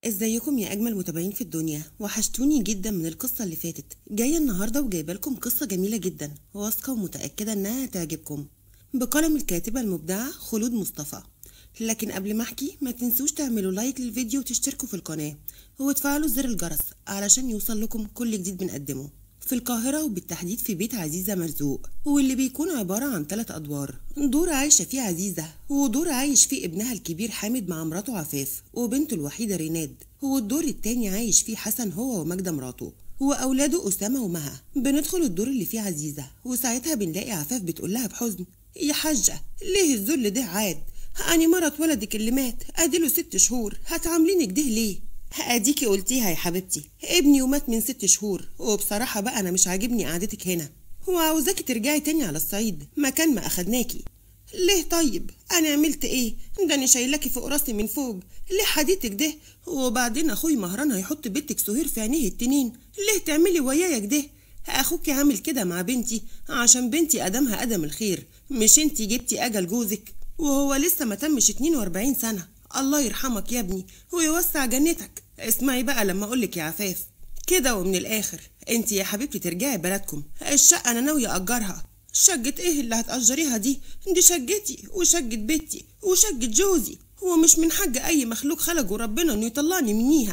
ازيكم يا اجمل متابعين في الدنيا وحشتوني جدا من القصه اللي فاتت جايه النهارده وجايبه لكم قصه جميله جدا واثقه ومتاكده انها هتعجبكم بقلم الكاتبه المبدعه خلود مصطفى لكن قبل ما احكي ما تنسوش تعملوا لايك للفيديو وتشتركوا في القناه وتفعلوا زر الجرس علشان يوصل لكم كل جديد بنقدمه في القاهرة وبالتحديد في بيت عزيزة مرزوق واللي بيكون عبارة عن ثلاث أدوار دور عايشة فيه عزيزة ودور عايش فيه ابنها الكبير حامد مع مراته عفاف وبنته الوحيدة ريناد والدور التاني عايش فيه حسن هو وماجدة مراته وأولاده أسامة ومها بندخل الدور اللي فيه عزيزة وساعتها بنلاقي عفاف بتقول لها بحزن يا حاجة ليه الذل ده عاد أني مرت ولدك اللي مات أديله ست شهور هتعامليني كده ليه اديكي قلتيها يا حبيبتي ابني ومات من ست شهور وبصراحة بقى أنا مش عاجبني قعدتك هنا وعاوزاكي ترجعي تاني على الصعيد مكان ما أخدناكي ليه طيب أنا عملت إيه ده أنا شايلاكي فوق راسي من فوق ليه حديتك ده وبعدين أخوي مهران هيحط بنتك سهير في عينيه التنين ليه تعملي ويايا كده أخوكي عامل كده مع بنتي عشان بنتي أدمها أدم الخير مش انتي جبتي أجل جوزك وهو لسه ما تمش 42 سنة الله يرحمك يا ابني ويوسع جنتك اسمعي بقى لما اقولك يا عفاف كده ومن الاخر انت يا حبيبتي ترجعي بلدكم الشقه انا ناويه اجرها شقة ايه اللي هتأجريها دي دي شقتي وشقة بيتي وشقة جوزي هو مش من حق اي مخلوق خلقه ربنا انه يطلعني منيها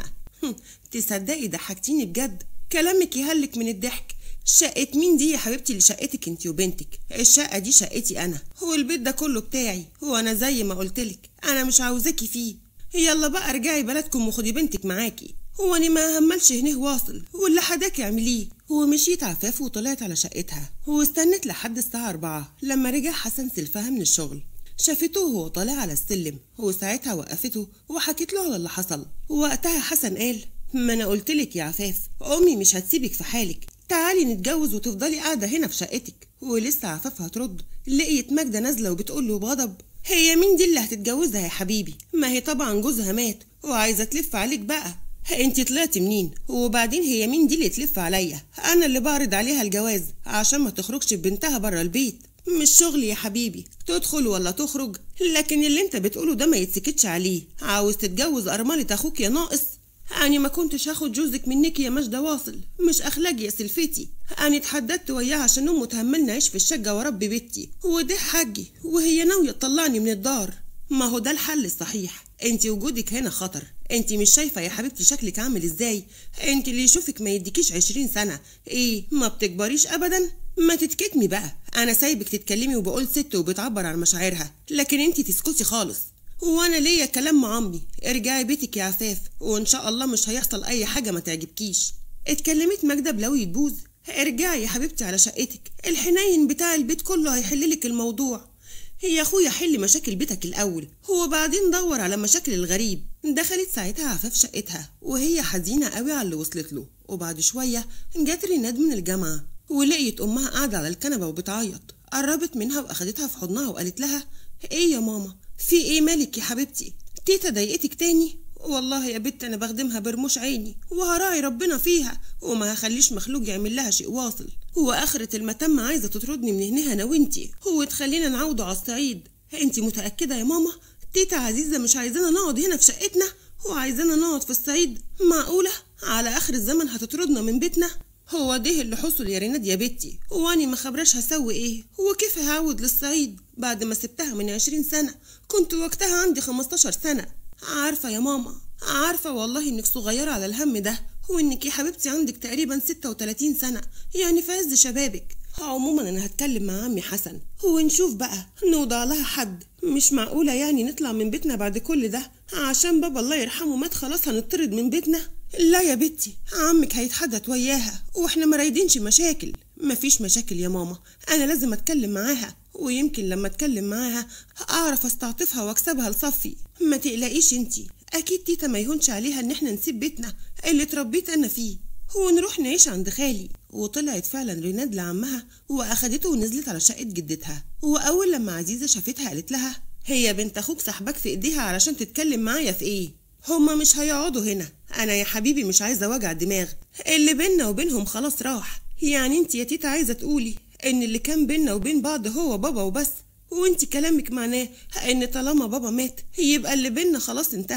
تصدقي ضحكتيني بجد كلامك يهلك من الضحك شقة مين دي يا حبيبتي اللي شقتك انت وبنتك الشقة دي شقتي انا هو البيت ده كله بتاعي هو انا زي ما قلتلك انا مش عاوزاكي فيه يلا بقى ارجعي بلدكم وخدي بنتك معاكي هو انا ما هملش هنيه واصل واللي حداك اعمليه ومشيت عفاف وطلعت على شقتها واستنت لحد الساعة أربعة لما رجع حسن سلفها من الشغل شافته وهو طالع على السلم وساعتها وقفته وحكيت له على اللي حصل ووقتها حسن قال ما انا قلتلك يا عفاف امي مش هتسيبك في حالك تعالي نتجوز وتفضلي قاعدة هنا في شقتك ولسه عفاف هترد لقيت ماجدة نازلة وبتقول له بغضب هي مين دي اللي هتتجوزها يا حبيبي ما هي طبعا جوزها مات وعايزة تلف عليك بقى انت طلعتي منين وبعدين هي مين دي اللي تلف عليا انا اللي بعرض عليها الجواز عشان ما تخرجش ببنتها بره البيت مش شغلي يا حبيبي تدخل ولا تخرج لكن اللي انت بتقوله ده ما يتسكتش عليه عاوز تتجوز ارملة اخوك يا ناقص أنا ما كنتش هاخد جوزك منك يا مجدة واصل مش أخلاقي يا سلفتي أنا اتحددت وياها عشان أمه تهملنا عيش في الشقة وربي بيتي وده حقي وهي ناوية تطلعني من الدار ما هو ده الحل الصحيح انت وجودك هنا خطر انت مش شايفة يا حبيبتي شكلك عامل ازاي انت اللي يشوفك ما يديكيش عشرين سنة ايه ما بتكبريش ابدا ما تتكتمي بقى انا سايبك تتكلمي وبقول ست وبتعبر عن مشاعرها لكن انت تسكتي خالص وانا ليا كلام مع امي ارجعي بيتك يا عفاف وان شاء الله مش هيحصل اي حاجه ما تعجبكيش اتكلمت ماجده بلوي تبوظ ارجعي يا حبيبتي على شقتك الحنين بتاع البيت كله هيحللك الموضوع هي اخويا حل مشاكل بيتك الاول هو بعدين دور على مشاكل الغريب دخلت ساعتها عفاف شقتها وهي حزينه قوي على اللي وصلت له وبعد شويه جت ريناد من الجامعه ولقيت امها قاعده على الكنبه وبتعيط قربت منها واخدتها في حضنها وقالت لها ايه يا ماما في ايه مالك يا حبيبتي تيتا ضايقتك تاني والله يا بت انا بخدمها برموش عيني وهراعي ربنا فيها وما هخليش مخلوق يعمل لها شيء واصل هو اخرة المتم عايزة تطردني من هنا انا وانتي هو تخلينا نعوده على الصعيد انتي متأكدة يا ماما تيتا عزيزة مش عايزانا نقعد هنا في شقتنا وعايزانا نقعد في الصعيد معقولة على اخر الزمن هتطردنا من بيتنا هو ده اللي حصل يا ريناد يا بنتي واني ما خبرش هسوي ايه هو كيف هعود للصعيد بعد ما سبتها من عشرين سنة كنت وقتها عندي خمستاشر سنة عارفة يا ماما عارفة والله انك صغيرة على الهم ده وانك يا حبيبتي عندك تقريبا ستة وتلاتين سنة يعني في عز شبابك عموما انا هتكلم مع عمي حسن ونشوف بقى نوضع لها حد مش معقولة يعني نطلع من بيتنا بعد كل ده عشان بابا الله يرحمه مات خلاص هنطرد من بيتنا لا يا بنتي عمك هيتحدث وياها واحنا ما رايدينش مشاكل مفيش مشاكل يا ماما انا لازم اتكلم معاها ويمكن لما اتكلم معاها اعرف استعطفها واكسبها لصفي ما تقلقيش انتي اكيد تيتا ما يهونش عليها ان احنا نسيب بيتنا اللي اتربيت انا فيه ونروح نعيش عند خالي وطلعت فعلا ريناد لعمها واخدته ونزلت على شقه جدتها واول لما عزيزه شافتها قالت لها هي بنت اخوك سحبك في ايديها علشان تتكلم معايا في ايه هما مش هيقعدوا هنا انا يا حبيبي مش عايزه وجع دماغ اللي بينا وبينهم خلاص راح يعني انت يا تيتا عايزه تقولي ان اللي كان بينا وبين بعض هو بابا وبس وانت كلامك معناه ان طالما بابا مات يبقى اللي بينا خلاص انتهى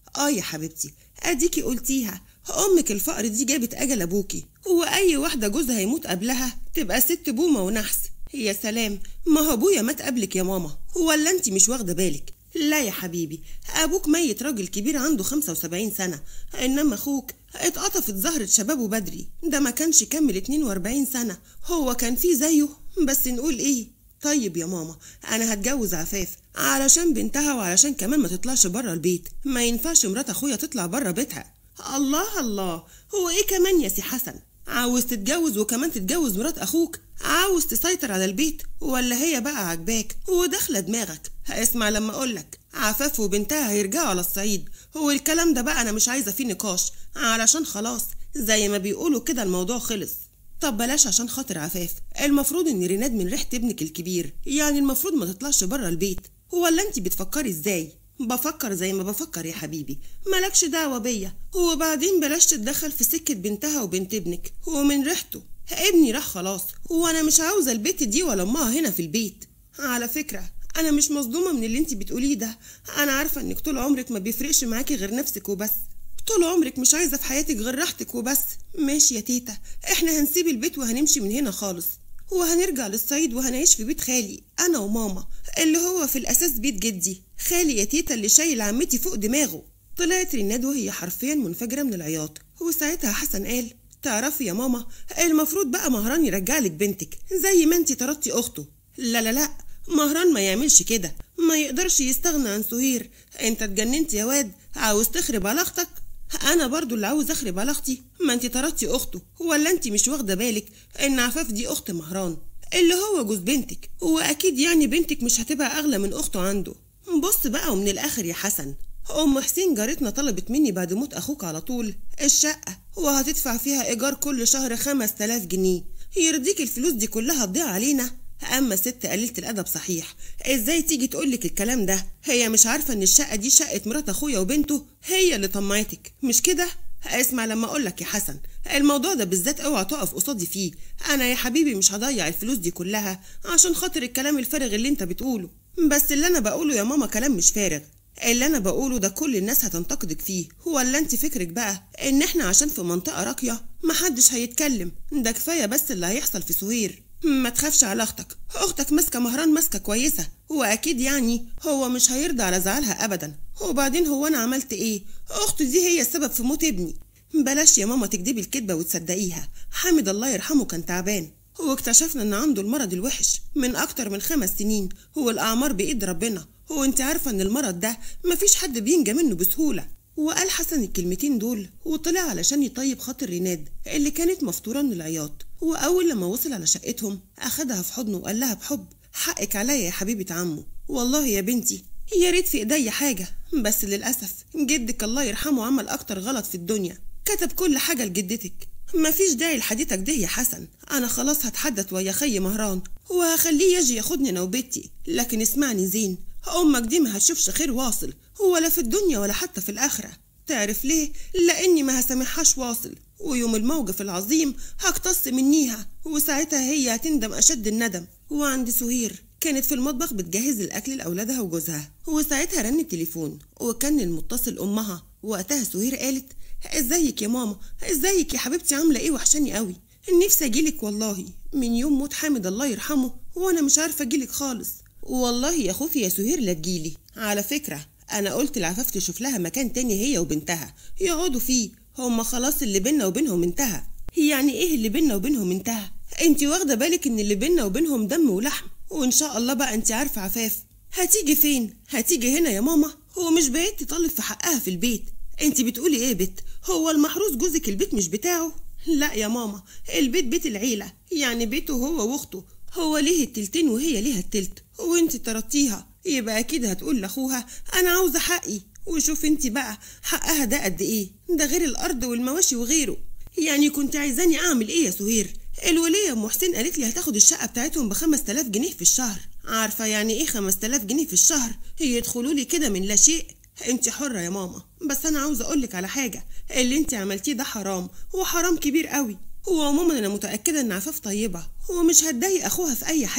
اه يا حبيبتي اديكي قلتيها امك الفقر دي جابت اجل ابوكي واي واحده جوزها يموت قبلها تبقى ست بومه ونحس يا سلام ما هو ابويا مات قبلك يا ماما ولا انت مش واخده بالك لا يا حبيبي ابوك ميت راجل كبير عنده 75 سنه انما اخوك اتقطفت زهرة شبابه بدري ده ما كانش كمل 42 سنه هو كان فيه زيه بس نقول ايه طيب يا ماما انا هتجوز عفاف علشان بنتها وعلشان كمان ما تطلعش بره البيت ما ينفعش مرات اخويا تطلع بره بيتها الله الله هو ايه كمان يا سي حسن عاوز تتجوز وكمان تتجوز مرات اخوك عاوز تسيطر على البيت ولا هي بقى عجباك وداخله دماغك هاسمع لما اقولك عفاف وبنتها هيرجعوا على الصعيد هو الكلام ده بقى انا مش عايزه فيه نقاش علشان خلاص زي ما بيقولوا كده الموضوع خلص طب بلاش عشان خاطر عفاف المفروض ان ريناد من ريحه ابنك الكبير يعني المفروض ما تطلعش بره البيت ولا انت بتفكري ازاي بفكر زي ما بفكر يا حبيبي مالكش دعوه بيا وبعدين بلاش تتدخل في سكه بنتها وبنت ابنك ومن ريحته ابني راح خلاص وانا مش عاوزه البت دي ولا امها هنا في البيت على فكره انا مش مصدومه من اللي انت بتقوليه ده انا عارفه انك طول عمرك ما بيفرقش معاكي غير نفسك وبس طول عمرك مش عايزه في حياتك غير راحتك وبس ماشي يا تيتا احنا هنسيب البيت وهنمشي من هنا خالص وهنرجع للصعيد وهنعيش في بيت خالي انا وماما اللي هو في الاساس بيت جدي خالي يا تيتا اللي شايل عمتي فوق دماغه طلعت ريناد وهي حرفيا منفجره من العياط وساعتها حسن قال تعرفي يا ماما المفروض بقى مهران يرجع لك بنتك زي ما انتي طردتي اخته لا لا لا مهران ما يعملش كده ما يقدرش يستغنى عن سهير انت اتجننت يا واد عاوز تخرب علاقتك انا برضو اللي عاوز اخرب علاقتي ما انت طردتي اخته ولا انت مش واخده بالك ان عفاف دي اخت مهران اللي هو جوز بنتك واكيد يعني بنتك مش هتبقى اغلى من اخته عنده بص بقى ومن الاخر يا حسن ام حسين جارتنا طلبت مني بعد موت اخوك على طول الشقه وهتدفع فيها ايجار كل شهر خمس تلاف جنيه يرضيك الفلوس دي كلها تضيع علينا اما ست قليله الادب صحيح ازاي تيجي تقولك الكلام ده هي مش عارفه ان الشقه دي شقه مرات اخويا وبنته هي اللي طمعتك مش كده اسمع لما اقولك يا حسن الموضوع ده بالذات اوعى تقف قصادي فيه انا يا حبيبي مش هضيع الفلوس دي كلها عشان خاطر الكلام الفارغ اللي انت بتقوله بس اللي انا بقوله يا ماما كلام مش فارغ اللي انا بقوله ده كل الناس هتنتقدك فيه ولا انت فكرك بقى ان احنا عشان في منطقه راقيه محدش هيتكلم ده كفايه بس اللي هيحصل في سهير ما تخافش على اختك اختك ماسكه مهران ماسكه كويسه واكيد يعني هو مش هيرضى على زعلها ابدا وبعدين هو انا عملت ايه اختي دي هي السبب في موت ابني بلاش يا ماما تكدبي الكدبه وتصدقيها حامد الله يرحمه كان تعبان واكتشفنا ان عنده المرض الوحش من اكتر من خمس سنين هو الاعمار بايد ربنا وانت عارفه ان المرض ده مفيش حد بينجى منه بسهوله وقال حسن الكلمتين دول وطلع علشان يطيب خاطر ريناد اللي كانت مفطورة من العياط وأول لما وصل على شقتهم أخدها في حضنه وقال لها بحب حقك عليا يا حبيبة عمه والله يا بنتي يا ريت في ايديا حاجة بس للأسف جدك الله يرحمه عمل أكتر غلط في الدنيا كتب كل حاجة لجدتك مفيش داعي لحديثك ده يا حسن أنا خلاص هتحدث ويا خي مهران وهخليه يجي ياخدني أنا وبنتي لكن اسمعني زين أمك دي ما هتشوفش خير واصل ولا في الدنيا ولا حتى في الآخرة تعرف ليه؟ لأني ما هسامحهاش واصل ويوم الموقف العظيم هقتص منيها وساعتها هي هتندم أشد الندم وعند سهير كانت في المطبخ بتجهز الأكل لأولادها وجوزها وساعتها رن التليفون وكان المتصل أمها وقتها سهير قالت ازيك يا ماما ازيك يا حبيبتي عاملة ايه وحشاني قوي نفسي اجيلك والله من يوم موت حامد الله يرحمه وانا مش عارفة اجيلك خالص والله يا خوفي يا سهير لا تجيلي على فكرة انا قلت لعفاف تشوف لها مكان تاني هي وبنتها يقعدوا فيه هما خلاص اللي بينا وبينهم انتهى يعني ايه اللي بينا وبينهم انتهى انت واخده بالك ان اللي بينا وبينهم دم ولحم وان شاء الله بقى انت عارفه عفاف هتيجي فين هتيجي هنا يا ماما هو مش بعيد تطلب في حقها في البيت انت بتقولي ايه بت هو المحروس جوزك البيت مش بتاعه لا يا ماما البيت بيت العيله يعني بيته هو واخته هو ليه التلتين وهي ليها التلت وانت طردتيها يبقى اكيد هتقول لاخوها انا عاوزه حقي وشوف انت بقى حقها ده قد ايه ده غير الارض والمواشي وغيره يعني كنت عايزاني اعمل ايه يا سهير الولية ام حسين قالت لي هتاخد الشقة بتاعتهم بخمس تلاف جنيه في الشهر عارفة يعني ايه خمس تلاف جنيه في الشهر يدخلوا لي كده من لا شيء انت حرة يا ماما بس انا عاوزة اقولك على حاجة اللي انت عملتيه ده حرام وحرام كبير قوي وعموما انا متأكدة ان عفاف طيبة ومش هتضايق اخوها في اي حاجة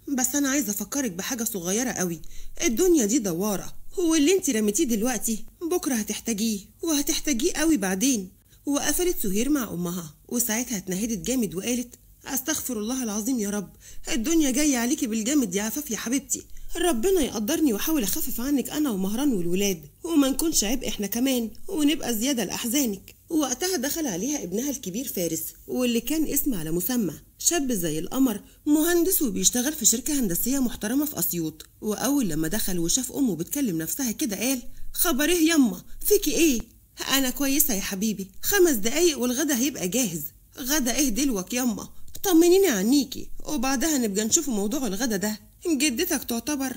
بس انا عايزه افكرك بحاجه صغيره قوي الدنيا دي دواره هو اللي انت رميتيه دلوقتي بكره هتحتاجيه وهتحتاجيه قوي بعدين وقفلت سهير مع امها وساعتها اتنهدت جامد وقالت استغفر الله العظيم يا رب الدنيا جايه عليكي بالجامد يا عفاف يا حبيبتي ربنا يقدرني واحاول اخفف عنك انا ومهران والولاد وما نكونش عبء احنا كمان ونبقى زياده لاحزانك وقتها دخل عليها ابنها الكبير فارس واللي كان اسم على مسمى شاب زي القمر مهندس وبيشتغل في شركة هندسية محترمة في أسيوط وأول لما دخل وشاف أمه بتكلم نفسها كده قال خبر إيه يما فيكي إيه أنا كويسة يا حبيبي خمس دقايق والغدا هيبقى جاهز غدا إيه دلوك يما طمنيني عنيكي وبعدها نبقى نشوف موضوع الغدا ده جدتك تعتبر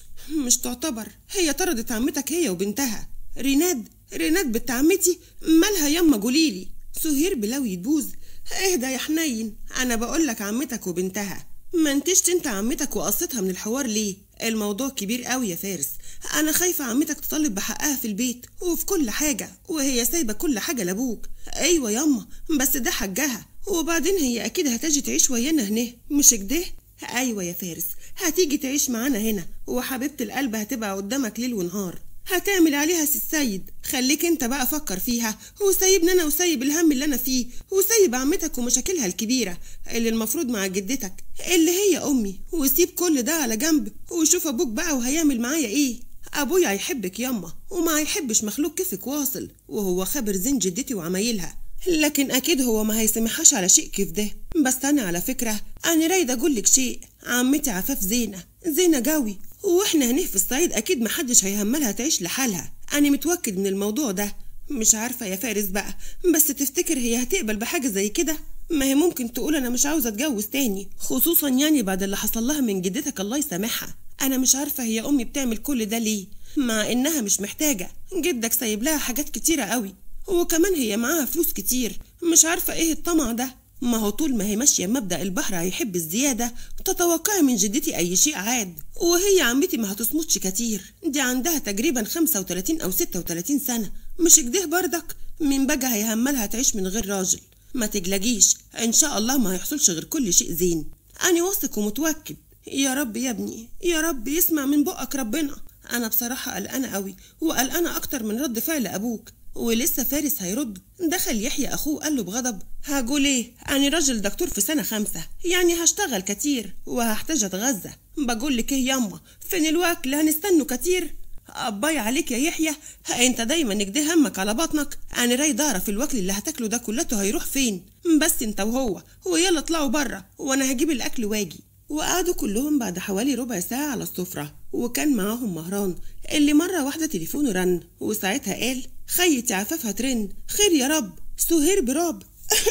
مش تعتبر هي طردت عمتك هي وبنتها ريناد ريناد بنت عمتي مالها يما قوليلي سهير بلوي تبوز اهدى يا حنين انا بقول لك عمتك وبنتها ما انتشت انت عمتك وقصتها من الحوار ليه الموضوع كبير قوي يا فارس انا خايفه عمتك تطالب بحقها في البيت وفي كل حاجه وهي سايبه كل حاجه لابوك ايوه ياما بس ده حجها وبعدين هي اكيد هتجي تعيش ويانا هنا مش كده ايوه يا فارس هتيجي تعيش معانا هنا وحبيبه القلب هتبقى قدامك ليل ونهار هتعمل عليها سي السيد خليك انت بقى فكر فيها وسايبني انا وسايب الهم اللي انا فيه وسايب عمتك ومشاكلها الكبيره اللي المفروض مع جدتك اللي هي امي وسيب كل ده على جنب وشوف ابوك بقى وهيعمل معايا ايه ابويا هيحبك ياما وما هيحبش مخلوق كيفك واصل وهو خبر زين جدتي وعمايلها لكن اكيد هو ما هيسمحش على شيء كيف ده بس انا على فكره انا رايده اقول لك شيء عمتي عفاف زينه زينه قوي واحنا هنا في الصعيد اكيد محدش هيهملها تعيش لحالها انا متوكد من الموضوع ده مش عارفه يا فارس بقى بس تفتكر هي هتقبل بحاجه زي كده ما هي ممكن تقول انا مش عاوزه اتجوز تاني خصوصا يعني بعد اللي حصل لها من جدتك الله يسامحها انا مش عارفه هي امي بتعمل كل ده ليه مع انها مش محتاجه جدك سايب لها حاجات كتيره قوي وكمان هي معاها فلوس كتير مش عارفه ايه الطمع ده ما هو طول ما هي ماشيه مبدا البحر هيحب الزياده تتوقعي من جدتي اي شيء عاد وهي عمتي ما هتصمتش كتير دي عندها تقريبا 35 او 36 سنه مش كده بردك من بقى هيهملها تعيش من غير راجل ما تجلجيش ان شاء الله ما هيحصلش غير كل شيء زين انا واثق ومتوكد يا رب يا ابني يا رب يسمع من بقك ربنا انا بصراحه قلقانه قوي وقلقانه اكتر من رد فعل ابوك ولسه فارس هيرد دخل يحيى اخوه قال له بغضب هقول ايه انا راجل دكتور في سنه خمسه يعني هشتغل كتير وهحتاج اتغذى بقول لك ايه ياما فين الوكل هنستنوا كتير أباي عليك يا يحيى انت دايما كده همك على بطنك انا رايد اعرف الوكل اللي هتاكله ده كلته هيروح فين بس انت وهو ويلا اطلعوا بره وانا هجيب الاكل واجي وقعدوا كلهم بعد حوالي ربع ساعة على السفرة وكان معاهم مهران اللي مرة واحدة تليفونه رن وساعتها قال خيتي عفاف هترن خير يا رب سهير براب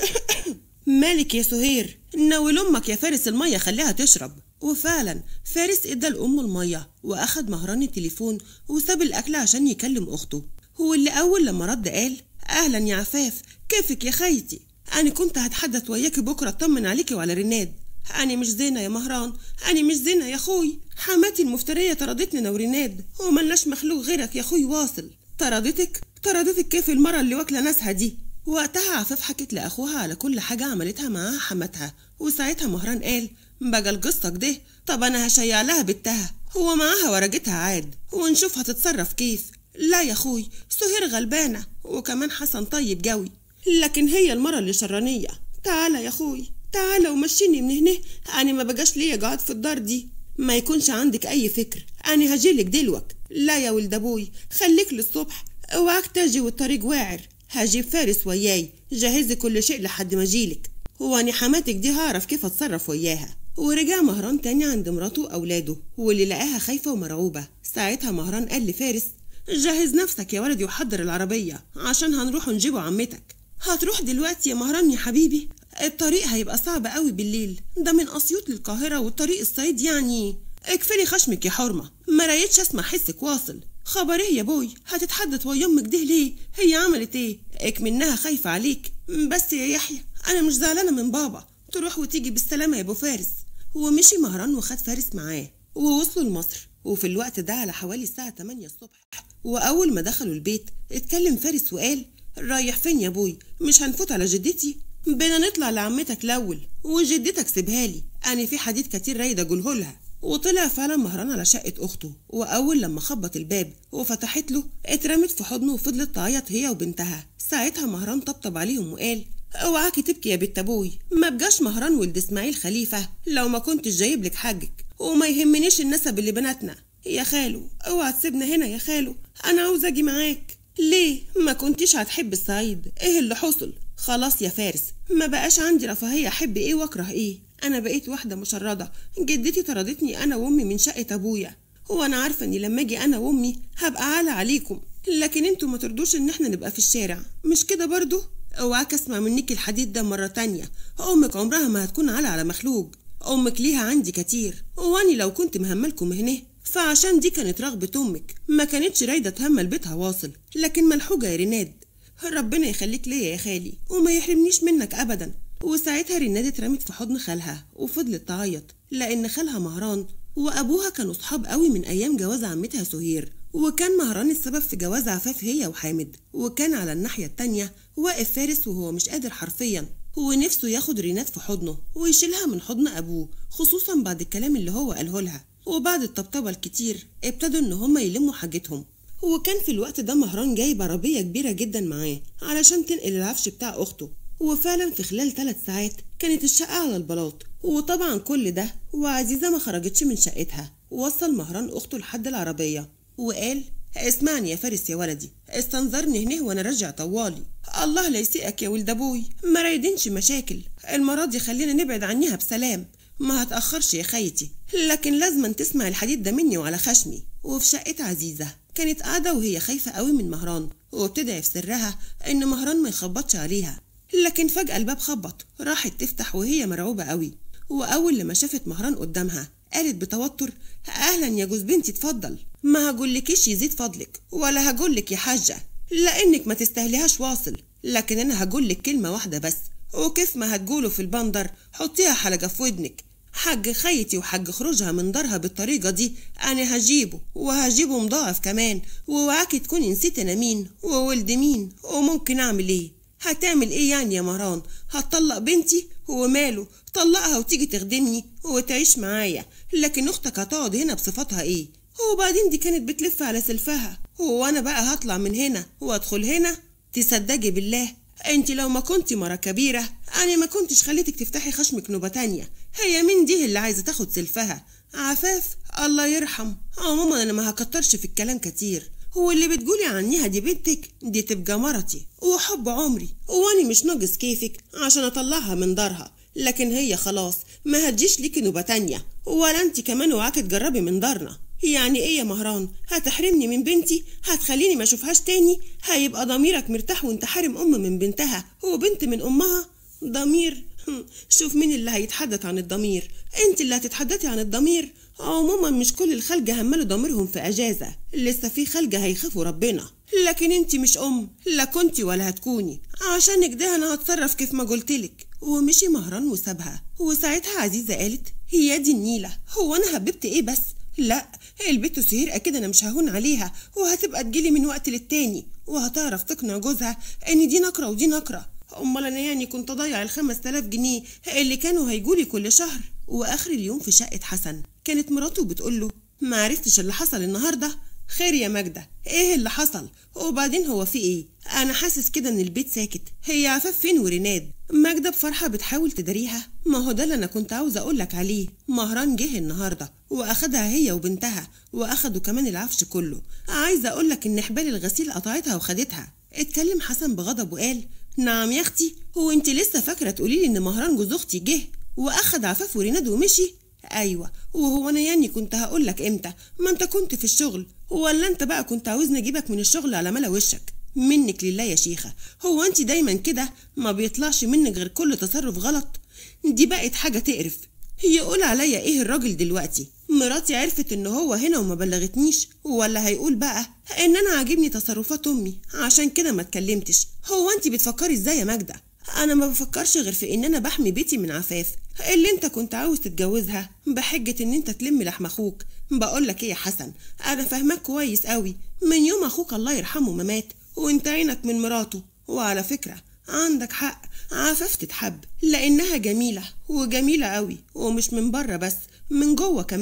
مالك يا سهير ناول امك يا فارس المية خليها تشرب وفعلا فارس ادى الام المية واخد مهران التليفون وساب الاكل عشان يكلم اخته هو اللي اول لما رد قال اهلا يا عفاف كيفك يا خيتي انا كنت هتحدث وياكي بكره اطمن عليكي وعلى رناد أنا مش زينة يا مهران أنا مش زينة يا أخوي حماتي المفترية طردتني أنا وريناد وملناش مخلوق غيرك يا أخوي واصل طردتك طردتك كيف المرة اللي واكلة ناسها دي وقتها عفاف حكت لأخوها على كل حاجة عملتها معاها حماتها وساعتها مهران قال بقى القصة كده طب أنا هشيع لها بنتها هو معاها ورقتها عاد ونشوف هتتصرف كيف لا يا أخوي سهير غلبانة وكمان حسن طيب جوي لكن هي المرة اللي شرانية تعالى يا أخوي تعالى ومشيني من هنا أنا ما بقاش ليا قاعد في الدار دي ما يكونش عندك أي فكر أنا هجيلك دلوك لا يا ولد أبوي خليك للصبح اوعك تجي والطريق واعر هجيب فارس وياي جهزي كل شيء لحد ما اجيلك هو أنا حماتك دي هعرف كيف اتصرف وياها ورجع مهران تاني عند مراته وأولاده واللي لقاها خايفة ومرعوبة ساعتها مهران قال لفارس جهز نفسك يا ولدي وحضر العربية عشان هنروح نجيبوا عمتك هتروح دلوقتي يا مهران يا حبيبي الطريق هيبقى صعب قوي بالليل ده من اسيوط للقاهره والطريق الصعيد يعني اكفلي خشمك يا حرمه ما رايتش اسمع حسك واصل خبر ايه يا بوي هتتحدث ويا امك ده ليه هي عملت ايه اك منها خايفه عليك بس يا يحيى انا مش زعلانه من بابا تروح وتيجي بالسلامه يا ابو فارس ومشي مهران وخد فارس معاه ووصلوا لمصر وفي الوقت ده على حوالي الساعة 8 الصبح وأول ما دخلوا البيت اتكلم فارس وقال رايح فين يا بوي مش هنفوت على جدتي بينا نطلع لعمتك الأول وجدتك سيبها لي أنا في حديث كتير رايد أقوله لها وطلع فعلا مهران على شقة أخته وأول لما خبط الباب وفتحت له اترمت في حضنه وفضلت تعيط هي وبنتها ساعتها مهران طبطب عليهم وقال اوعاكي تبكي يا بنت ابوي ما بقاش مهران ولد اسماعيل خليفه لو ما كنتش جايب لك حاجك وما يهمنيش النسب اللي بناتنا يا خالو اوعى تسيبنا هنا يا خالو انا عاوز اجي معاك ليه ما كنتيش هتحب الصعيد ايه اللي حصل خلاص يا فارس ما بقاش عندي رفاهيه احب ايه واكره ايه انا بقيت واحده مشرده جدتي طردتني انا وامي من شقه ابويا وانا عارفه اني لما اجي انا وامي هبقى عالة عليكم لكن انتوا ما ترضوش ان احنا نبقى في الشارع مش كده برضو اوعاك اسمع منك الحديد ده مرة تانية امك عمرها ما هتكون عالة على مخلوق امك ليها عندي كتير واني لو كنت مهملكم هنا فعشان دي كانت رغبة امك ما كانتش رايدة تهمل بيتها واصل لكن ملحوجة يا ريناد ربنا يخليك ليا يا خالي وما يحرمنيش منك ابدا وساعتها ريناد اترمت في حضن خالها وفضلت تعيط لان خالها مهران وابوها كانوا صحاب قوي من ايام جواز عمتها سهير وكان مهران السبب في جواز عفاف هي وحامد وكان على الناحية التانية واقف فارس وهو مش قادر حرفيا ونفسه ياخد ريناد في حضنه ويشيلها من حضن أبوه خصوصا بعد الكلام اللي هو قاله لها وبعد الطبطبة الكتير ابتدوا إن هما يلموا حاجتهم وكان في الوقت ده مهران جايب عربية كبيرة جدا معاه علشان تنقل العفش بتاع أخته وفعلا في خلال ثلاث ساعات كانت الشقة على البلاط وطبعا كل ده وعزيزة ما خرجتش من شقتها وصل مهران أخته لحد العربية وقال اسمعني يا فارس يا ولدي استنظرني هنا وانا راجع طوالي الله لا يسيئك يا ولد ابوي ما رايدينش مشاكل المرة دي خلينا نبعد عنيها بسلام ما هتأخرش يا خيتي لكن لازم تسمع الحديد ده مني وعلى خشمي وفي شقة عزيزة كانت قاعدة وهي خايفة قوي من مهران وبتدعي في سرها إن مهران ما يخبطش عليها لكن فجأة الباب خبط راحت تفتح وهي مرعوبة قوي وأول لما شافت مهران قدامها قالت بتوتر أهلا يا جوز بنتي اتفضل ما هقولكيش يزيد فضلك ولا هقولك يا حاجة لأنك ما تستاهليهاش واصل لكن أنا هقولك كلمة واحدة بس وكيف ما هتقولوا في البندر حطيها حلقة في ودنك حج خيتي وحج خروجها من دارها بالطريقة دي أنا هجيبه وهجيبه مضاعف كمان ووعاكي تكوني نسيت أنا مين وولد مين وممكن أعمل إيه هتعمل إيه يعني يا مران هتطلق بنتي وماله طلقها وتيجي تخدمني وتعيش معايا لكن أختك هتقعد هنا بصفتها إيه وبعدين دي كانت بتلف على سلفها وانا بقى هطلع من هنا وادخل هنا تصدقي بالله انت لو ما كنتي مرة كبيرة انا ما كنتش خليتك تفتحي خشمك نوبة تانية هي مين دي اللي عايزة تاخد سلفها عفاف الله يرحم عموما انا ما هكترش في الكلام كتير هو اللي بتقولي عنيها دي بنتك دي تبقى مرتي وحب عمري واني مش ناقص كيفك عشان اطلعها من دارها لكن هي خلاص ما هتجيش ليكي نوبة تانية ولا انت كمان وعاكي تجربي من دارنا يعني ايه يا مهران هتحرمني من بنتي هتخليني ما اشوفهاش تاني هيبقى ضميرك مرتاح وانت حارم ام من بنتها وبنت من امها ضمير شوف مين اللي هيتحدث عن الضمير انت اللي هتتحدثي عن الضمير عموما مش كل الخلجة هملوا ضميرهم في اجازة لسه في خلجة هيخافوا ربنا لكن انت مش ام لا كنتي ولا هتكوني عشانك ده انا هتصرف كيف ما قلتلك ومشي مهران وسابها وساعتها عزيزة قالت هي دي النيلة هو انا هببت ايه بس لا البت سهير اكيد انا مش ههون عليها وهتبقى تجيلي من وقت للتاني وهتعرف تقنع جوزها ان دي نقرة ودي نقرة امال انا يعني كنت اضيع الخمس تلاف جنيه اللي كانوا هيجولي كل شهر واخر اليوم في شقة حسن كانت مراته بتقول له ما عرفتش اللي حصل النهارده خير يا ماجدة ايه اللي حصل وبعدين هو في ايه انا حاسس كده ان البيت ساكت هي عفاف فين وريناد ماجدة بفرحة بتحاول تداريها ما هو ده اللي انا كنت عاوزة اقولك عليه مهران جه النهاردة واخدها هي وبنتها واخدوا كمان العفش كله عايزة اقولك ان حبال الغسيل قطعتها وخدتها اتكلم حسن بغضب وقال نعم يا اختي هو انت لسه فاكرة تقوليلي ان مهران جوز اختي جه واخد عفاف وريناد ومشي ايوه وهو انا يعني كنت هقولك امتى ما انت كنت في الشغل ولا انت بقى كنت عاوزني اجيبك من الشغل على ملا وشك منك لله يا شيخة هو انت دايما كده ما بيطلعش منك غير كل تصرف غلط دي بقت حاجة تقرف يقول عليا ايه الراجل دلوقتي مراتي عرفت ان هو هنا وما بلغتنيش ولا هيقول بقى ان انا عاجبني تصرفات امي عشان كده ما اتكلمتش هو انت بتفكري ازاي يا ماجده انا ما بفكرش غير في ان انا بحمي بيتي من عفاف اللي انت كنت عاوز تتجوزها بحجة ان انت تلم لحم اخوك بقولك ايه يا حسن انا فاهماك كويس قوي من يوم اخوك الله يرحمه ما مات وانت عينك من مراته وعلى فكرة عندك حق عفاف تتحب لانها جميلة وجميلة قوي ومش من بره بس من جوه كمان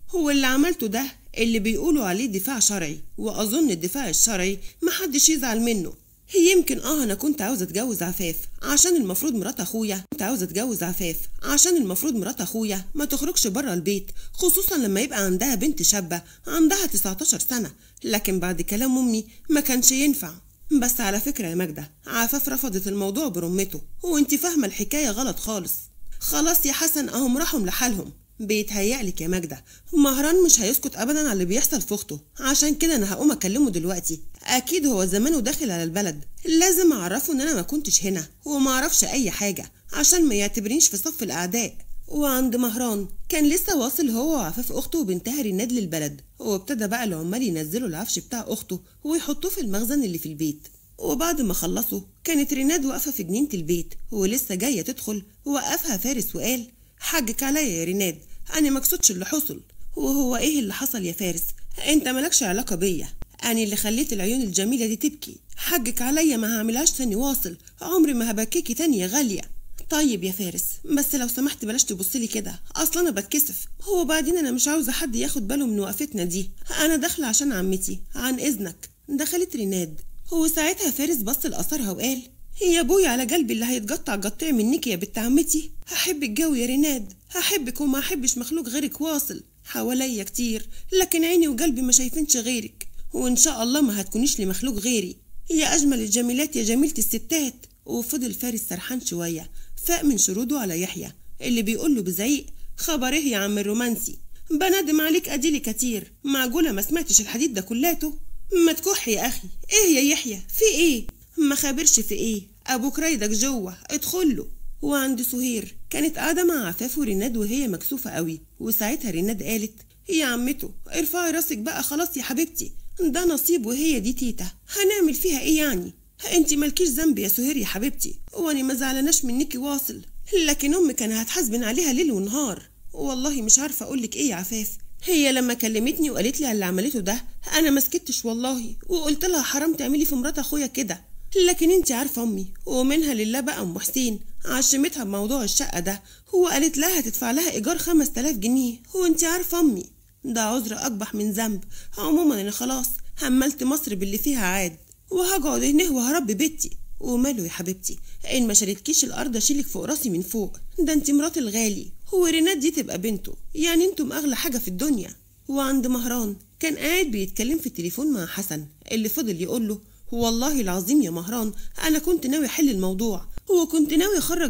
هو اللي عملته ده اللي بيقولوا عليه دفاع شرعي واظن الدفاع الشرعي محدش يزعل منه هي يمكن اه انا كنت عاوزه اتجوز عفاف عشان المفروض مرات اخويا كنت عاوزه اتجوز عفاف عشان المفروض مرات اخويا ما تخرجش بره البيت خصوصا لما يبقى عندها بنت شابه عندها 19 سنه لكن بعد كلام امي ما كانش ينفع بس على فكره يا ماجده عفاف رفضت الموضوع برمته وانت فاهمه الحكايه غلط خالص خلاص يا حسن اهم راحوا لحالهم بيتهيألك يا ماجدة مهران مش هيسكت أبدا على اللي بيحصل في أخته عشان كده أنا هقوم أكلمه دلوقتي أكيد هو زمانه داخل على البلد لازم أعرفه إن أنا ما كنتش هنا وما أعرفش أي حاجة عشان ما يعتبرنيش في صف الأعداء وعند مهران كان لسه واصل هو وعفاف أخته وبنتها ريناد للبلد وابتدى بقى العمال ينزلوا العفش بتاع أخته ويحطوه في المخزن اللي في البيت وبعد ما خلصوا كانت ريناد واقفة في جنينة البيت ولسه جاية تدخل وقفها فارس وقال حقك عليا يا ريناد انا مقصودش اللي حصل وهو ايه اللي حصل يا فارس انت مالكش علاقه بيا انا اللي خليت العيون الجميله دي تبكي حقك عليا ما هعملهاش تاني واصل عمري ما هبكيكي تاني يا غاليه طيب يا فارس بس لو سمحت بلاش تبصلي كده اصلا انا بتكسف هو بعدين انا مش عاوزه حد ياخد باله من وقفتنا دي انا داخله عشان عمتي عن اذنك دخلت ريناد هو ساعتها فارس بص لأثرها وقال يا ابويا على قلبي اللي هيتقطع قطع منك يا بنت عمتي هحبك جو يا ريناد هحبك وما احبش مخلوق غيرك واصل حواليا كتير لكن عيني وقلبي ما شايفينش غيرك وان شاء الله ما هتكونيش لمخلوق غيري يا اجمل الجميلات يا جميلة الستات وفضل فارس سرحان شوية فاق من شروده على يحيى اللي بيقول له بزعيق خبر ايه يا عم الرومانسي بندم عليك اديلي كتير معقولة ما سمعتش الحديد ده كلاته ما تكح يا اخي ايه يا يحيى في ايه ما خابرش في ايه ابوك رايدك جوه ادخله وعند سهير كانت قاعدة مع عفاف وريناد وهي مكسوفة قوي وساعتها ريناد قالت يا عمته ارفعي راسك بقى خلاص يا حبيبتي ده نصيب وهي دي تيتا هنعمل فيها ايه يعني انت مالكيش ذنب يا سهير يا حبيبتي وانا ما زعلناش منكي واصل لكن امي كان هتحاسبن عليها ليل ونهار والله مش عارفه اقولك ايه يا عفاف هي لما كلمتني وقالت لي على اللي عملته ده انا ما سكتش والله وقلت لها حرام تعملي في مرات اخويا كده لكن انت عارفه امي ومنها لله بقى ام حسين عشمتها بموضوع الشقه ده هو قالت لها هتدفع لها ايجار خمس تلاف جنيه وانت عارفه امي ده عذر اقبح من ذنب عموما انا خلاص هملت مصر باللي فيها عاد وهقعد هنا وهربي بيتي وماله يا حبيبتي ان ما شالتكيش الارض اشيلك فوق راسي من فوق ده انت مرات الغالي هو رينات دي تبقى بنته يعني انتم اغلى حاجه في الدنيا وعند مهران كان قاعد بيتكلم في التليفون مع حسن اللي فضل يقول له والله العظيم يا مهران انا كنت ناوي احل الموضوع وكنت ناوي اخرج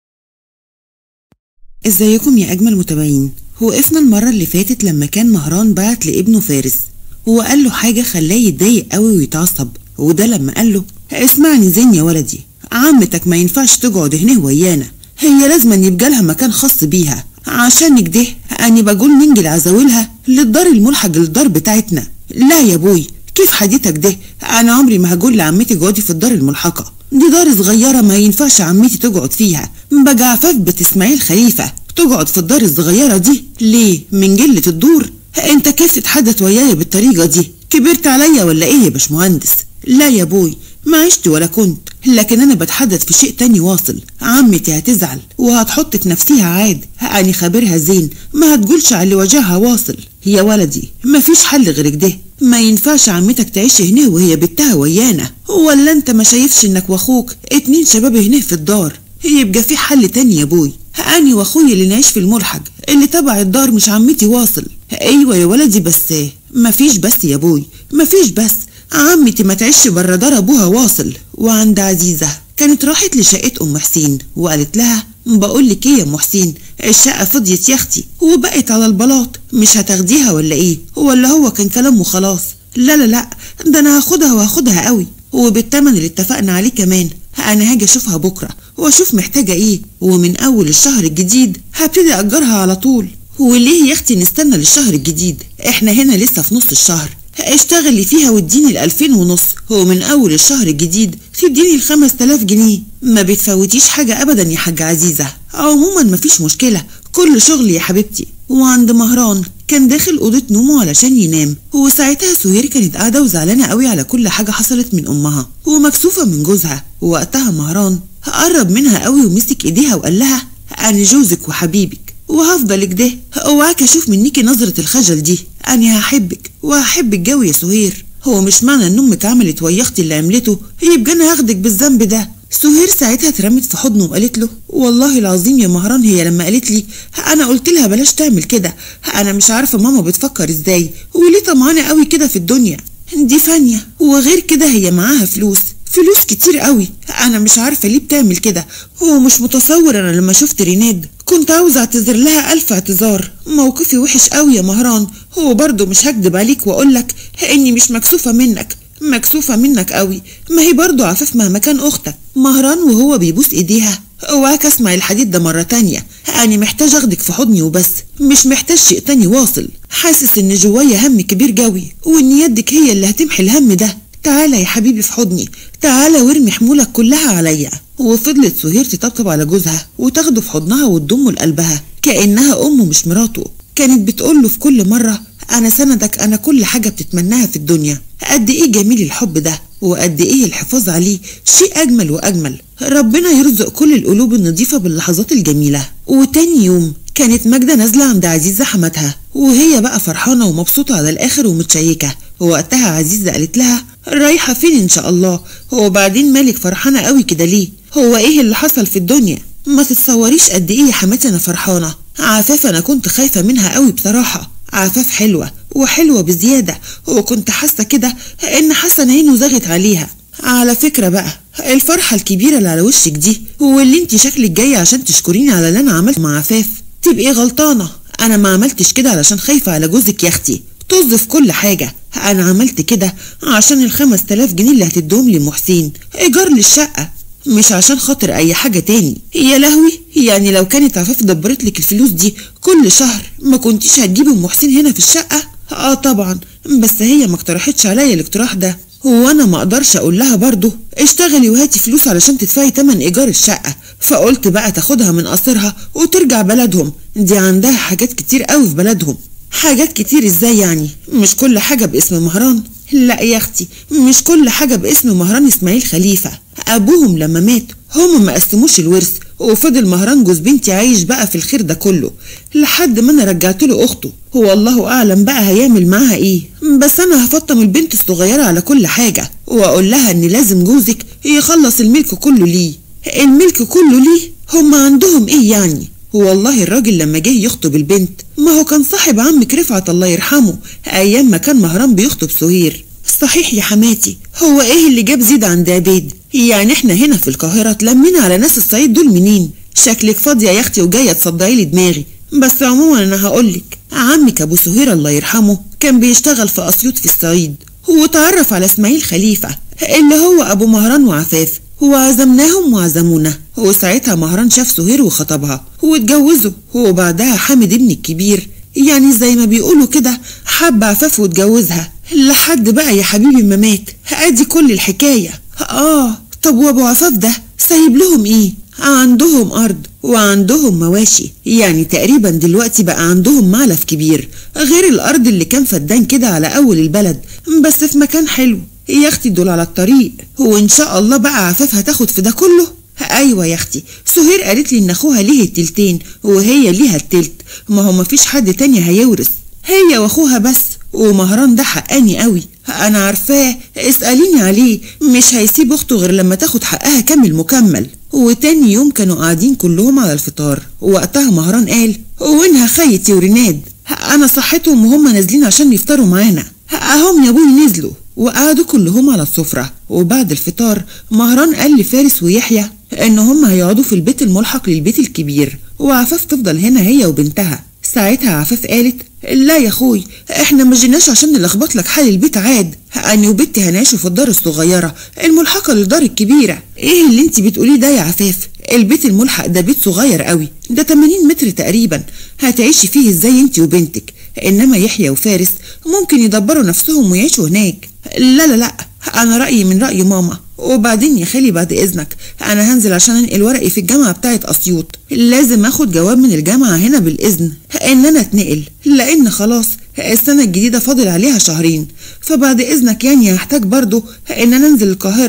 ازيكم يا اجمل متابعين وقفنا المره اللي فاتت لما كان مهران بعت لابنه فارس هو قال له حاجه خلاه يتضايق قوي ويتعصب وده لما قال له اسمعني زين يا ولدي عمتك ما ينفعش تقعد هنا ويانا هي لازم يبقى لها مكان خاص بيها عشان كده أنا بقول ننجل عزاولها للدار الملحق للدار بتاعتنا لا يا ابوي كيف حديتك ده انا عمري ما هقول لعمتي اقعدي في الدار الملحقه دي دار صغيره ما ينفعش عمتي تقعد فيها بقى عفاف بنت اسماعيل خليفه تقعد في الدار الصغيره دي ليه من قله الدور انت كيف تتحدث وياي بالطريقه دي كبرت عليا ولا ايه يا باشمهندس لا يا ابوي ما عشت ولا كنت لكن انا بتحدث في شيء تاني واصل عمتي هتزعل وهتحط في نفسها عاد اني خابرها زين ما هتقولش على اللي وجهها واصل يا ولدي مفيش حل غير كده ما ينفعش عمتك تعيش هنا وهي بنتها ويانا ولا انت ما شايفش انك واخوك اتنين شباب هنا في الدار يبقى في حل تاني يا ابوي اني واخويا اللي نعيش في الملحق اللي تبع الدار مش عمتي واصل ايوه يا ولدي بس مفيش بس يا ابوي مفيش بس عمتي ما تعيش بره دار ابوها واصل وعند عزيزه كانت راحت لشقه ام حسين وقالت لها بقول لك ايه يا ام حسين الشقه فضيت يا اختي وبقت على البلاط مش هتاخديها ولا ايه ولا هو كان كلام وخلاص لا لا لا ده انا هاخدها وهاخدها قوي وبالتمن اللي اتفقنا عليه كمان انا هاجي اشوفها بكره واشوف محتاجه ايه ومن اول الشهر الجديد هبتدي اجرها على طول وليه يا اختي نستنى للشهر الجديد احنا هنا لسه في نص الشهر اشتغلي فيها واديني الألفين ونص هو من أول الشهر الجديد تديني الخمس تلاف جنيه ما بتفوتيش حاجة أبدا يا حاجة عزيزة عموما مفيش مشكلة كل شغل يا حبيبتي وعند مهران كان داخل أوضة نومه علشان ينام وساعتها سهير كانت قاعدة وزعلانة قوي على كل حاجة حصلت من أمها ومكسوفة من جوزها ووقتها مهران قرب منها قوي ومسك إيديها وقال لها أنا جوزك وحبيبك وهفضل كده اوعاك اشوف منيكي نظرة الخجل دي انا هحبك وهحبك جو يا سهير هو مش معنى ان امك عملت ويا اختي اللي عملته يبقى انا هاخدك بالذنب ده سهير ساعتها اترمت في حضنه وقالت له والله العظيم يا مهران هي لما قالت لي انا قلت لها بلاش تعمل كده انا مش عارفه ماما بتفكر ازاي وليه طمعانه قوي كده في الدنيا دي فانية وغير كده هي معاها فلوس فلوس كتير قوي انا مش عارفه ليه بتعمل كده هو مش متصور انا لما شفت ريناد كنت عاوز اعتذر لها الف اعتذار موقفي وحش قوي يا مهران هو برضه مش هكدب عليك واقولك اني مش مكسوفه منك مكسوفه منك قوي ما هي برضه عفاف مهما كان اختك مهران وهو بيبوس ايديها اوعاك اسمع الحديد ده مرة تانية أنا محتاج أخدك في حضني وبس مش محتاج شيء تاني واصل حاسس إن جوايا هم كبير جوي وإن يدك هي اللي هتمحي الهم ده تعالى يا حبيبي في حضني تعالى وارمي حمولك كلها عليا وفضلت سهير تطبطب على جوزها وتاخده في حضنها وتضمه لقلبها كأنها أمه مش مراته كانت بتقوله في كل مرة أنا سندك أنا كل حاجة بتتمناها في الدنيا قد إيه جميل الحب ده وقد إيه الحفاظ عليه شيء أجمل وأجمل ربنا يرزق كل القلوب النظيفة باللحظات الجميلة وتاني يوم كانت ماجدة نازلة عند عزيزة حماتها وهي بقى فرحانة ومبسوطة على الآخر ومتشيكة ووقتها عزيزة قالت لها رايحة فين إن شاء الله هو بعدين مالك فرحانة قوي كده ليه هو إيه اللي حصل في الدنيا ما تتصوريش قد إيه يا حماتي أنا فرحانة عفاف أنا كنت خايفة منها قوي بصراحة عفاف حلوة وحلوة بزيادة وكنت حاسة كده إن حسن عينه زغت عليها على فكرة بقى الفرحة الكبيرة اللي على وشك دي واللي انت شكلك جاية عشان تشكريني على اللي انا عملته مع عفاف تبقي غلطانة انا ما عملتش كده علشان خايفة على جوزك يا اختي طز في كل حاجة انا عملت كده عشان الخمس تلاف جنيه اللي هتدوهم لي محسين ايجار للشقة مش عشان خاطر اي حاجة تاني يا لهوي يعني لو كانت عفاف دبرت لك الفلوس دي كل شهر ما كنتيش هتجيبي ام محسين هنا في الشقة اه طبعا بس هي ما اقترحتش عليا الاقتراح ده هو انا ما اقدرش اقول لها برضه اشتغلي وهاتي فلوس علشان تدفعي تمن ايجار الشقه فقلت بقى تاخدها من قصرها وترجع بلدهم دي عندها حاجات كتير قوي في بلدهم حاجات كتير ازاي يعني مش كل حاجه باسم مهران لا يا اختي مش كل حاجه باسم مهران اسماعيل خليفه ابوهم لما مات هم ما قسموش الورث وفضل مهران جوز بنتي عايش بقى في الخير ده كله لحد ما انا رجعت له اخته هو الله اعلم بقى هيعمل معاها ايه بس انا هفطم البنت الصغيره على كل حاجه واقول لها ان لازم جوزك يخلص الملك كله ليه الملك كله ليه هم عندهم ايه يعني والله الراجل لما جه يخطب البنت ما هو كان صاحب عمك رفعت الله يرحمه ايام ما كان مهران بيخطب سهير صحيح يا حماتي هو ايه اللي جاب زيد عند عبيد يعني احنا هنا في القاهرة اتلمينا على ناس الصعيد دول منين شكلك فاضية يا اختي وجاية تصدعي لي دماغي بس عموما انا هقولك عمك ابو سهير الله يرحمه كان بيشتغل في اسيوط في الصعيد وتعرف على اسماعيل خليفة اللي هو ابو مهران وعفاف وعزمناهم وعزمونا وساعتها مهران شاف سهير وخطبها واتجوزوا وبعدها حامد ابني الكبير يعني زي ما بيقولوا كده حب عفاف واتجوزها لحد بقى يا حبيبي ما مات ادي كل الحكاية اه طب وابو عفاف ده سايب لهم ايه عندهم ارض وعندهم مواشي يعني تقريبا دلوقتي بقى عندهم معلف كبير غير الارض اللي كان فدان كده على اول البلد بس في مكان حلو يا اختي دول على الطريق وان شاء الله بقى عفاف هتاخد في ده كله ايوه يا اختي سهير قالت لي ان اخوها ليه التلتين وهي ليها التلت ما هو مفيش حد تاني هيورث هي واخوها بس ومهران ده حقاني قوي انا عارفاه اساليني عليه مش هيسيب اخته غير لما تاخد حقها كامل مكمل وتاني يوم كانوا قاعدين كلهم على الفطار ووقتها مهران قال وينها خيتي وريناد انا صحتهم وهم نازلين عشان يفطروا معانا اهم يا ابوي نزلوا وقعدوا كلهم على السفرة وبعد الفطار مهران قال لفارس ويحيى ان هم هيقعدوا في البيت الملحق للبيت الكبير وعفاف تفضل هنا هي وبنتها ساعتها عفاف قالت لا يا اخوي احنا ما جيناش عشان نلخبط لك حال البيت عاد انا وبنتي هنعيشوا في الدار الصغيره الملحقه للدار الكبيره ايه اللي انت بتقوليه ده يا عفاف البيت الملحق ده بيت صغير قوي ده 80 متر تقريبا هتعيشي فيه ازاي انت وبنتك انما يحيى وفارس ممكن يدبروا نفسهم ويعيشوا هناك لا لا لا انا رايي من راي ماما وبعدين يا خالي بعد اذنك انا هنزل عشان انقل ورقي في الجامعه بتاعه اسيوط لازم اخد جواب من الجامعه هنا بالاذن ان انا اتنقل لان خلاص السنه الجديده فاضل عليها شهرين فبعد اذنك يعني هحتاج برضو ان انا انزل القاهره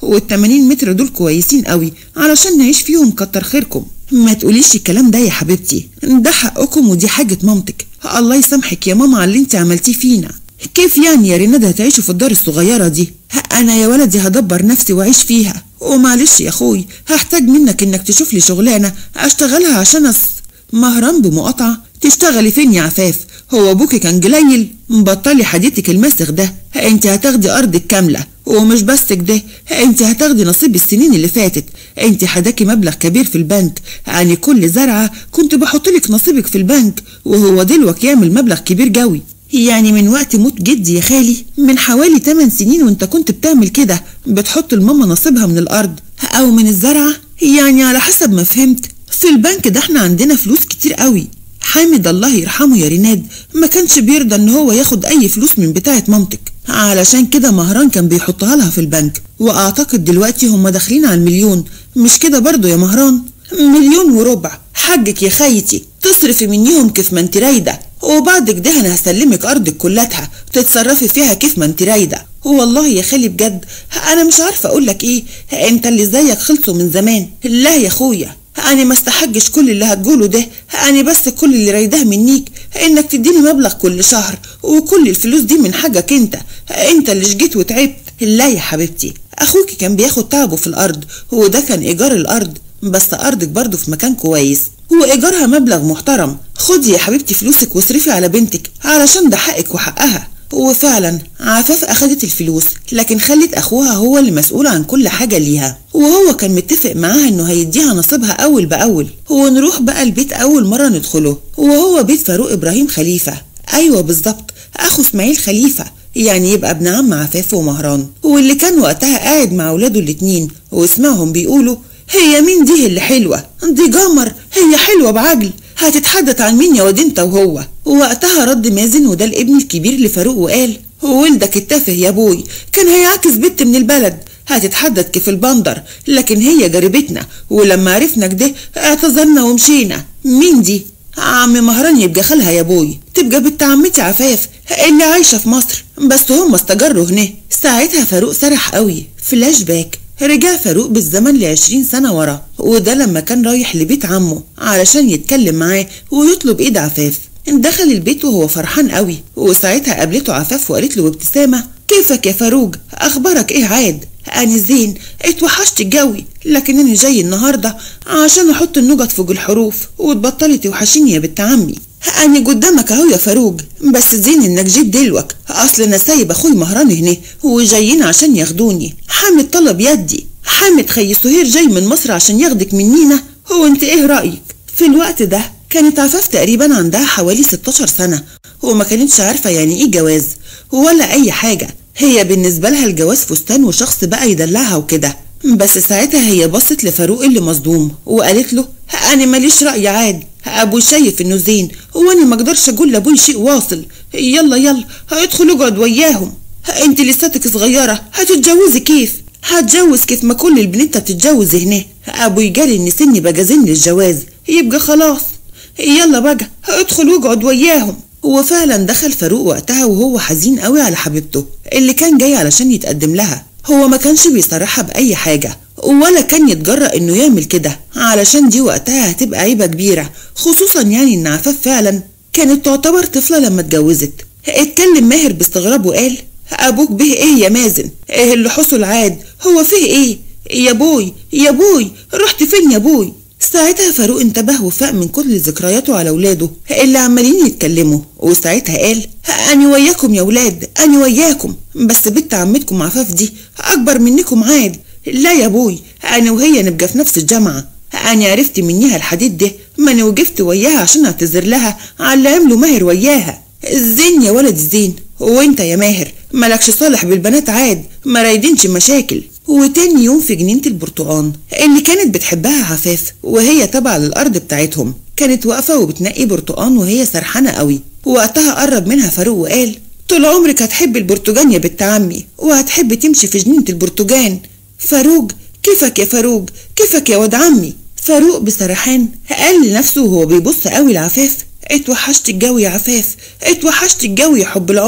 والتمانين متر دول كويسين قوي علشان نعيش فيهم كتر خيركم ما تقوليش الكلام ده يا حبيبتي ده حقكم ودي حاجة مامتك الله يسامحك يا ماما على اللي انت عملتيه فينا كيف يعني يا ريناد هتعيشوا في الدار الصغيرة دي انا يا ولدي هدبر نفسي واعيش فيها ومعلش يا اخوي هحتاج منك انك تشوف لي شغلانة اشتغلها عشان أص... مهران بمقاطعة تشتغلي فين يا عفاف هو ابوكي كان قليل بطلي حديتك المسخ ده انت هتاخدي ارضك كامله ومش بس كده انت هتاخدي نصيب السنين اللي فاتت انت حداكي مبلغ كبير في البنك يعني كل زرعه كنت بحط لك نصيبك في البنك وهو دلوقتي يعمل مبلغ كبير قوي يعني من وقت موت جدي يا خالي من حوالي 8 سنين وانت كنت بتعمل كده بتحط لماما نصيبها من الارض او من الزرعه يعني على حسب ما فهمت في البنك ده احنا عندنا فلوس كتير قوي حامد الله يرحمه يا ريناد ما كانش بيرضى ان هو ياخد اي فلوس من بتاعه مامتك علشان كده مهران كان بيحطها لها في البنك واعتقد دلوقتي هم داخلين على المليون مش كده برضو يا مهران مليون وربع حقك يا خيتي تصرفي منيهم كيف ما انت رايده وبعد كده انا هسلمك ارضك كلتها تتصرفي فيها كيف ما انت رايده والله يا خالي بجد انا مش عارفه اقول لك ايه انت اللي زيك خلصوا من زمان لا يا اخويا أنا ما استحقش كل اللي هتقوله ده أنا بس كل اللي رايداه منيك إنك تديني مبلغ كل شهر وكل الفلوس دي من حاجك أنت أنت اللي جيت وتعبت لا يا حبيبتي أخوك كان بياخد تعبه في الأرض وده كان إيجار الأرض بس أرضك برضه في مكان كويس وإيجارها مبلغ محترم خدي يا حبيبتي فلوسك واصرفي على بنتك علشان ده حقك وحقها وفعلا عفاف أخدت الفلوس لكن خلت أخوها هو اللي مسؤول عن كل حاجة ليها وهو كان متفق معاها إنه هيديها نصيبها أول بأول ونروح بقى البيت أول مرة ندخله وهو بيت فاروق إبراهيم خليفة أيوة بالظبط أخو إسماعيل خليفة يعني يبقى ابن عم عفاف ومهران واللي كان وقتها قاعد مع ولاده الاتنين واسمعهم بيقولوا هي مين دي اللي حلوة دي جمر هي حلوة بعجل هتتحدث عن مين يا واد انت وهو وقتها رد مازن وده الابن الكبير لفاروق وقال ولدك التافه يا ابوي كان هيعكس بنت من البلد هتتحدث كيف البندر لكن هي جربتنا ولما عرفنا كده اعتذرنا ومشينا مين دي عم مهران يبقى خالها يا ابوي تبقى بنت عمتي عفاف اللي عايشه في مصر بس هم استجروا هنا ساعتها فاروق سرح قوي فلاش باك رجع فاروق بالزمن لعشرين سنة ورا وده لما كان رايح لبيت عمه علشان يتكلم معاه ويطلب ايد عفاف دخل البيت وهو فرحان قوي وساعتها قابلته عفاف وقالت له بابتسامة كيفك يا فاروق اخبارك ايه عاد انا زين اتوحشت الجوي لكن انا جاي النهارده عشان احط النجط فوق الحروف وتبطلي توحشيني يا بنت عمي أنا قدامك أهو يا فاروق بس زين إنك جيت دلوك أصل أنا سايب أخوي مهران هنا وجايين عشان ياخدوني حامد طلب يدي حامد خي سهير جاي من مصر عشان ياخدك منينا هو أنت إيه رأيك؟ في الوقت ده كانت عفاف تقريبا عندها حوالي 16 سنة وما كانتش عارفة يعني إيه جواز ولا أي حاجة هي بالنسبة لها الجواز فستان وشخص بقى يدلعها وكده بس ساعتها هي بصت لفاروق اللي مصدوم وقالت له أنا ماليش رأي عاد ابوي شايف انه زين وانا ما اقدرش اقول لابوي شيء واصل يلا يلا هيدخل اقعد وياهم انت لساتك صغيره هتتجوزي كيف هتجوز كيف ما كل البنات بتتجوز هنا ابوي جالي ان سني بقى زن للجواز يبقى خلاص يلا بقى ادخل واقعد وياهم وفعلا دخل فاروق وقتها وهو حزين قوي على حبيبته اللي كان جاي علشان يتقدم لها هو ما كانش بيصرحها بأي حاجة ولا كان يتجرأ انه يعمل كده علشان دي وقتها هتبقى عيبة كبيرة خصوصا يعني ان عفاف فعلا كانت تعتبر طفلة لما اتجوزت اتكلم ماهر باستغراب وقال ابوك به ايه يا مازن ايه اللي حصل عاد هو فيه ايه يا بوي يا بوي رحت فين يا بوي ساعتها فاروق انتبه وفاق من كل ذكرياته على ولاده اللي عمالين يتكلموا وساعتها قال أنا وياكم يا ولاد أنا وياكم بس بنت عمتكم عفاف دي أكبر منكم عاد لا يا بوي أنا وهي نبقى في نفس الجامعة أنا عرفت منيها الحديد ده ما أنا وقفت وياها عشان أعتذر لها على اللي عمله ماهر وياها زين يا ولد زين وانت يا ماهر مالكش صالح بالبنات عاد ما رايدينش مشاكل وتاني يوم في جنينة البرتقان اللي كانت بتحبها عفاف وهي تبع للأرض بتاعتهم كانت واقفة وبتنقي برتقان وهي سرحانة قوي وقتها قرب منها فاروق وقال طول عمرك هتحب البرتقان يا بنت عمي وهتحب تمشي في جنينة البرتقان فاروق كيفك يا فاروق كيفك يا واد عمي فاروق بسرحان قال لنفسه وهو بيبص قوي لعفاف اتوحشت الجو يا عفاف اتوحشت الجو يا حب العمر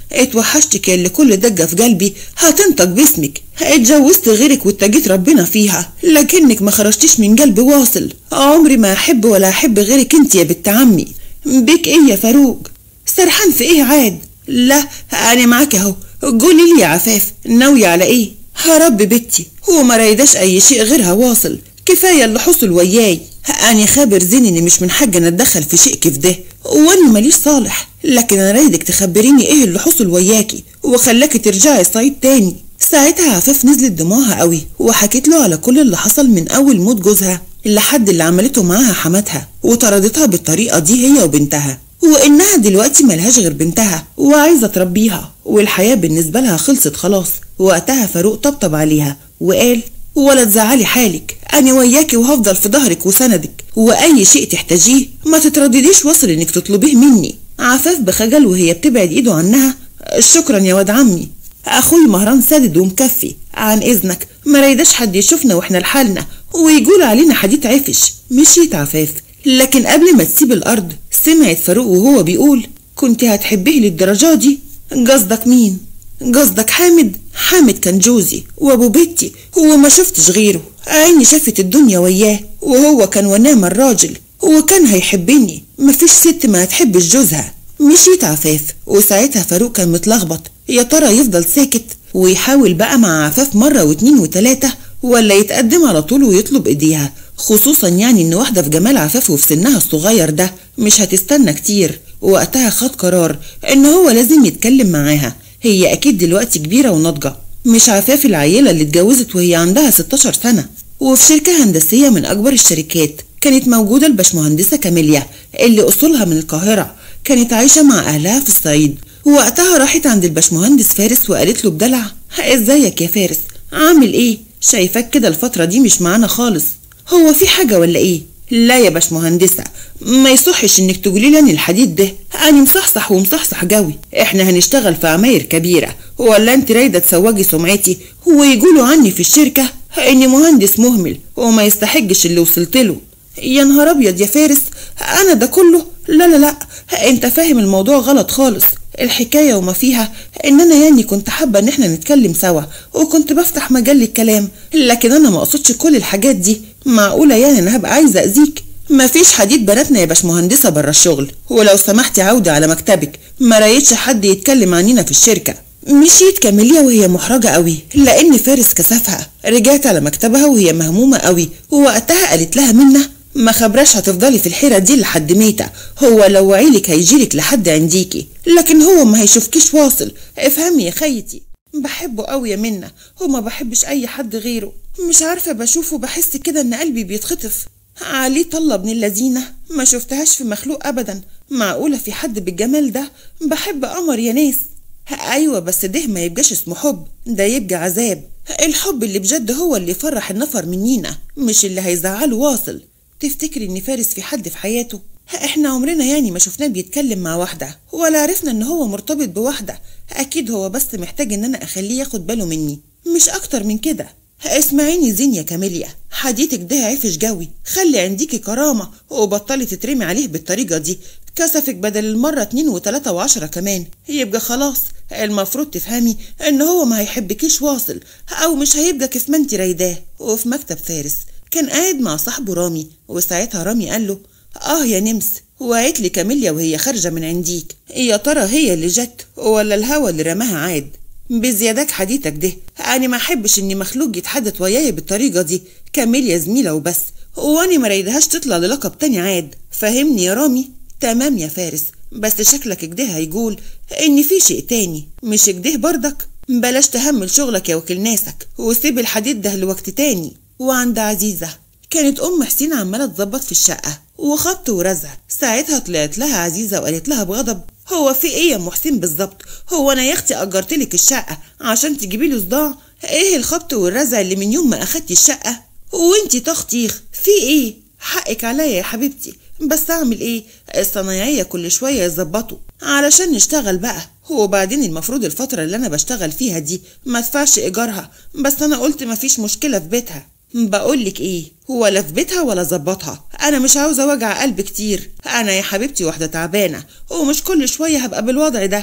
اتوحشتك اللي كل دقة في قلبي هتنطق باسمك اتجوزت غيرك واتجيت ربنا فيها لكنك ما خرجتيش من قلبي واصل عمري ما احب ولا احب غيرك انت يا بنت عمي بك ايه يا فاروق سرحان في ايه عاد لا انا معاك اهو قولي لي يا عفاف ناوية على ايه هرب بنتي هو ما رايداش اي شيء غيرها واصل كفاية اللي حصل وياي أنا خابر زين إني مش من حاجة أتدخل في شيء كيف ده وأنا ماليش صالح لكن أنا رايدك تخبريني إيه اللي حصل وياكي وخلاكي ترجعي الصعيد تاني ساعتها عفاف نزلت دموعها قوي وحكيت له على كل اللي حصل من أول موت جوزها لحد اللي عملته معاها حماتها وطردتها بالطريقة دي هي وبنتها وإنها دلوقتي ملهاش غير بنتها وعايزة تربيها والحياة بالنسبة لها خلصت خلاص وقتها فاروق طبطب عليها وقال ولا تزعلي حالك انا وياكي وهفضل في ظهرك وسندك واي شيء تحتاجيه ما تتردديش وصل انك تطلبيه مني عفاف بخجل وهي بتبعد ايده عنها شكرا يا واد عمي اخوي مهران سادد ومكفي عن اذنك ما رايداش حد يشوفنا واحنا لحالنا ويقول علينا حديث عفش مشيت عفاف لكن قبل ما تسيب الارض سمعت فاروق وهو بيقول كنت هتحبيه للدرجه دي قصدك مين قصدك حامد حامد كان جوزي وابو بيتي هو ما شفتش غيره عيني شافت الدنيا وياه وهو كان ونام الراجل وكان هيحبني مفيش ست ما هتحبش جوزها مشيت عفاف وساعتها فاروق كان متلخبط يا ترى يفضل ساكت ويحاول بقى مع عفاف مرة واتنين وتلاتة ولا يتقدم على طول ويطلب ايديها خصوصا يعني ان واحدة في جمال عفاف وفي سنها الصغير ده مش هتستنى كتير وقتها خد قرار ان هو لازم يتكلم معاها هي أكيد دلوقتي كبيرة وناضجة مش عفاف العيلة اللي اتجوزت وهي عندها 16 سنة وفي شركة هندسية من أكبر الشركات كانت موجودة البشمهندسة كاميليا اللي أصولها من القاهرة كانت عايشة مع أهلها في الصعيد ووقتها راحت عند البشمهندس فارس وقالت له بدلع ازيك يا فارس عامل ايه شايفاك كده الفترة دي مش معانا خالص هو في حاجة ولا ايه لا يا باشمهندسة ما يصحش انك تقولي لي الحديد ده انا مصحصح ومصحصح جوي احنا هنشتغل في عماير كبيرة ولا انت رايدة تسوجي سمعتي ويقولوا عني في الشركة اني مهندس مهمل وما يستحقش اللي وصلت له يا نهار ابيض يا فارس انا ده كله لا لا لا انت فاهم الموضوع غلط خالص الحكاية وما فيها ان انا يعني كنت حابة ان احنا نتكلم سوا وكنت بفتح مجال للكلام لكن انا ما اقصدش كل الحاجات دي معقولة يعني انا هبقى عايزة اذيك مفيش حديد بناتنا يا باشمهندسة برا الشغل ولو سمحتي عودة على مكتبك ما رايتش حد يتكلم عنينا في الشركة مشيت كاميليا وهي محرجة قوي لأن فارس كسفها رجعت على مكتبها وهي مهمومة قوي ووقتها قالت لها منه ما خبراش هتفضلي في الحيرة دي لحد ميتة هو لو وعيلك هيجيلك لحد عنديكي لكن هو ما هيشوفكيش واصل افهمي يا خيتي بحبه قوي يا منة وما بحبش اي حد غيره مش عارفة بشوفه بحس كده ان قلبي بيتخطف عليه طلة ابن اللذينة ما شفتهاش في مخلوق ابدا معقولة في حد بالجمال ده بحب قمر يا ناس ايوه بس ده ما يبقاش اسمه حب ده يبقى عذاب الحب اللي بجد هو اللي يفرح النفر منينا مش اللي هيزعله واصل تفتكري ان فارس في حد في حياته احنا عمرنا يعني ما شفناه بيتكلم مع واحدة ولا عرفنا ان هو مرتبط بواحدة اكيد هو بس محتاج ان انا اخليه ياخد باله مني مش اكتر من كده اسمعيني زين يا كاميليا حديتك ده عفش جوي خلي عنديكي كرامة وبطلي تترمي عليه بالطريقة دي كسفك بدل المرة اتنين وتلاتة وعشرة كمان يبقى خلاص المفروض تفهمي ان هو ما هيحبكيش واصل او مش هيبقى كيف ما انت رايداه وفي مكتب فارس كان قاعد مع صاحبه رامي وساعتها رامي قال له اه يا نمس وقعت لي كاميليا وهي خارجة من عنديك يا ترى هي اللي جت ولا الهوا اللي رماها عاد بزيادك حديتك ده انا ما احبش ان مخلوق يتحدث وياي بالطريقه دي كاميليا زميله وبس وانا ما رايدهاش تطلع للقب تاني عاد فهمني يا رامي تمام يا فارس بس شكلك كده هيقول ان في شيء تاني مش كده برضك بلاش تهمل شغلك يا وكيل ناسك وسيب الحديد ده لوقت تاني وعند عزيزة كانت أم حسين عمالة تظبط في الشقة وخبط ورزع ساعتها طلعت لها عزيزة وقالت لها بغضب هو في ايه يا ام حسين بالظبط هو انا يا اختي اجرتلك الشقه عشان تجيبي لي صداع ايه الخبط والرزع اللي من يوم ما اخدتي الشقه وانتي تخطيخ في ايه حقك عليا يا حبيبتي بس اعمل ايه الصنايعيه كل شويه يظبطوا علشان نشتغل بقى وبعدين المفروض الفتره اللي انا بشتغل فيها دي ما ادفعش ايجارها بس انا قلت مفيش مشكله في بيتها بقولك ايه ولا في بيتها ولا ظبطها انا مش عاوزه وجع قلب كتير انا يا حبيبتي واحده تعبانه ومش كل شويه هبقى بالوضع ده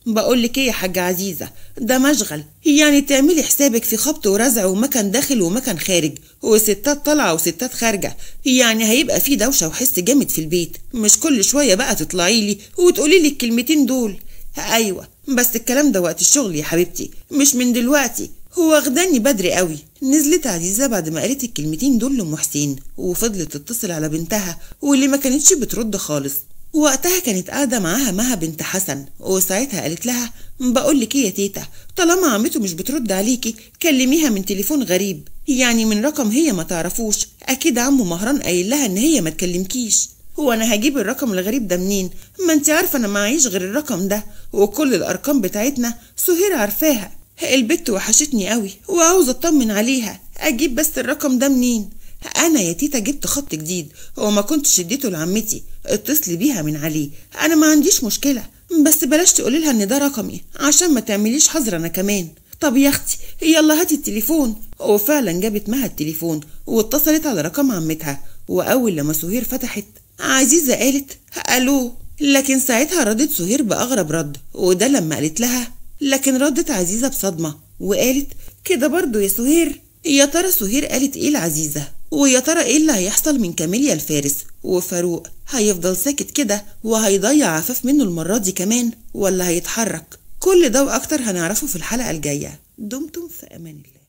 بقولك ايه يا حاجة عزيزة ده مشغل يعني تعملي حسابك في خبط ورزع ومكان داخل ومكان خارج وستات طالعة وستات خارجة يعني هيبقى في دوشة وحس جامد في البيت مش كل شوية بقى تطلعي لي وتقولي لي الكلمتين دول ايوه بس الكلام ده وقت الشغل يا حبيبتي مش من دلوقتي هو واخداني بدري قوي نزلت عزيزة بعد ما قالت الكلمتين دول لأم حسين وفضلت تتصل على بنتها واللي ما كانتش بترد خالص وقتها كانت قاعدة معاها مها بنت حسن وساعتها قالت لها بقول لك ايه يا تيتا طالما عمته مش بترد عليكي كلميها من تليفون غريب يعني من رقم هي ما تعرفوش اكيد عمو مهران قايل لها ان هي ما تكلمكيش هو انا هجيب الرقم الغريب ده منين ما انت عارفه انا معيش غير الرقم ده وكل الارقام بتاعتنا سهير عارفاها البت وحشتني قوي وعاوزه اطمن عليها اجيب بس الرقم ده منين انا يا تيتا جبت خط جديد وما كنتش اديته لعمتي اتصلي بيها من عليه انا ما عنديش مشكله بس بلاش تقولي لها ان ده رقمي عشان ما تعمليش حظر انا كمان طب يا اختي يلا هاتي التليفون وفعلا جابت مها التليفون واتصلت على رقم عمتها واول لما سهير فتحت عزيزه قالت الو لكن ساعتها ردت سهير باغرب رد وده لما قالت لها لكن ردت عزيزه بصدمه وقالت كده برضو يا سهير يا ترى سهير قالت ايه لعزيزه ويا ترى ايه اللي هيحصل من كاميليا الفارس وفاروق هيفضل ساكت كده وهيضيع عفاف منه المرة دي كمان ولا هيتحرك كل ده واكتر هنعرفه في الحلقة الجاية دمتم في امان الله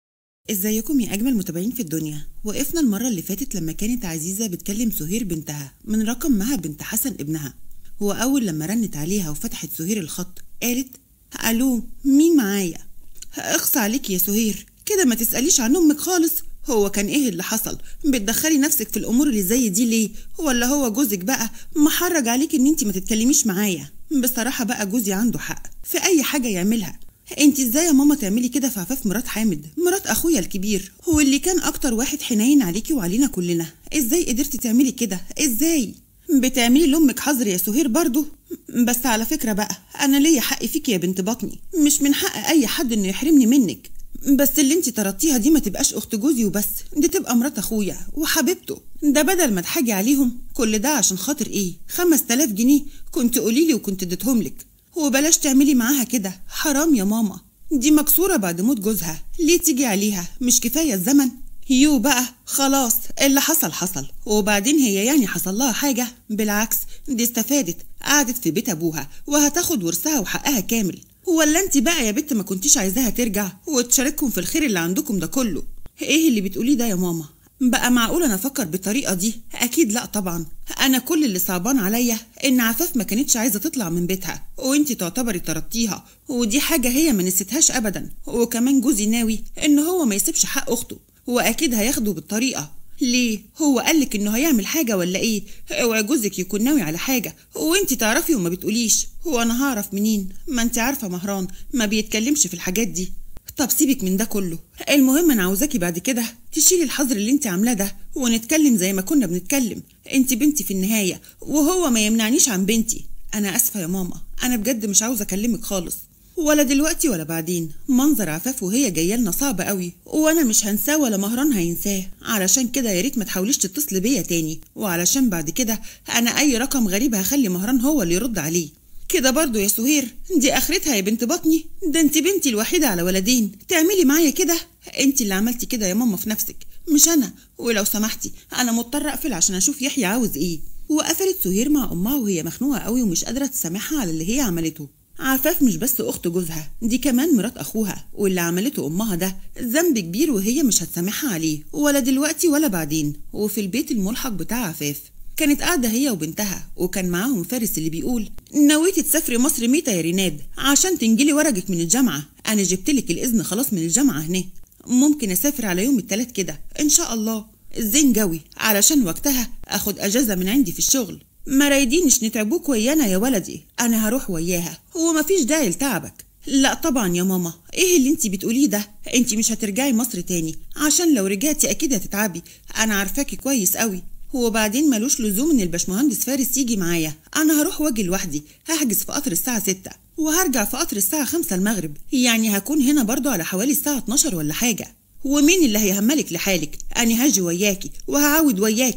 ازيكم يا اجمل متابعين في الدنيا وقفنا المرة اللي فاتت لما كانت عزيزة بتكلم سهير بنتها من رقم مها بنت حسن ابنها هو اول لما رنت عليها وفتحت سهير الخط قالت الو مين معايا اخص عليك يا سهير كده ما تسأليش عن امك خالص هو كان ايه اللي حصل بتدخلي نفسك في الامور اللي زي دي ليه ولا هو جوزك بقى محرج عليك ان انت ما تتكلميش معايا بصراحه بقى جوزي عنده حق في اي حاجه يعملها انت ازاي يا ماما تعملي كده في عفاف مرات حامد مرات اخويا الكبير هو اللي كان اكتر واحد حنين عليكي وعلينا كلنا ازاي قدرتي تعملي كده ازاي بتعملي لامك حظر يا سهير برضه بس على فكره بقى انا ليا حق فيك يا بنت بطني مش من حق اي حد انه يحرمني منك بس اللي انت طردتيها دي ما تبقاش اخت جوزي وبس دي تبقى مرات اخويا وحبيبته ده بدل ما تحاجي عليهم كل ده عشان خاطر ايه خمس تلاف جنيه كنت قوليلي وكنت اديتهم لك وبلاش تعملي معاها كده حرام يا ماما دي مكسورة بعد موت جوزها ليه تيجي عليها مش كفاية الزمن يو بقى خلاص اللي حصل حصل وبعدين هي يعني حصل لها حاجة بالعكس دي استفادت قعدت في بيت أبوها وهتاخد ورثها وحقها كامل ولا انت بقى يا بنت ما كنتيش عايزاها ترجع وتشارككم في الخير اللي عندكم ده كله ايه اللي بتقوليه ده يا ماما بقى معقول انا افكر بالطريقه دي اكيد لا طبعا انا كل اللي صعبان عليا ان عفاف ما كانتش عايزه تطلع من بيتها وانت تعتبري طردتيها ودي حاجه هي ما نسيتهاش ابدا وكمان جوزي ناوي ان هو ما يسيبش حق اخته واكيد هياخده بالطريقه ليه هو قالك انه هيعمل حاجة ولا ايه اوعي جوزك يكون ناوي على حاجة وانت تعرفي وما بتقوليش هو انا هعرف منين ما انت عارفة مهران ما بيتكلمش في الحاجات دي طب سيبك من ده كله المهم انا عاوزاكي بعد كده تشيلي الحظر اللي انت عاملاه ده ونتكلم زي ما كنا بنتكلم انت بنتي في النهاية وهو ما يمنعنيش عن بنتي انا اسفة يا ماما انا بجد مش عاوزة اكلمك خالص ولا دلوقتي ولا بعدين منظر عفاف وهي جايه لنا صعب قوي وانا مش هنساه ولا مهران هينساه علشان كده يا ريت ما تحاوليش تتصلي بيا تاني وعلشان بعد كده انا اي رقم غريب هخلي مهران هو اللي يرد عليه كده برضو يا سهير دي اخرتها يا بنت بطني ده انت بنتي الوحيده على ولدين تعملي معايا كده انت اللي عملتي كده يا ماما في نفسك مش انا ولو سمحتي انا مضطره اقفل عشان اشوف يحيى عاوز ايه وقفلت سهير مع امها وهي مخنوقه قوي ومش قادره تسامحها على اللي هي عملته عفاف مش بس أخت جوزها دي كمان مرات أخوها واللي عملته أمها ده ذنب كبير وهي مش هتسامحها عليه ولا دلوقتي ولا بعدين وفي البيت الملحق بتاع عفاف كانت قاعدة هي وبنتها وكان معاهم فارس اللي بيقول نويتي تسافري مصر ميتة يا ريناد عشان تنجلي ورقك من الجامعة أنا جبتلك الإذن خلاص من الجامعة هنا ممكن أسافر على يوم التلات كده إن شاء الله زين جوي علشان وقتها أخد أجازة من عندي في الشغل ما رايدينش نتعبوك ويانا يا ولدي انا هروح وياها ومفيش داعي لتعبك لا طبعا يا ماما ايه اللي انت بتقوليه ده انت مش هترجعي مصر تاني عشان لو رجعتي اكيد هتتعبي انا عارفاكي كويس قوي وبعدين ملوش لزوم ان الباشمهندس فارس يجي معايا انا هروح واجي لوحدي هحجز في قطر الساعه 6 وهرجع في قطر الساعه 5 المغرب يعني هكون هنا برضو على حوالي الساعه 12 ولا حاجه ومين اللي هيهملك لحالك انا هاجي وياكي وهعود وياكي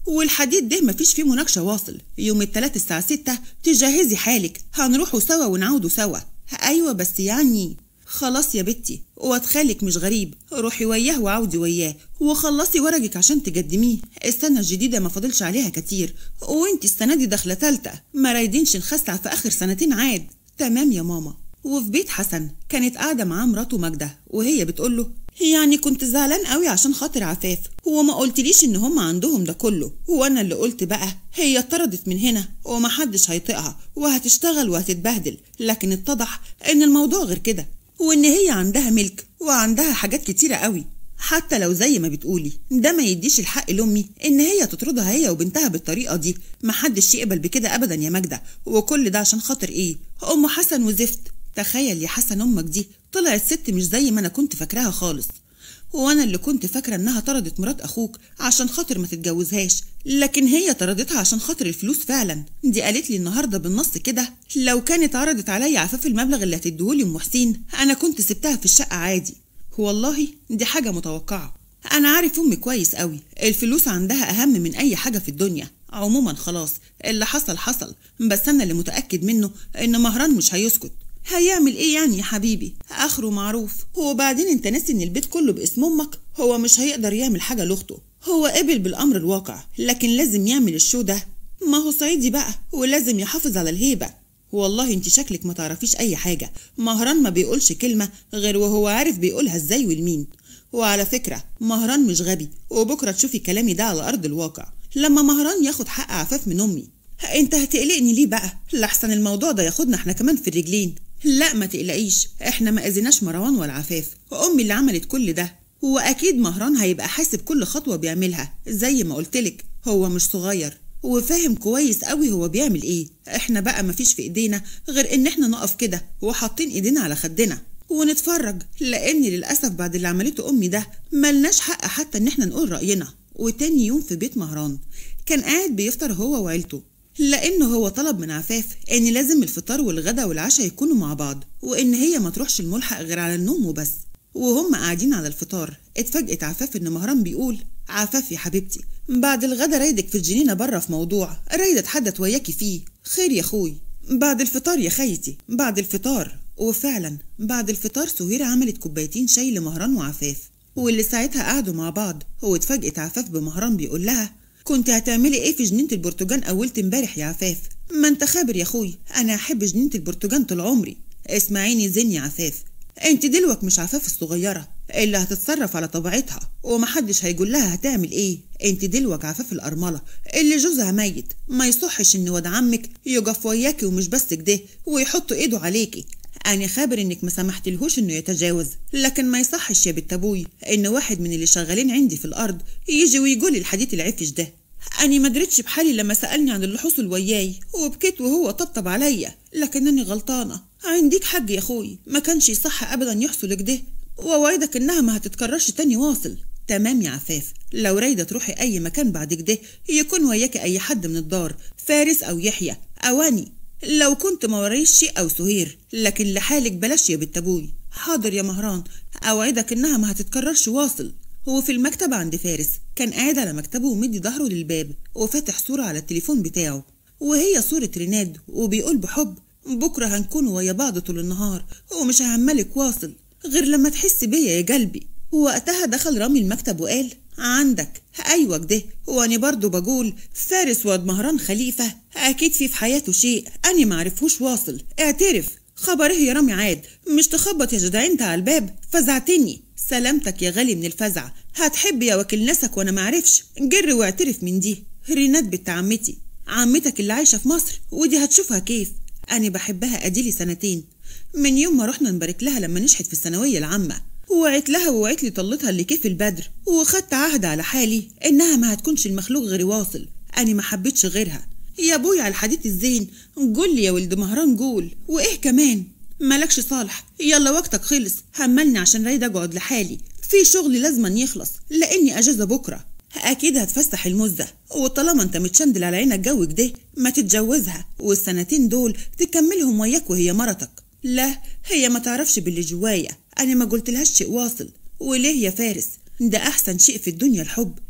والحديد ده مفيش فيه مناقشة واصل يوم التلات الساعة ستة تجهزي حالك هنروحوا سوا ونعودوا سوا أيوة بس يعني خلاص يا بنتي واد خالك مش غريب روحي وياه وعودي وياه وخلصي ورقك عشان تقدميه السنة الجديدة ما فاضلش عليها كتير وانت السنة دي داخلة تالتة ما رايدينش نخسع في آخر سنتين عاد تمام يا ماما وفي بيت حسن كانت قاعدة معاه مراته ماجدة وهي بتقول له يعني كنت زعلان قوي عشان خاطر عفاف وما قلتليش ان هم عندهم ده كله وانا اللي قلت بقى هي اتطردت من هنا ومحدش هيطيقها وهتشتغل وهتتبهدل لكن اتضح ان الموضوع غير كده وان هي عندها ملك وعندها حاجات كتيرة قوي حتى لو زي ما بتقولي ده ما يديش الحق لامي ان هي تطردها هي وبنتها بالطريقه دي محدش يقبل بكده ابدا يا ماجده وكل ده عشان خاطر ايه ام حسن وزفت تخيل يا حسن امك دي طلعت ست مش زي ما انا كنت فاكراها خالص وانا اللي كنت فاكره انها طردت مرات اخوك عشان خاطر ما تتجوزهاش لكن هي طردتها عشان خاطر الفلوس فعلا دي قالت لي النهارده بالنص كده لو كانت عرضت عليا عفاف المبلغ اللي هتديهولي ام حسين انا كنت سبتها في الشقه عادي والله دي حاجه متوقعه انا عارف امي كويس قوي الفلوس عندها اهم من اي حاجه في الدنيا عموما خلاص اللي حصل حصل بس انا اللي متاكد منه ان مهران مش هيسكت هيعمل ايه يعني يا حبيبي اخره معروف وبعدين انت ناسي ان البيت كله باسم امك هو مش هيقدر يعمل حاجه لاخته هو قبل بالامر الواقع لكن لازم يعمل الشو ده ما هو صعيدي بقى ولازم يحافظ على الهيبه والله انت شكلك ما تعرفيش اي حاجه مهران ما بيقولش كلمه غير وهو عارف بيقولها ازاي والمين وعلى فكره مهران مش غبي وبكره تشوفي كلامي ده على ارض الواقع لما مهران ياخد حق عفاف من امي انت هتقلقني ليه بقى لحسن الموضوع ده ياخدنا احنا كمان في الرجلين لا ما تقلقيش احنا ما اذيناش مروان ولا عفاف امي اللي عملت كل ده واكيد مهران هيبقى حاسب كل خطوه بيعملها زي ما قلتلك هو مش صغير وفاهم كويس قوي هو بيعمل ايه احنا بقى مفيش في ايدينا غير ان احنا نقف كده وحاطين ايدينا على خدنا ونتفرج لان للاسف بعد اللي عملته امي ده ملناش حق حتى ان احنا نقول راينا وتاني يوم في بيت مهران كان قاعد بيفطر هو وعيلته لأنه هو طلب من عفاف إن لازم الفطار والغدا والعشاء يكونوا مع بعض وإن هي ما تروحش الملحق غير على النوم وبس وهم قاعدين على الفطار اتفاجئت عفاف إن مهران بيقول عفاف يا حبيبتي بعد الغدا رايدك في الجنينة بره في موضوع رايدة اتحدث وياكي فيه خير يا أخوي بعد الفطار يا خيتي بعد الفطار وفعلا بعد الفطار سهيرة عملت كوبايتين شاي لمهران وعفاف واللي ساعتها قعدوا مع بعض هو اتفاجئت عفاف بمهران بيقول لها كنت هتعملي ايه في جنينة البرتقال اولت امبارح يا عفاف ما انت خابر يا اخوي انا احب جنينة البرتقال طول عمري اسمعيني زين يا عفاف انت دلوك مش عفاف الصغيرة اللي هتتصرف على طبيعتها ومحدش هيقول لها هتعمل ايه انت دلوك عفاف الارملة اللي جوزها ميت ما يصحش ان واد عمك يقف وياكي ومش بس كده ويحط ايده عليكي أنا خابر إنك ما سمحتلهوش إنه يتجاوز، لكن ما يصحش يا بنت أبوي إن واحد من اللي شغالين عندي في الأرض يجي ويقول الحديث العفش ده. أنا ما دريتش بحالي لما سألني عن اللي حصل وياي وبكيت وهو طبطب عليا، لكنني غلطانة. عندك حق يا أخوي، ما كانش يصح أبدا يحصل كده، وأوعدك إنها ما هتتكررش تاني واصل. تمام يا عفاف لو رايدة تروحي أي مكان بعد كده يكون وياكي أي حد من الدار فارس أو يحيى أواني لو كنت ما ورايش شيء أو سهير لكن لحالك بلاش يا بنت أبوي حاضر يا مهران أوعدك إنها ما هتتكررش واصل هو في المكتب عند فارس كان قاعد على مكتبه ومدي ظهره للباب وفاتح صورة على التليفون بتاعه وهي صورة ريناد وبيقول بحب بكرة هنكون ويا بعض طول النهار ومش هعملك واصل غير لما تحس بيا يا قلبي ووقتها دخل رامي المكتب وقال عندك ايوه كده وانا برضو بقول فارس واد مهران خليفه اكيد في في حياته شيء انا معرفهوش واصل اعترف خبر ايه يا رامي عاد مش تخبط يا جدع انت على الباب فزعتني سلامتك يا غالي من الفزع هتحب يا وكيل ناسك وانا معرفش جر واعترف من دي ريناد بنت عمتي عمتك اللي عايشه في مصر ودي هتشوفها كيف انا بحبها اديلي سنتين من يوم ما رحنا نبارك لها لما نشحت في الثانويه العامه ووعيت لها ووعيت لي طلتها اللي كيف البدر وخدت عهد على حالي انها ما هتكونش المخلوق غير واصل انا ما حبيتش غيرها يا ابوي على الحديث الزين قول لي يا ولد مهران قول وايه كمان مالكش صالح يلا وقتك خلص هملني عشان رايد اقعد لحالي في شغل لازما يخلص لاني اجازه بكره اكيد هتفسح المزه وطالما انت متشندل على عينك جو كده ما تتجوزها والسنتين دول تكملهم وياك وهي مرتك لا هي ما تعرفش باللي جوايا انا ما قلتلهاش شيء واصل وليه يا فارس ده احسن شيء في الدنيا الحب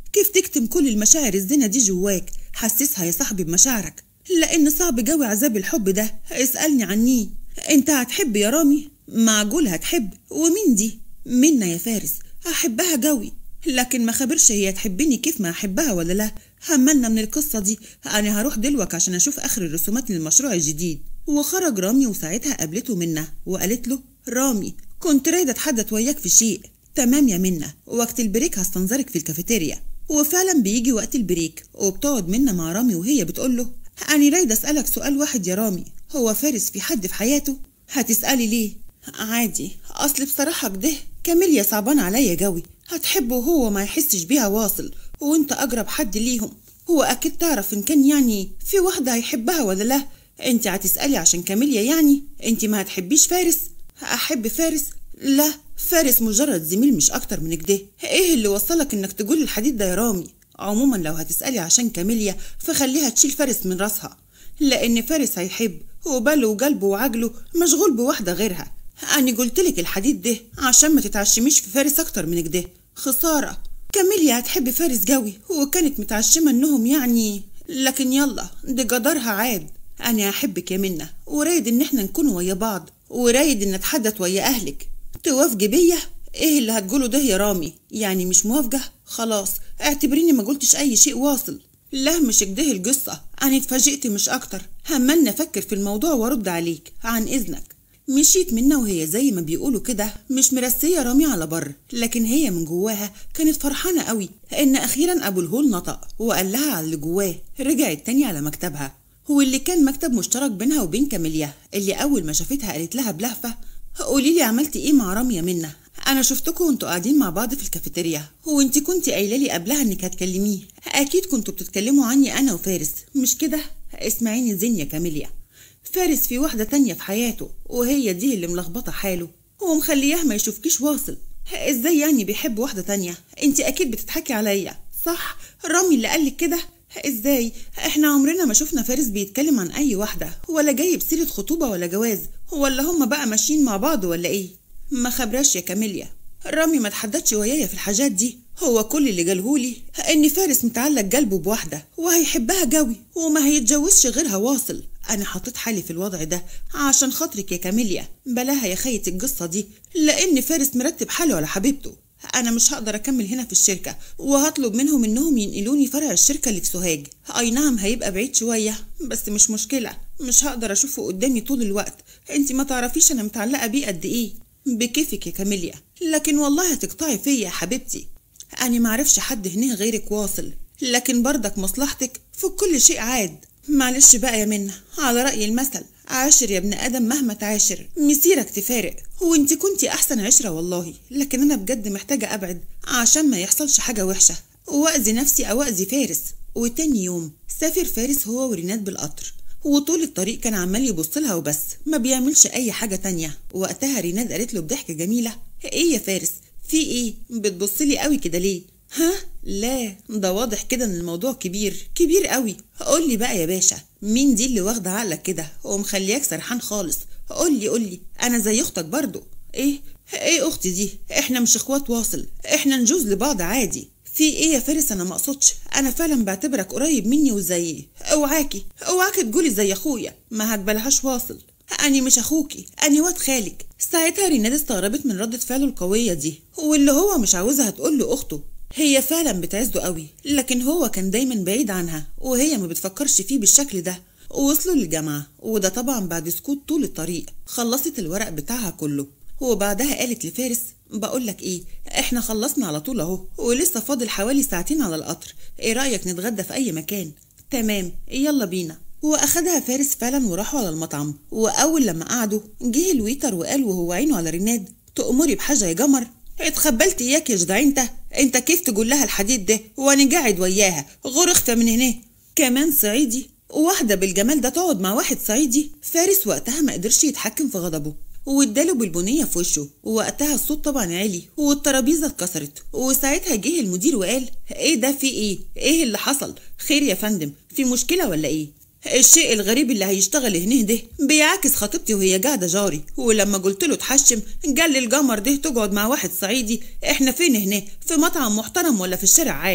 كيف تكتم كل المشاعر الزنا دي جواك حسسها يا صاحبي بمشاعرك لان صعب جوي عذاب الحب ده اسألني عنيه انت هتحب يا رامي معقول هتحب ومين دي منا يا فارس هحبها جوي لكن ما خبرش هي تحبني كيف ما احبها ولا لا همنا من القصة دي انا هروح دلوك عشان اشوف اخر الرسومات للمشروع الجديد وخرج رامي وساعتها قابلته منا وقالت له رامي كنت رايدة اتحدث وياك في شيء تمام يا منا وقت البريك هستنظرك في الكافيتيريا وفعلا بيجي وقت البريك وبتقعد منا مع رامي وهي بتقول له أنا رايدة أسألك سؤال واحد يا رامي هو فارس في حد في حياته؟ هتسألي ليه؟ عادي أصل بصراحة كده كاميليا صعبان عليا جوي هتحبه وهو ما يحسش بيها واصل وانت أقرب حد ليهم هو أكيد تعرف إن كان يعني في واحدة هيحبها ولا لا انت هتسألي عشان كاميليا يعني انت ما هتحبيش فارس أحب فارس لا فارس مجرد زميل مش أكتر من كده ايه اللي وصلك انك تقول الحديد ده يا رامي عموما لو هتسألي عشان كاميليا فخليها تشيل فارس من راسها لأن فارس هيحب وباله وقلبه وعقله مشغول بواحدة غيرها أنا قلتلك الحديد ده عشان ما تتعشميش في فارس أكتر من كده خسارة كاميليا هتحب فارس جوي وكانت متعشمة إنهم يعني لكن يلا دي جدارها عاد أنا أحبك يا منة ورايد إن إحنا نكون ويا بعض ورايد إن أتحدث ويا أهلك توافقي بيا إيه اللي هتقوله ده يا رامي يعني مش موافقة خلاص اعتبريني ما قلتش أي شيء واصل لا مش كده القصة أنا اتفاجئت مش أكتر همنا أفكر في الموضوع وأرد عليك عن إذنك مشيت منا وهي زي ما بيقولوا كده مش مرسية رامي على بر لكن هي من جواها كانت فرحانة قوي إن أخيرا أبو الهول نطق وقال لها على اللي جواه رجعت تاني على مكتبها هو اللي كان مكتب مشترك بينها وبين كاميليا اللي أول ما شافتها قالت لها بلهفة قولي لي عملتي إيه مع رامي يا منا أنا شفتكم وانتوا قاعدين مع بعض في الكافيتيريا وانت كنتي قايلة لي قبلها إنك هتكلميه أكيد كنتوا بتتكلموا عني أنا وفارس مش كده اسمعيني زين يا كاميليا فارس في واحدة تانية في حياته وهي دي اللي ملخبطة حاله ومخلياه ما يشوفكيش واصل ازاي يعني بيحب واحدة تانية انت اكيد بتضحكي عليا صح رامي اللي قالك كده ازاي احنا عمرنا ما شفنا فارس بيتكلم عن اي واحدة ولا جايب سيرة خطوبة ولا جواز ولا هما بقى ماشيين مع بعض ولا ايه ما خبراش يا كاميليا رامي ما تحددش ويايا في الحاجات دي هو كل اللي قالهولي ان فارس متعلق قلبه بواحدة وهيحبها جوي وما هيتجوزش غيرها واصل انا حطيت حالي في الوضع ده عشان خاطرك يا كاميليا بلاها يا خية القصة دي لان فارس مرتب حاله على حبيبته انا مش هقدر اكمل هنا في الشركة وهطلب منهم انهم ينقلوني فرع الشركة اللي في سوهاج اي نعم هيبقى بعيد شوية بس مش مشكلة مش هقدر اشوفه قدامي طول الوقت انت ما تعرفيش انا متعلقة بيه قد ايه بكيفك يا كاميليا لكن والله هتقطعي فيا يا حبيبتي أنا معرفش حد هنا غيرك واصل لكن برضك مصلحتك في كل شيء عاد معلش بقى يا منى على رأي المثل عاشر يا ابن آدم مهما تعاشر مسيرك تفارق وانت كنتي أحسن عشرة والله لكن أنا بجد محتاجة أبعد عشان ما يحصلش حاجة وحشة وأذي نفسي أو أذي فارس وتاني يوم سافر فارس هو ورينات بالقطر وطول الطريق كان عمال يبص لها وبس ما بيعملش أي حاجة تانية وقتها ريناد قالت له بضحكة جميلة إيه يا فارس في إيه بتبص لي قوي كده ليه ها لا ده واضح كده ان الموضوع كبير كبير قوي قول لي بقى يا باشا مين دي اللي واخده عقلك كده ومخلياك سرحان خالص قول لي قول لي انا زي اختك برضو ايه ايه اختي دي احنا مش اخوات واصل احنا نجوز لبعض عادي في ايه يا فارس انا ما اقصدش انا فعلا بعتبرك قريب مني وزيي اوعاكي اوعاكي تقولي زي اخويا ما هتبلهاش واصل أني مش أخوكي أني واد خالك ساعتها ريناد استغربت من ردة فعله القوية دي واللي هو مش عاوزها تقول له أخته هي فعلا بتعزه قوي لكن هو كان دايما بعيد عنها وهي ما بتفكرش فيه بالشكل ده ووصلوا للجامعة وده طبعا بعد سكوت طول الطريق خلصت الورق بتاعها كله وبعدها قالت لفارس بقولك ايه احنا خلصنا على طول اهو ولسه فاضل حوالي ساعتين على القطر ايه رأيك نتغدى في اي مكان تمام يلا بينا واخدها فارس فعلا وراحوا على المطعم واول لما قعدوا جه الويتر وقال وهو عينه على ريناد تأمري بحاجه يا جمر اتخبلت اياك يا جدع انت انت كيف تقول لها الحديد ده وانا قاعد وياها غور اختها من هنا كمان صعيدي واحده بالجمال ده تقعد مع واحد صعيدي فارس وقتها ما قدرش يتحكم في غضبه واداله بالبنيه في وشه ووقتها الصوت طبعا عالي والترابيزه اتكسرت وساعتها جه المدير وقال ايه ده في ايه ايه اللي حصل خير يا فندم في مشكله ولا ايه الشيء الغريب اللي هيشتغل هنا ده بيعاكس خطيبتي وهي قاعده جاري ولما قلت له اتحشم قال لي الجمر ده تقعد مع واحد صعيدي احنا فين هنا في مطعم محترم ولا في الشارع عاد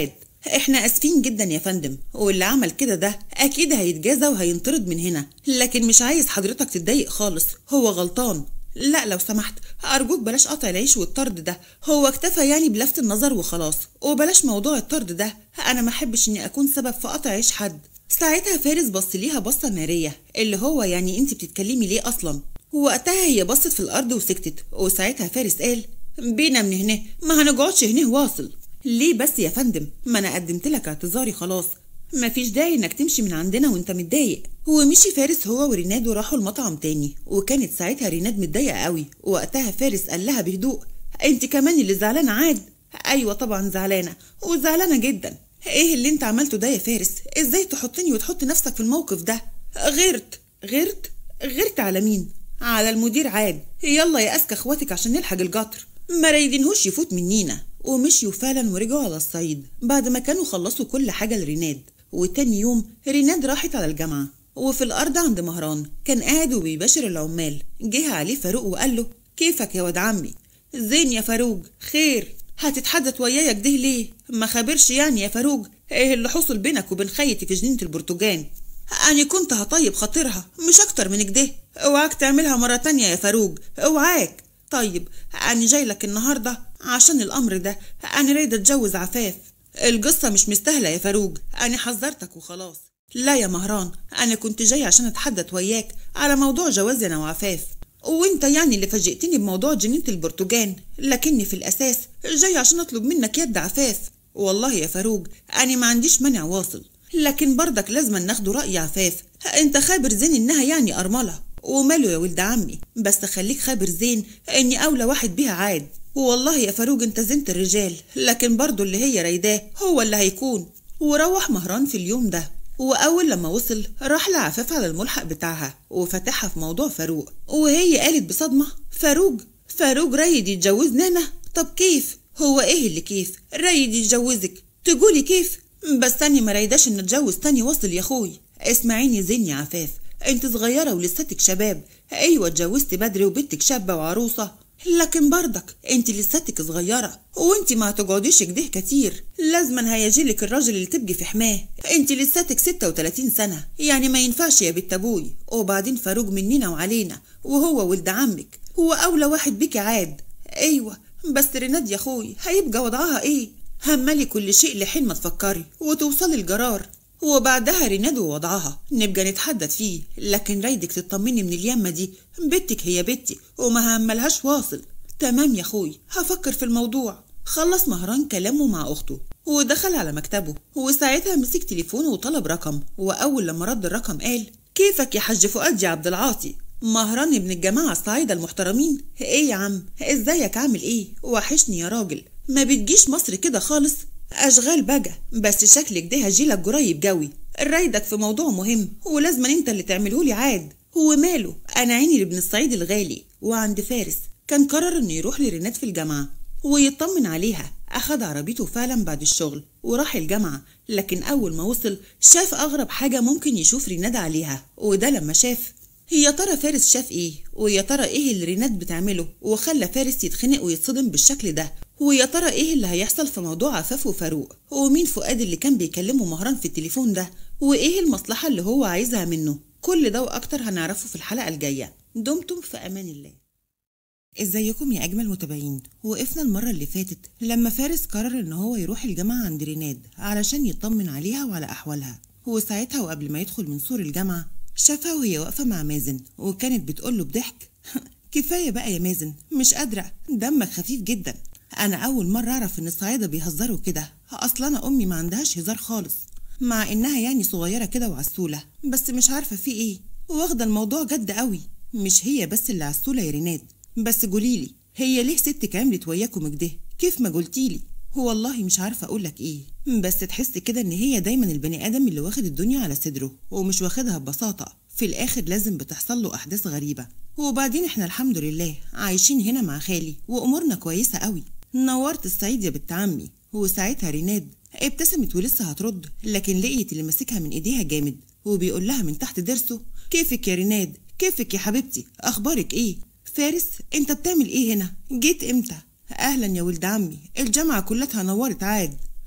احنا اسفين جدا يا فندم واللي عمل كده ده اكيد هيتجازى وهينطرد من هنا لكن مش عايز حضرتك تتضايق خالص هو غلطان لا لو سمحت أرجوك بلاش قطع العيش والطرد ده هو اكتفى يعني بلفت النظر وخلاص وبلاش موضوع الطرد ده أنا ما أحبش إني أكون سبب في قطع عيش حد ساعتها فارس بص ليها بصة نارية اللي هو يعني أنت بتتكلمي ليه أصلا وقتها هي بصت في الأرض وسكتت وساعتها فارس قال بينا من هنا ما هنقعدش هنا واصل ليه بس يا فندم ما أنا قدمت لك اعتذاري خلاص مفيش داعي انك تمشي من عندنا وانت متضايق ومشي فارس هو وريناد وراحوا المطعم تاني وكانت ساعتها ريناد متضايقه قوي وقتها فارس قال لها بهدوء انت كمان اللي زعلانه عاد ايوه طبعا زعلانه وزعلانه جدا ايه اللي انت عملته ده يا فارس ازاي تحطني وتحط نفسك في الموقف ده غيرت غيرت غيرت على مين على المدير عاد يلا يا اذكى اخواتك عشان نلحق القطر ما رايدينهوش يفوت منينا ومشيوا فعلا ورجعوا على الصعيد بعد ما كانوا خلصوا كل حاجة لريناد وتاني يوم ريناد راحت على الجامعة وفي الأرض عند مهران كان قاعد وبيباشر العمال جه عليه فاروق وقال له كيفك يا واد عمي زين يا فاروق خير هتتحدث ويايا كده ليه ما خبرش يعني يا فاروق ايه اللي حصل بينك وبين خيتي في جنينة البرتقال أنا كنت هطيب خاطرها مش أكتر من كده اوعاك تعملها مرة تانية يا فاروق اوعاك طيب أنا جاي لك النهاردة عشان الأمر ده أنا رايدة أتجوز عفاف القصة مش مستاهلة يا فاروق أنا حذرتك وخلاص لا يا مهران أنا كنت جاي عشان أتحدث وياك على موضوع جوازي أنا وعفاف وانت يعني اللي فاجئتني بموضوع جنينة البرتقال لكني في الأساس جاي عشان أطلب منك يد عفاف والله يا فاروق أنا ما عنديش مانع واصل لكن برضك لازم ناخده رأي عفاف انت خابر زين انها يعني أرملة وماله يا ولد عمي بس خليك خابر زين اني اولى واحد بيها عاد والله يا فاروق انت زنت الرجال لكن برضو اللي هي رايداه هو اللي هيكون وروح مهران في اليوم ده وأول لما وصل راح لعفاف على الملحق بتاعها وفتحها في موضوع فاروق وهي قالت بصدمة فاروق فاروق رايد يتجوزني أنا طب كيف هو إيه اللي كيف رايد يتجوزك تقولي كيف بس أنا ما رايداش إن أتجوز تاني وصل يا أخوي اسمعيني زين يا عفاف انت صغيرة ولساتك شباب ايوه اتجوزت بدري وبنتك شابة وعروسة لكن برضك انت لساتك صغيرة وانت ما هتقعديش كده كتير لازما هيجيلك الراجل اللي تبقي في حماه انت لساتك 36 سنة يعني ما ينفعش يا بنت ابوي وبعدين فاروق مننا وعلينا وهو ولد عمك هو اولى واحد بيكي عاد ايوه بس ريناد يا اخوي هيبقى وضعها ايه هملي كل شيء لحين ما تفكري وتوصلي الجرار وبعدها ريناد ووضعها نبقى نتحدث فيه لكن رايدك تطمني من اليمة دي بنتك هي بنتي وما هملهاش واصل تمام يا اخوي هفكر في الموضوع خلص مهران كلامه مع اخته ودخل على مكتبه وساعتها مسك تليفونه وطلب رقم واول لما رد الرقم قال كيفك يا حاج فؤاد يا عبد العاطي مهران ابن الجماعة الصعايدة المحترمين ايه يا عم ازيك عامل ايه وحشني يا راجل ما بتجيش مصر كده خالص أشغال بقى بس شكلك ده هجيلك قريب جوي رايدك في موضوع مهم ولازم انت اللي تعملهولي عاد هو ماله أنا عيني لابن الصعيد الغالي وعند فارس كان قرر إنه يروح لرينات في الجامعة ويطمن عليها أخد عربيته فعلا بعد الشغل وراح الجامعة لكن أول ما وصل شاف أغرب حاجة ممكن يشوف ريناد عليها وده لما شاف يا ترى فارس شاف ايه ويا ترى ايه اللي ريناد بتعمله وخلى فارس يتخنق ويتصدم بالشكل ده ويا ترى ايه اللي هيحصل في موضوع عفاف وفاروق ومين فؤاد اللي كان بيكلمه مهران في التليفون ده وايه المصلحة اللي هو عايزها منه كل ده واكتر هنعرفه في الحلقة الجاية دمتم في امان الله ازيكم يا اجمل متابعين وقفنا المره اللي فاتت لما فارس قرر ان هو يروح الجامعه عند ريناد علشان يطمن عليها وعلى احوالها وساعتها وقبل ما يدخل من سور الجامعه شافها وهي واقفه مع مازن وكانت بتقول له بضحك كفايه بقى يا مازن مش قادره دمك خفيف جدا انا اول مره اعرف ان الصعايده بيهزروا كده اصلا انا امي ما عندهاش هزار خالص مع انها يعني صغيره كده وعسوله بس مش عارفه في ايه واخده الموضوع جد قوي مش هي بس اللي عسوله يا ريناد بس قوليلي هي ليه ستك عملت وياكم كده كيف ما قلتيلي هو والله مش عارفه اقولك ايه بس تحس كده ان هي دايما البني ادم اللي واخد الدنيا على صدره ومش واخدها ببساطه في الاخر لازم بتحصل له احداث غريبه وبعدين احنا الحمد لله عايشين هنا مع خالي وامورنا كويسه قوي نورت الصعيد يا بنت عمي وساعتها ريناد ابتسمت ولسه هترد لكن لقيت اللي ماسكها من ايديها جامد وبيقول لها من تحت ضرسه كيفك يا ريناد كيفك يا حبيبتي اخبارك ايه فارس انت بتعمل ايه هنا جيت امتى اهلا يا ولد عمي الجامعه كلها نورت عاد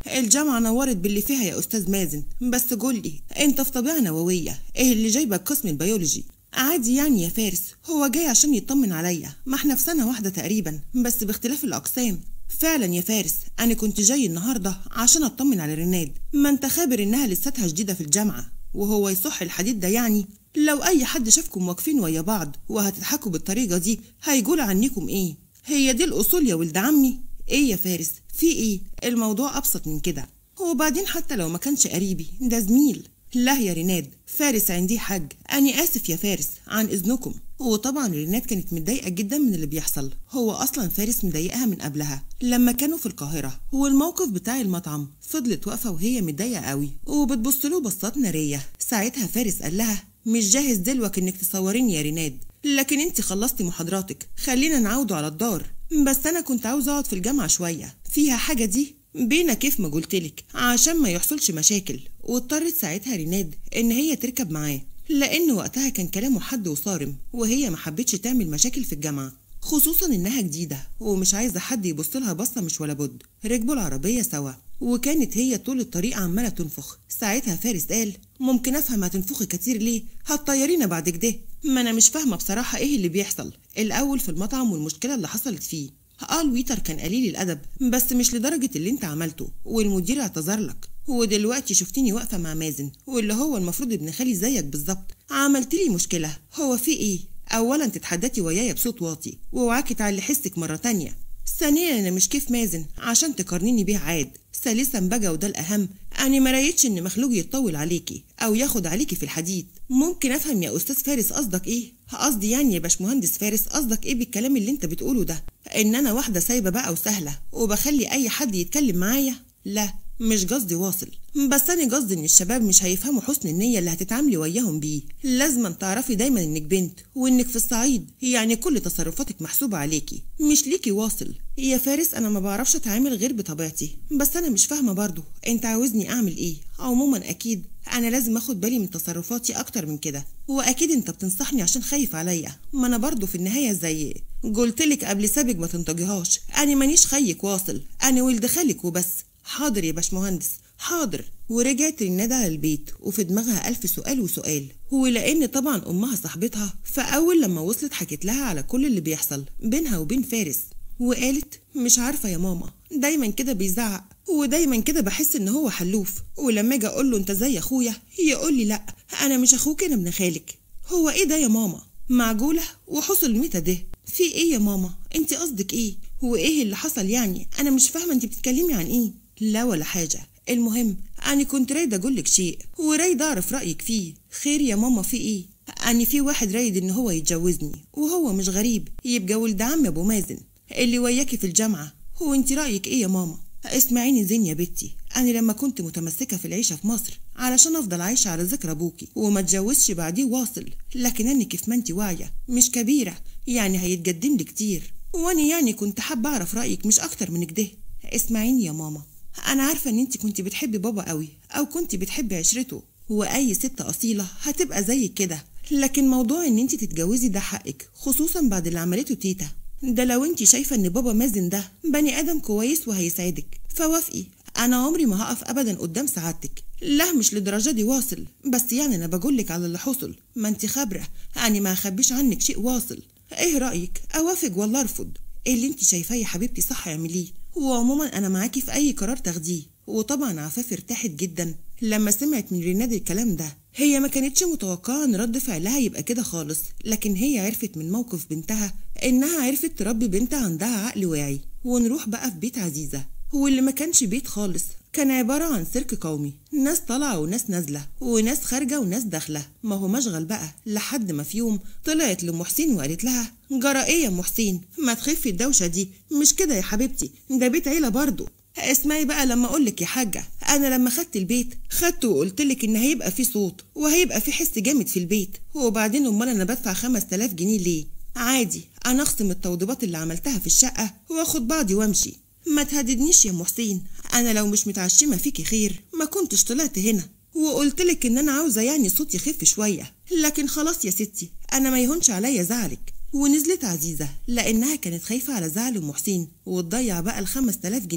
الجامعة نورت باللي فيها يا أستاذ مازن بس قولي أنت في طبيعة نووية إيه اللي جايبك قسم البيولوجي عادي يعني يا فارس هو جاي عشان يطمن عليا ما احنا في سنة واحدة تقريبا بس باختلاف الأقسام فعلا يا فارس أنا كنت جاي النهاردة عشان أطمن على رناد ما أنت خابر إنها لساتها جديدة في الجامعة وهو يصح الحديد ده يعني لو أي حد شافكم واقفين ويا بعض وهتضحكوا بالطريقة دي هيقول عنكم إيه هي دي الأصول يا ولد عمي إيه يا فارس في إيه الموضوع أبسط من كده وبعدين حتى لو ما كانش قريبي ده زميل لا يا ريناد فارس عندي حاج أنا آسف يا فارس عن إذنكم وطبعا ريناد كانت متضايقة جدا من اللي بيحصل هو أصلا فارس مضايقها من قبلها لما كانوا في القاهرة والموقف بتاع المطعم فضلت واقفة وهي متضايقة قوي وبتبص له بصات نارية ساعتها فارس قال لها مش جاهز دلوك إنك تصوريني يا ريناد لكن انت خلصتي محاضراتك خلينا نعودوا على الدار بس أنا كنت عاوزة أقعد في الجامعة شوية فيها حاجة دي بينا كيف ما قلتلك عشان ما يحصلش مشاكل واضطرت ساعتها ريناد ان هي تركب معاه لان وقتها كان كلامه حد وصارم وهي ما حبتش تعمل مشاكل في الجامعه خصوصا انها جديده ومش عايزه حد يبص لها بصه مش ولا بد ركبوا العربيه سوا وكانت هي طول الطريق عماله تنفخ ساعتها فارس قال ممكن افهم هتنفخي كتير ليه هتطيرينا بعد كده ما انا مش فاهمه بصراحه ايه اللي بيحصل الاول في المطعم والمشكله اللي حصلت فيه قال ويتر كان قليل الادب بس مش لدرجه اللي انت عملته والمدير اعتذر لك ودلوقتي شفتيني واقفه مع مازن واللي هو المفروض ابن خالي زيك بالظبط عملت لي مشكله هو في ايه اولا تتحدثي ويايا بصوت واطي واوعاكي تعلي حسك مره تانية ثانيا انا مش كيف مازن عشان تقارنيني بيه عاد ثالثا بقى وده الاهم انا ما رايتش ان مخلوق يتطول عليكي او ياخد عليكي في الحديد ممكن افهم يا استاذ فارس قصدك ايه قصدي يعني يا باشمهندس فارس قصدك ايه بالكلام اللي انت بتقوله ده ان انا واحده سايبه بقى وسهله وبخلي اي حد يتكلم معايا لا مش قصدي واصل بس انا قصدي ان الشباب مش هيفهموا حسن النيه اللي هتتعاملي وياهم بيه لازم تعرفي دايما انك بنت وانك في الصعيد يعني كل تصرفاتك محسوبه عليكي مش ليكي واصل يا فارس انا ما بعرفش اتعامل غير بطبيعتي بس انا مش فاهمه برضو انت عاوزني اعمل ايه عموما اكيد انا لازم اخد بالي من تصرفاتي اكتر من كده واكيد انت بتنصحني عشان خايف عليا ما انا برضو في النهايه زي قلتلك قبل سابق ما تنتجهاش انا مانيش خيك واصل انا ولد خالك وبس حاضر يا باشمهندس حاضر ورجعت رناد على البيت وفي دماغها ألف سؤال وسؤال ولأن طبعا أمها صاحبتها فأول لما وصلت حكت لها على كل اللي بيحصل بينها وبين فارس وقالت مش عارفة يا ماما دايما كده بيزعق ودايما كده بحس ان هو حلوف ولما اجي اقول له انت زي اخويا يقول لي لا انا مش اخوك انا ابن خالك هو ايه ده يا ماما معجوله وحصل متى ده في ايه يا ماما انت قصدك ايه وايه اللي حصل يعني انا مش فاهمه انت بتتكلمي عن ايه لا ولا حاجه المهم انا كنت رايده اقول لك شيء ورايده اعرف رايك فيه خير يا ماما في ايه أنا في واحد رايد إن هو يتجوزني وهو مش غريب يبقى ولد عم أبو مازن اللي وياكي في الجامعة هو أنت رأيك إيه يا ماما؟ اسمعيني زين يا بنتي أنا لما كنت متمسكة في العيشة في مصر علشان أفضل عايشة على ذكر أبوكي وما اتجوزش بعديه واصل لكن أنا كيف ما أنت واعية مش كبيرة يعني هيتقدم لي كتير وأنا يعني كنت حابة أعرف رأيك مش أكتر من كده اسمعيني يا ماما أنا عارفة إن أنت كنت بتحبي بابا قوي أو كنت بتحبي عشرته وأي ست أصيلة هتبقى زي كده لكن موضوع إن أنت تتجوزي ده حقك خصوصا بعد اللي عملته تيتا ده لو انت شايفة ان بابا مازن ده بني ادم كويس وهيساعدك فوافقي انا عمري ما هقف ابدا قدام سعادتك لا مش للدرجة دي واصل بس يعني انا بقولك على اللي حصل ما انت خبرة يعني ما اخبيش عنك شيء واصل ايه رأيك اوافق ولا ارفض ايه اللي انت شايفاه يا حبيبتي صح اعمليه وعموما انا معاكي في اي قرار تاخديه وطبعا عفاف ارتاحت جدا لما سمعت من ريناد الكلام ده هي ما كانتش متوقعة ان رد فعلها يبقى كده خالص لكن هي عرفت من موقف بنتها انها عرفت تربي بنت عندها عقل واعي ونروح بقى في بيت عزيزة واللي ما كانش بيت خالص كان عبارة عن سيرك قومي ناس طالعة وناس نازلة وناس خارجة وناس داخلة ما هو مشغل بقى لحد ما في يوم طلعت لأم حسين وقالت لها جرى ايه يا ام حسين ما تخفي الدوشة دي مش كده يا حبيبتي ده بيت عيلة برضه اسمعي بقى لما اقولك يا حاجة انا لما خدت البيت خدته وقلتلك ان هيبقى فيه صوت وهيبقى فيه حس جامد في البيت وبعدين امال انا بدفع 5000 جنيه ليه عادي انا اخصم التوضيبات اللي عملتها في الشقة واخد بعضي وامشي ما تهددنيش يا ام حسين انا لو مش متعشمة فيكي خير ما كنتش طلعت هنا وقلتلك ان انا عاوزة يعني صوت يخف شوية لكن خلاص يا ستي انا ما يهونش عليا زعلك ونزلت عزيزة لأنها كانت خايفة على زعل أم حسين وتضيع بقى الخمس تلاف جنيه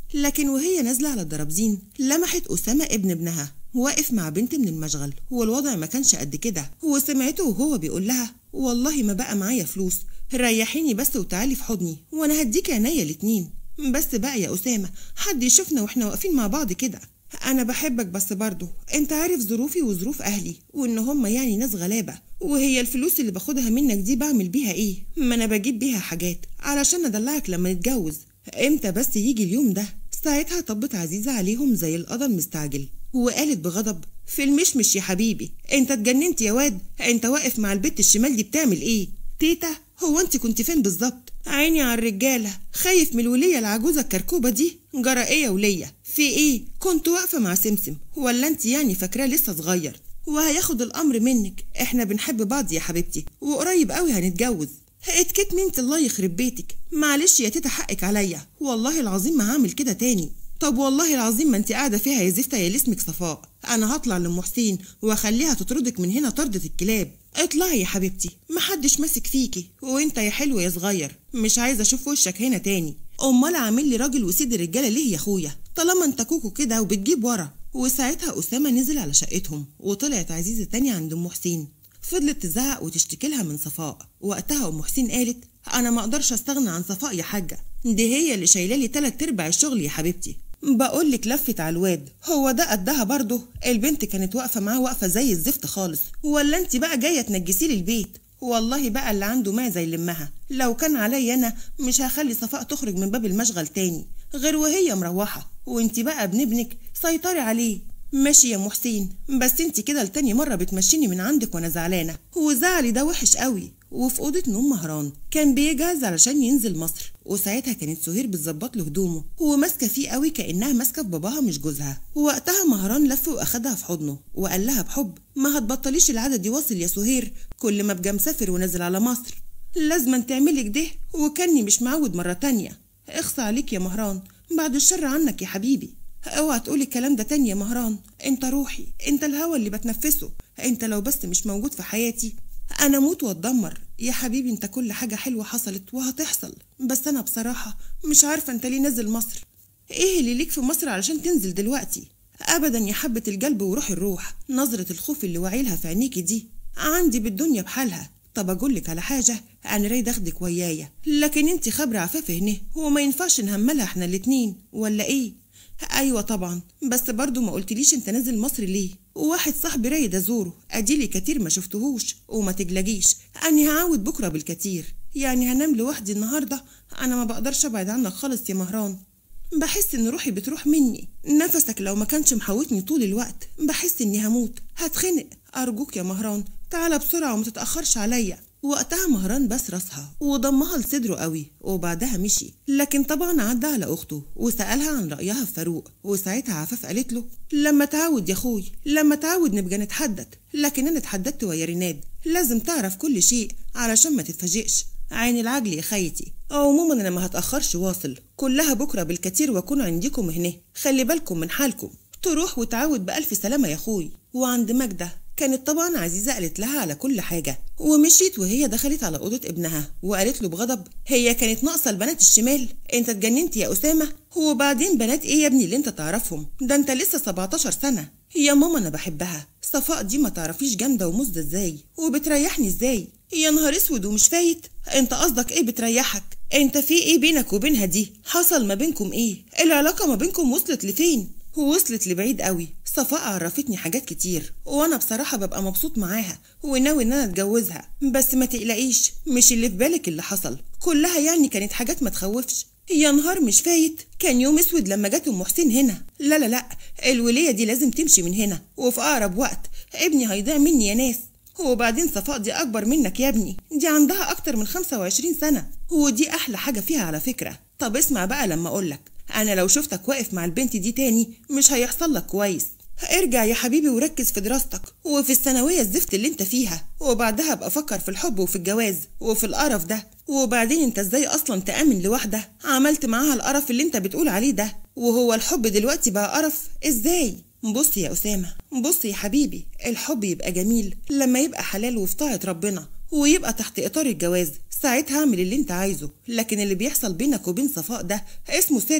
لكن وهي نازلة على الدرابزين لمحت أسامة ابن ابنها واقف مع بنت من المشغل والوضع ما كانش قد كده وسمعته وهو بيقول لها والله ما بقى معايا فلوس ريحيني بس وتعالي في حضني وانا هديك عينيا الاتنين بس بقى يا أسامة حد يشوفنا واحنا واقفين مع بعض كده أنا بحبك بس برضه أنت عارف ظروفي وظروف أهلي وإن هم يعني ناس غلابة وهي الفلوس اللي باخدها منك دي بعمل بيها إيه؟ ما أنا بجيب بيها حاجات علشان أدلعك لما نتجوز إمتى بس يجي اليوم ده؟ ساعتها طبت عزيزة عليهم زي القضا المستعجل وقالت بغضب في المشمش يا حبيبي انت اتجننت يا واد انت واقف مع البت الشمال دي بتعمل ايه تيتا هو انت كنت فين بالظبط عيني على الرجالة خايف من الولية العجوزة الكركوبة دي جرى ايه يا ولية في ايه كنت واقفة مع سمسم ولا انت يعني فاكراه لسه صغير وهياخد الامر منك احنا بنحب بعض يا حبيبتي وقريب قوي هنتجوز اتكت مينت الله يخرب بيتك معلش يا تيتا حقك عليا والله العظيم ما هعمل كده تاني طب والله العظيم ما انت قاعده فيها يا زفته يا اللي اسمك صفاء انا هطلع لام حسين واخليها تطردك من هنا طردة الكلاب اطلعي يا حبيبتي محدش ماسك فيكي وانت يا حلو يا صغير مش عايزه اشوف وشك هنا تاني امال عامل لي راجل وسيد الرجاله ليه يا اخويا طالما انت كوكو كده وبتجيب ورا وساعتها اسامه نزل على شقتهم وطلعت عزيزه تاني عند ام حسين فضلت تزعق وتشتكي لها من صفاء وقتها ام حسين قالت انا ما اقدرش استغنى عن صفاء يا حاجه دي هي اللي شايله لي تلات ارباع الشغل يا حبيبتي بقول لك لفت على الواد هو ده قدها برضه البنت كانت واقفه معاه واقفه زي الزفت خالص ولا انت بقى جايه تنجسي لي البيت والله بقى اللي عنده معزه يلمها لو كان عليا انا مش هخلي صفاء تخرج من باب المشغل تاني غير وهي مروحه وانت بقى ابن ابنك سيطري عليه ماشي يا محسين بس انت كده لتاني مره بتمشيني من عندك وانا زعلانه وزعلي ده وحش قوي وفي اوضه نوم مهران كان بيجهز علشان ينزل مصر وساعتها كانت سهير بتظبط له هدومه وماسكه فيه قوي كانها ماسكه في باباها مش جوزها وقتها مهران لف واخدها في حضنه وقال لها بحب ما هتبطليش العاده دي واصل يا سهير كل ما ابقى مسافر ونازل على مصر لازما تعملي كده وكاني مش معود مره تانية اخصى عليك يا مهران بعد الشر عنك يا حبيبي اوعى تقولي الكلام ده تاني يا مهران انت روحي انت الهوى اللي بتنفسه انت لو بس مش موجود في حياتي انا اموت واتدمر يا حبيبي انت كل حاجه حلوه حصلت وهتحصل بس انا بصراحه مش عارفه انت ليه نازل مصر ايه اللي ليك في مصر علشان تنزل دلوقتي ابدا يا حبه القلب وروح الروح نظره الخوف اللي واعيلها في عينيكي دي عندي بالدنيا بحالها طب اقول لك على حاجه انا رايد اخدك ويايا لكن انت خبره عفاف هنا وما ينفعش نهملها احنا الاتنين ولا ايه ايوه طبعا بس برضو ما قلتليش انت نازل مصر ليه وواحد صاحبي رايد ازوره اديلي كتير ما شفتهوش وما تجلجيش اني هعاود بكره بالكتير يعني هنام لوحدي النهارده انا ما بقدرش ابعد عنك خالص يا مهران بحس ان روحي بتروح مني نفسك لو ما كانش محوتني طول الوقت بحس اني هموت هتخنق ارجوك يا مهران تعالى بسرعه وما تتاخرش عليا وقتها مهران بس راسها وضمها لصدره قوي وبعدها مشي لكن طبعا عدى على اخته وسالها عن رايها في فاروق وساعتها عفاف قالت له لما تعود يا اخوي لما تعود نبقى نتحدث لكن انا اتحددت ويا ريناد لازم تعرف كل شيء علشان ما تتفاجئش عين العجل يا خيتي عموما انا ما هتاخرش واصل كلها بكره بالكتير واكون عندكم هنا خلي بالكم من حالكم تروح وتعود بألف سلامة يا أخوي وعند ماجدة كانت طبعا عزيزة قالت لها على كل حاجة ومشيت وهي دخلت على أوضة ابنها وقالت له بغضب هي كانت ناقصة البنات الشمال انت اتجننت يا أسامة وبعدين بنات ايه يا ابني اللي انت تعرفهم ده انت لسه 17 سنة يا ماما انا بحبها صفاء دي ما تعرفيش جامدة ومزدة ازاي وبتريحني ازاي يا نهار اسود ومش فايت انت قصدك ايه بتريحك انت في ايه بينك وبينها دي حصل ما بينكم ايه العلاقة ما بينكم وصلت لفين ووصلت لبعيد قوي صفاء عرفتني حاجات كتير وانا بصراحه ببقى مبسوط معاها وناوي ان انا اتجوزها بس ما تقلقيش مش اللي في بالك اللي حصل كلها يعني كانت حاجات ما تخوفش يا نهار مش فايت كان يوم اسود لما جت ام حسين هنا لا لا لا الوليه دي لازم تمشي من هنا وفي اقرب وقت ابني هيضيع مني يا ناس وبعدين صفاء دي اكبر منك يا ابني دي عندها اكتر من 25 سنه ودي احلى حاجه فيها على فكره طب اسمع بقى لما اقولك انا لو شفتك واقف مع البنت دي تاني مش هيحصل لك كويس ارجع يا حبيبي وركز في دراستك وفي الثانويه الزفت اللي انت فيها وبعدها ابقى فكر في الحب وفي الجواز وفي القرف ده وبعدين انت ازاي اصلا تامن لواحده عملت معاها القرف اللي انت بتقول عليه ده وهو الحب دلوقتي بقى قرف ازاي بص يا اسامه بص يا حبيبي الحب يبقى جميل لما يبقى حلال وفي طاعه ربنا ويبقى تحت اطار الجواز ساعتها اعمل اللي انت عايزه لكن اللي بيحصل بينك وبين صفاء ده اسمه سرقه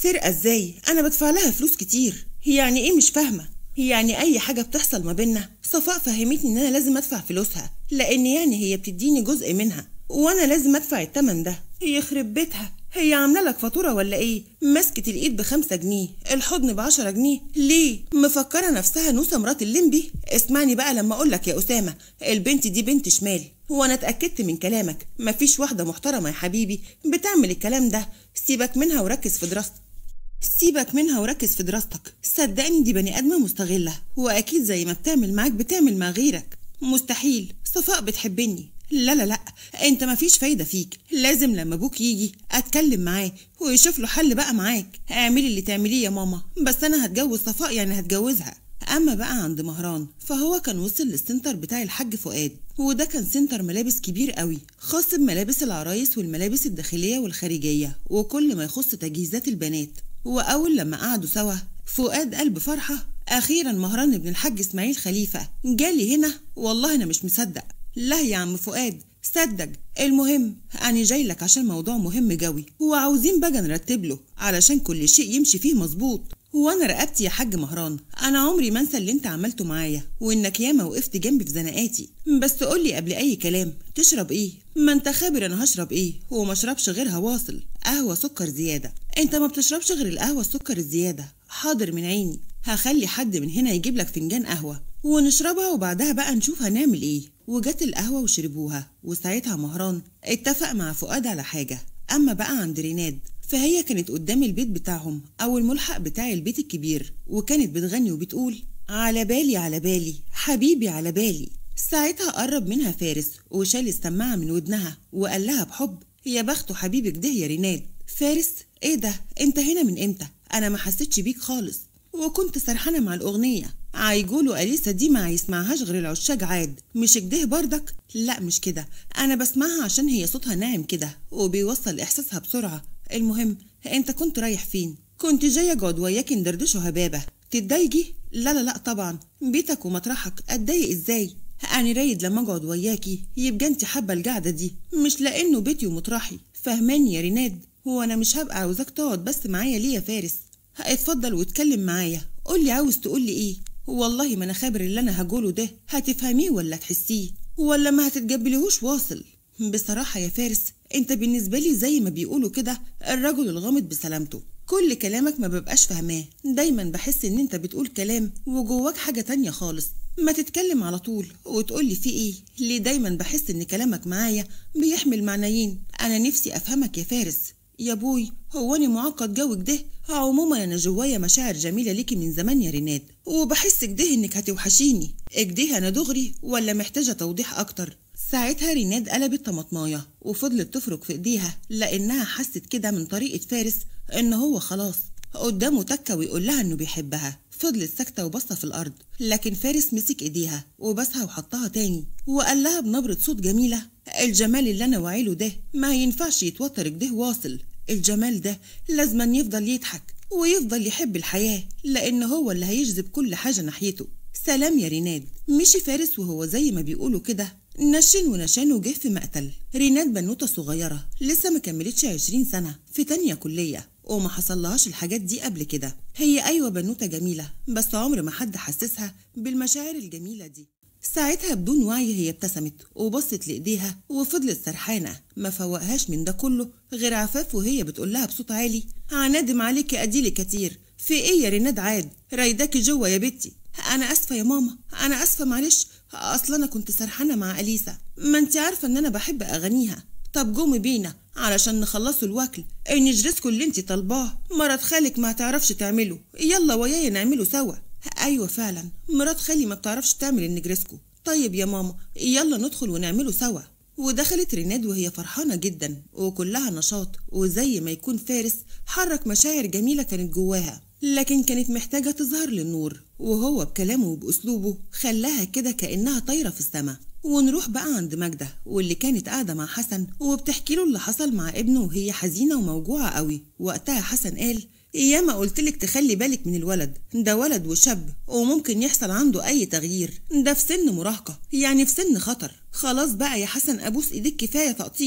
سرقة ازاي انا بدفع لها فلوس كتير يعني ايه مش فاهمة يعني اي حاجة بتحصل ما بينا صفاء فهمتني ان انا لازم ادفع فلوسها لان يعني هي بتديني جزء منها وانا لازم ادفع التمن ده يخرب بيتها هي عامله لك فاتوره ولا ايه مسكه الايد بخمسة جنيه الحضن بعشرة جنيه ليه مفكره نفسها نوسه مرات الليمبي اسمعني بقى لما اقول لك يا اسامه البنت دي بنت شمال وانا اتاكدت من كلامك مفيش واحده محترمه يا حبيبي بتعمل الكلام ده سيبك منها وركز في دراستك سيبك منها وركز في دراستك صدقني دي بني ادمه مستغله واكيد زي ما بتعمل معاك بتعمل مع غيرك مستحيل صفاء بتحبني لا لا لا انت مفيش فايدة فيك لازم لما ابوك يجي اتكلم معاه ويشوف له حل بقى معاك اعملي اللي تعمليه يا ماما بس انا هتجوز صفاء يعني هتجوزها اما بقى عند مهران فهو كان وصل للسنتر بتاع الحاج فؤاد وده كان سنتر ملابس كبير قوي خاص بملابس العرايس والملابس الداخلية والخارجية وكل ما يخص تجهيزات البنات واول لما قعدوا سوا فؤاد قلب فرحة اخيرا مهران ابن الحاج اسماعيل خليفة جالي هنا والله انا مش مصدق لا يا عم فؤاد صدق المهم أنا جاي لك عشان موضوع مهم جوي وعاوزين بقى نرتب له علشان كل شيء يمشي فيه مظبوط وانا رقبتي يا حاج مهران انا عمري ما انسى اللي انت عملته معايا وانك ياما وقفت جنبي في زنقاتي بس تقولي قبل اي كلام تشرب ايه ما انت خابر انا هشرب ايه وما اشربش غيرها واصل قهوه سكر زياده انت ما بتشربش غير القهوه السكر الزياده حاضر من عيني هخلي حد من هنا يجيب لك فنجان قهوه ونشربها وبعدها بقى نشوف هنعمل ايه وجت القهوة وشربوها وساعتها مهران اتفق مع فؤاد على حاجة أما بقى عند ريناد فهي كانت قدام البيت بتاعهم أو الملحق بتاع البيت الكبير وكانت بتغني وبتقول على بالي على بالي حبيبي على بالي ساعتها قرب منها فارس وشال السماعة من ودنها وقال لها بحب يا بخته حبيبك ده يا ريناد فارس ايه ده انت هنا من امتى انا ما حسيتش بيك خالص وكنت سرحانة مع الأغنية عيقولوا أليسا دي ما يسمعهاش غير العشاق عاد مش كده بردك؟ لا مش كده أنا بسمعها عشان هي صوتها ناعم كده وبيوصل إحساسها بسرعة المهم أنت كنت رايح فين؟ كنت جاية أقعد وياك ندردشوا هبابة تتضايقي؟ لا لا لا طبعا بيتك ومطرحك أتضايق إزاي؟ أنا رايد لما أقعد وياكي يبقى أنت حابة القعدة دي مش لأنه بيتي ومطرحي فهماني يا ريناد هو أنا مش هبقى عاوزاك تقعد بس معايا ليه يا فارس اتفضل واتكلم معايا قولي عاوز تقولي ايه والله ما انا خابر اللي انا هقوله ده هتفهميه ولا تحسيه ولا ما هتتقبليهوش واصل بصراحة يا فارس انت بالنسبة لي زي ما بيقولوا كده الرجل الغامض بسلامته كل كلامك ما ببقاش فاهماه دايما بحس ان انت بتقول كلام وجواك حاجة تانية خالص ما تتكلم على طول وتقولي في ايه ليه دايما بحس ان كلامك معايا بيحمل معنيين انا نفسي افهمك يا فارس يا بوي هو انا معقد جوك ده عموما انا جوايا مشاعر جميله ليكي من زمان يا ريناد وبحس كده انك هتوحشيني اكده انا دغري ولا محتاجه توضيح اكتر ساعتها ريناد قلبت طماطمايه وفضلت تفرك في ايديها لانها حست كده من طريقه فارس ان هو خلاص قدامه تكه ويقول لها انه بيحبها فضلت ساكتة وبصة في الأرض لكن فارس مسك إيديها وبسها وحطها تاني وقال لها بنبرة صوت جميلة الجمال اللي أنا واعيله ده ما ينفعش يتوتر كده واصل الجمال ده لازما يفضل يضحك ويفضل يحب الحياة لأن هو اللي هيجذب كل حاجة ناحيته سلام يا ريناد مشي فارس وهو زي ما بيقولوا كده نشن ونشان وجه في مقتل ريناد بنوتة صغيرة لسه ما كملتش عشرين سنة في تانية كلية وما حصلهاش الحاجات دي قبل كده هي أيوة بنوتة جميلة بس عمر ما حد حسسها بالمشاعر الجميلة دي ساعتها بدون وعي هي ابتسمت وبصت لإيديها وفضلت سرحانة ما فوقهاش من ده كله غير عفاف وهي بتقول لها بصوت عالي هندم عليكي أديلي كتير في إيه يا ريناد عاد رايداكي جوه يا بنتي أنا آسفة يا ماما أنا آسفة معلش أصل أنا كنت سرحانة مع أليسا ما أنت عارفة إن أنا بحب أغانيها طب قومي بينا علشان نخلصوا الوكل نجرسكوا اللي انت طالباه مرات خالك ما تعرفش تعمله يلا ويايا نعمله سوا ايوه فعلا مرات خالي ما بتعرفش تعمل النجرسكو طيب يا ماما يلا ندخل ونعمله سوا ودخلت ريناد وهي فرحانة جدا وكلها نشاط وزي ما يكون فارس حرك مشاعر جميلة كانت جواها لكن كانت محتاجة تظهر للنور وهو بكلامه وبأسلوبه خلاها كده كأنها طايرة في السماء ونروح بقى عند ماجدة واللي كانت قاعدة مع حسن وبتحكي له اللي حصل مع ابنه وهي حزينة وموجوعة قوي وقتها حسن قال ياما قلتلك تخلي بالك من الولد ده ولد وشاب وممكن يحصل عنده أي تغيير ده في سن مراهقة يعني في سن خطر خلاص بقى يا حسن أبوس إيديك كفاية تقطيم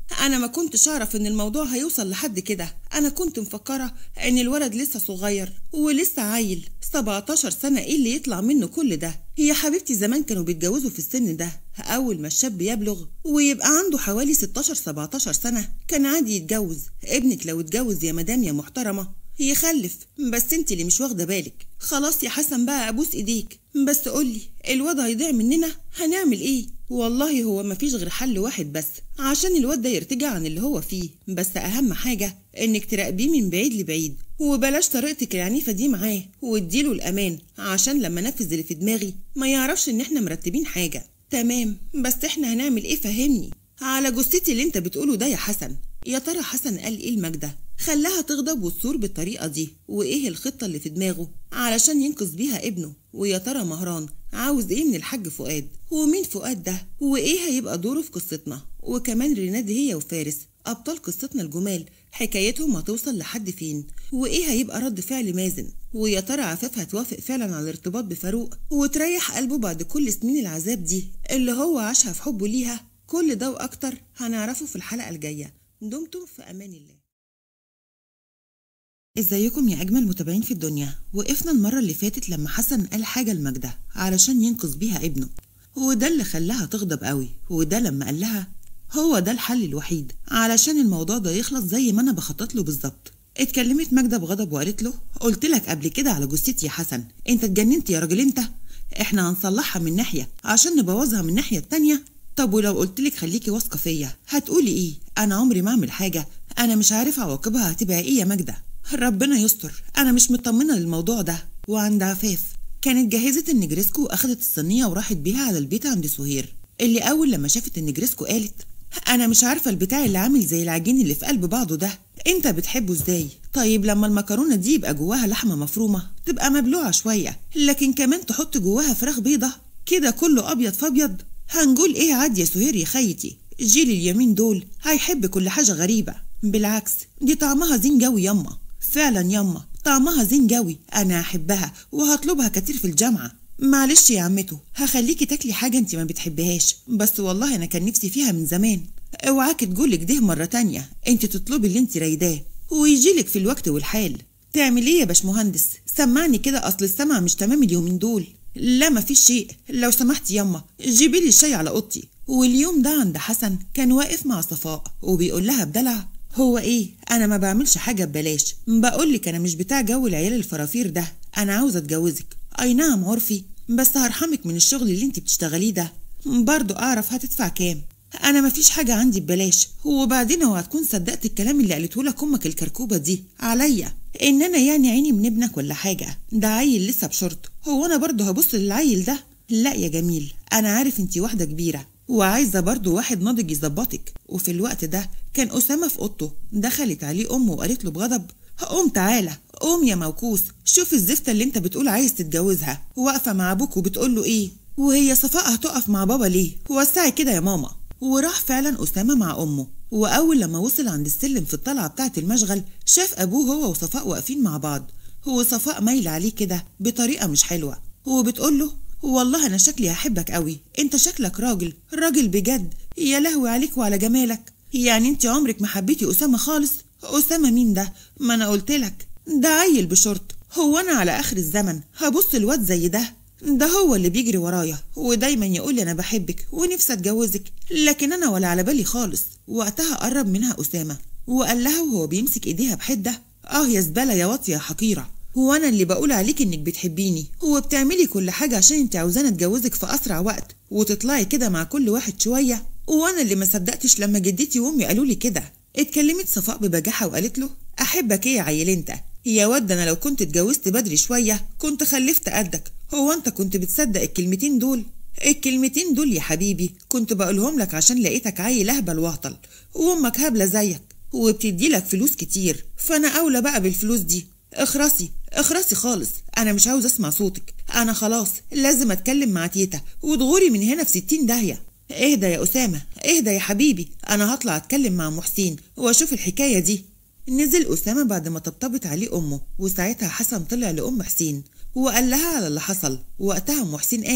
انا ما كنتش اعرف ان الموضوع هيوصل لحد كده انا كنت مفكره ان الولد لسه صغير ولسه عيل 17 سنه ايه اللي يطلع منه كل ده يا حبيبتي زمان كانوا بيتجوزوا في السن ده اول ما الشاب يبلغ ويبقى عنده حوالي 16 17 سنه كان عادي يتجوز ابنك لو اتجوز يا مدام يا محترمه يخلف بس انت اللي مش واخده بالك خلاص يا حسن بقى ابوس ايديك بس قولي الواد هيضيع مننا هنعمل ايه والله هو مفيش غير حل واحد بس عشان الواد ده يرتجع عن اللي هو فيه بس اهم حاجه انك تراقبيه من بعيد لبعيد وبلاش طريقتك العنيفه دي معاه واديله الامان عشان لما نفذ اللي في دماغي ما يعرفش ان احنا مرتبين حاجه تمام بس احنا هنعمل ايه فهمني على جثتي اللي انت بتقوله ده يا حسن يا ترى حسن قال ايه المجدة خلاها تغضب وتصور بالطريقة دي وايه الخطة اللي في دماغه علشان ينقذ بيها ابنه ويا ترى مهران عاوز ايه من الحاج فؤاد ومين فؤاد ده وايه هيبقى دوره في قصتنا وكمان ريناد هي وفارس ابطال قصتنا الجمال حكايتهم هتوصل لحد فين وايه هيبقى رد فعل مازن ويا ترى عفاف هتوافق فعلا على الارتباط بفاروق وتريح قلبه بعد كل سنين العذاب دي اللي هو عاشها في حبه ليها كل ده واكتر هنعرفه في الحلقة الجاية دمتم في امان الله ازيكم يا اجمل متابعين في الدنيا وقفنا المره اللي فاتت لما حسن قال حاجه لماجده علشان ينقذ بيها ابنه وده اللي خلاها تغضب قوي وده لما قال لها هو ده الحل الوحيد علشان الموضوع ده يخلص زي ما انا بخطط له بالظبط اتكلمت ماجده بغضب وقالت له قلت لك قبل كده على جثتي يا حسن انت اتجننت يا راجل انت احنا هنصلحها من ناحيه عشان نبوظها من الناحيه التانيه طب ولو قلت لك خليكي واثقه فيا هتقولي ايه انا عمري ما اعمل حاجه انا مش عارفه عواقبها هتبقى ايه يا ماجده ربنا يستر انا مش مطمنه للموضوع ده وعند عفاف كانت جهزت النجرسكو واخدت الصينيه وراحت بيها على البيت عند سهير اللي اول لما شافت النجرسكو قالت انا مش عارفه البتاع اللي عامل زي العجين اللي في قلب بعضه ده انت بتحبه ازاي طيب لما المكرونه دي يبقى جواها لحمه مفرومه تبقى مبلوعه شويه لكن كمان تحط جواها فراخ بيضه كده كله ابيض فابيض هنقول ايه عاد يا سهير يا خيتي جيل اليمين دول هيحب كل حاجه غريبه بالعكس دي طعمها زين جوي يما فعلا يما طعمها زين جوي انا احبها وهطلبها كتير في الجامعه معلش يا عمته هخليكي تاكلي حاجه انت ما بتحبهاش بس والله انا كان نفسي فيها من زمان اوعاك تقولك ده مره تانية انت تطلبي اللي انت رايداه ويجيلك في الوقت والحال تعمل ايه يا باشمهندس سمعني كده اصل السمع مش تمام اليومين دول لا مفيش شيء لو سمحت يما جيبي لي الشاي على اوضتي واليوم ده عند حسن كان واقف مع صفاء وبيقول لها بدلع هو ايه انا ما بعملش حاجه ببلاش بقولك انا مش بتاع جو العيال الفرافير ده انا عاوزه اتجوزك اي نعم عرفي بس هرحمك من الشغل اللي انت بتشتغليه ده برضو اعرف هتدفع كام انا مفيش حاجه عندي ببلاش وبعدين هو هتكون صدقت الكلام اللي قالته لك امك الكركوبه دي عليا ان انا يعني عيني من ابنك ولا حاجه ده عيل لسه بشرط هو انا برضه هبص للعيل ده لا يا جميل انا عارف انتي واحده كبيره وعايزه برضه واحد ناضج يظبطك وفي الوقت ده كان اسامه في اوضته دخلت عليه امه وقالت له بغضب قوم تعالى قوم يا موكوس شوف الزفته اللي انت بتقول عايز تتجوزها واقفه مع ابوك وبتقول له ايه وهي صفاء هتقف مع بابا ليه وسعي كده يا ماما وراح فعلا أسامة مع أمه وأول لما وصل عند السلم في الطلعة بتاعة المشغل شاف أبوه هو وصفاء واقفين مع بعض وصفاء مايلة عليه كده بطريقة مش حلوة وبتقول له والله أنا شكلي هحبك قوي أنت شكلك راجل راجل بجد يا لهوي عليك وعلى جمالك يعني أنت عمرك ما حبيتي أسامة خالص أسامة مين ده ما أنا قلتلك ده عيل بشرط هو أنا على آخر الزمن هبص الواد زي ده ده هو اللي بيجري ورايا ودايما يقول لي انا بحبك ونفسي اتجوزك لكن انا ولا على بالي خالص وقتها قرب منها اسامه وقال لها وهو بيمسك ايديها بحده اه يا زباله يا واطيه يا حقيره هو انا اللي بقول عليك انك بتحبيني هو بتعملي كل حاجه عشان انت عاوزاني اتجوزك في اسرع وقت وتطلعي كده مع كل واحد شويه وانا اللي ما صدقتش لما جدتي وامي قالوا لي كده اتكلمت صفاء ببجاحه وقالت له احبك ايه يا عيل انت يا ود انا لو كنت اتجوزت بدري شويه كنت خلفت قدك هو انت كنت بتصدق الكلمتين دول الكلمتين دول يا حبيبي كنت بقولهم لك عشان لقيتك عيل اهبل واهطل وامك هبله زيك وبتدي لك فلوس كتير فانا اولى بقى بالفلوس دي اخرسي اخرسي خالص انا مش عاوز اسمع صوتك انا خلاص لازم اتكلم مع تيتا وتغوري من هنا في ستين داهيه اهدى يا اسامه اهدى يا حبيبي انا هطلع اتكلم مع محسين واشوف الحكايه دي نزل أسامة بعد ما طبطبت عليه أمه وساعتها حسن طلع لأم حسين وقال لها على اللي حصل وقتها أم حسين قالت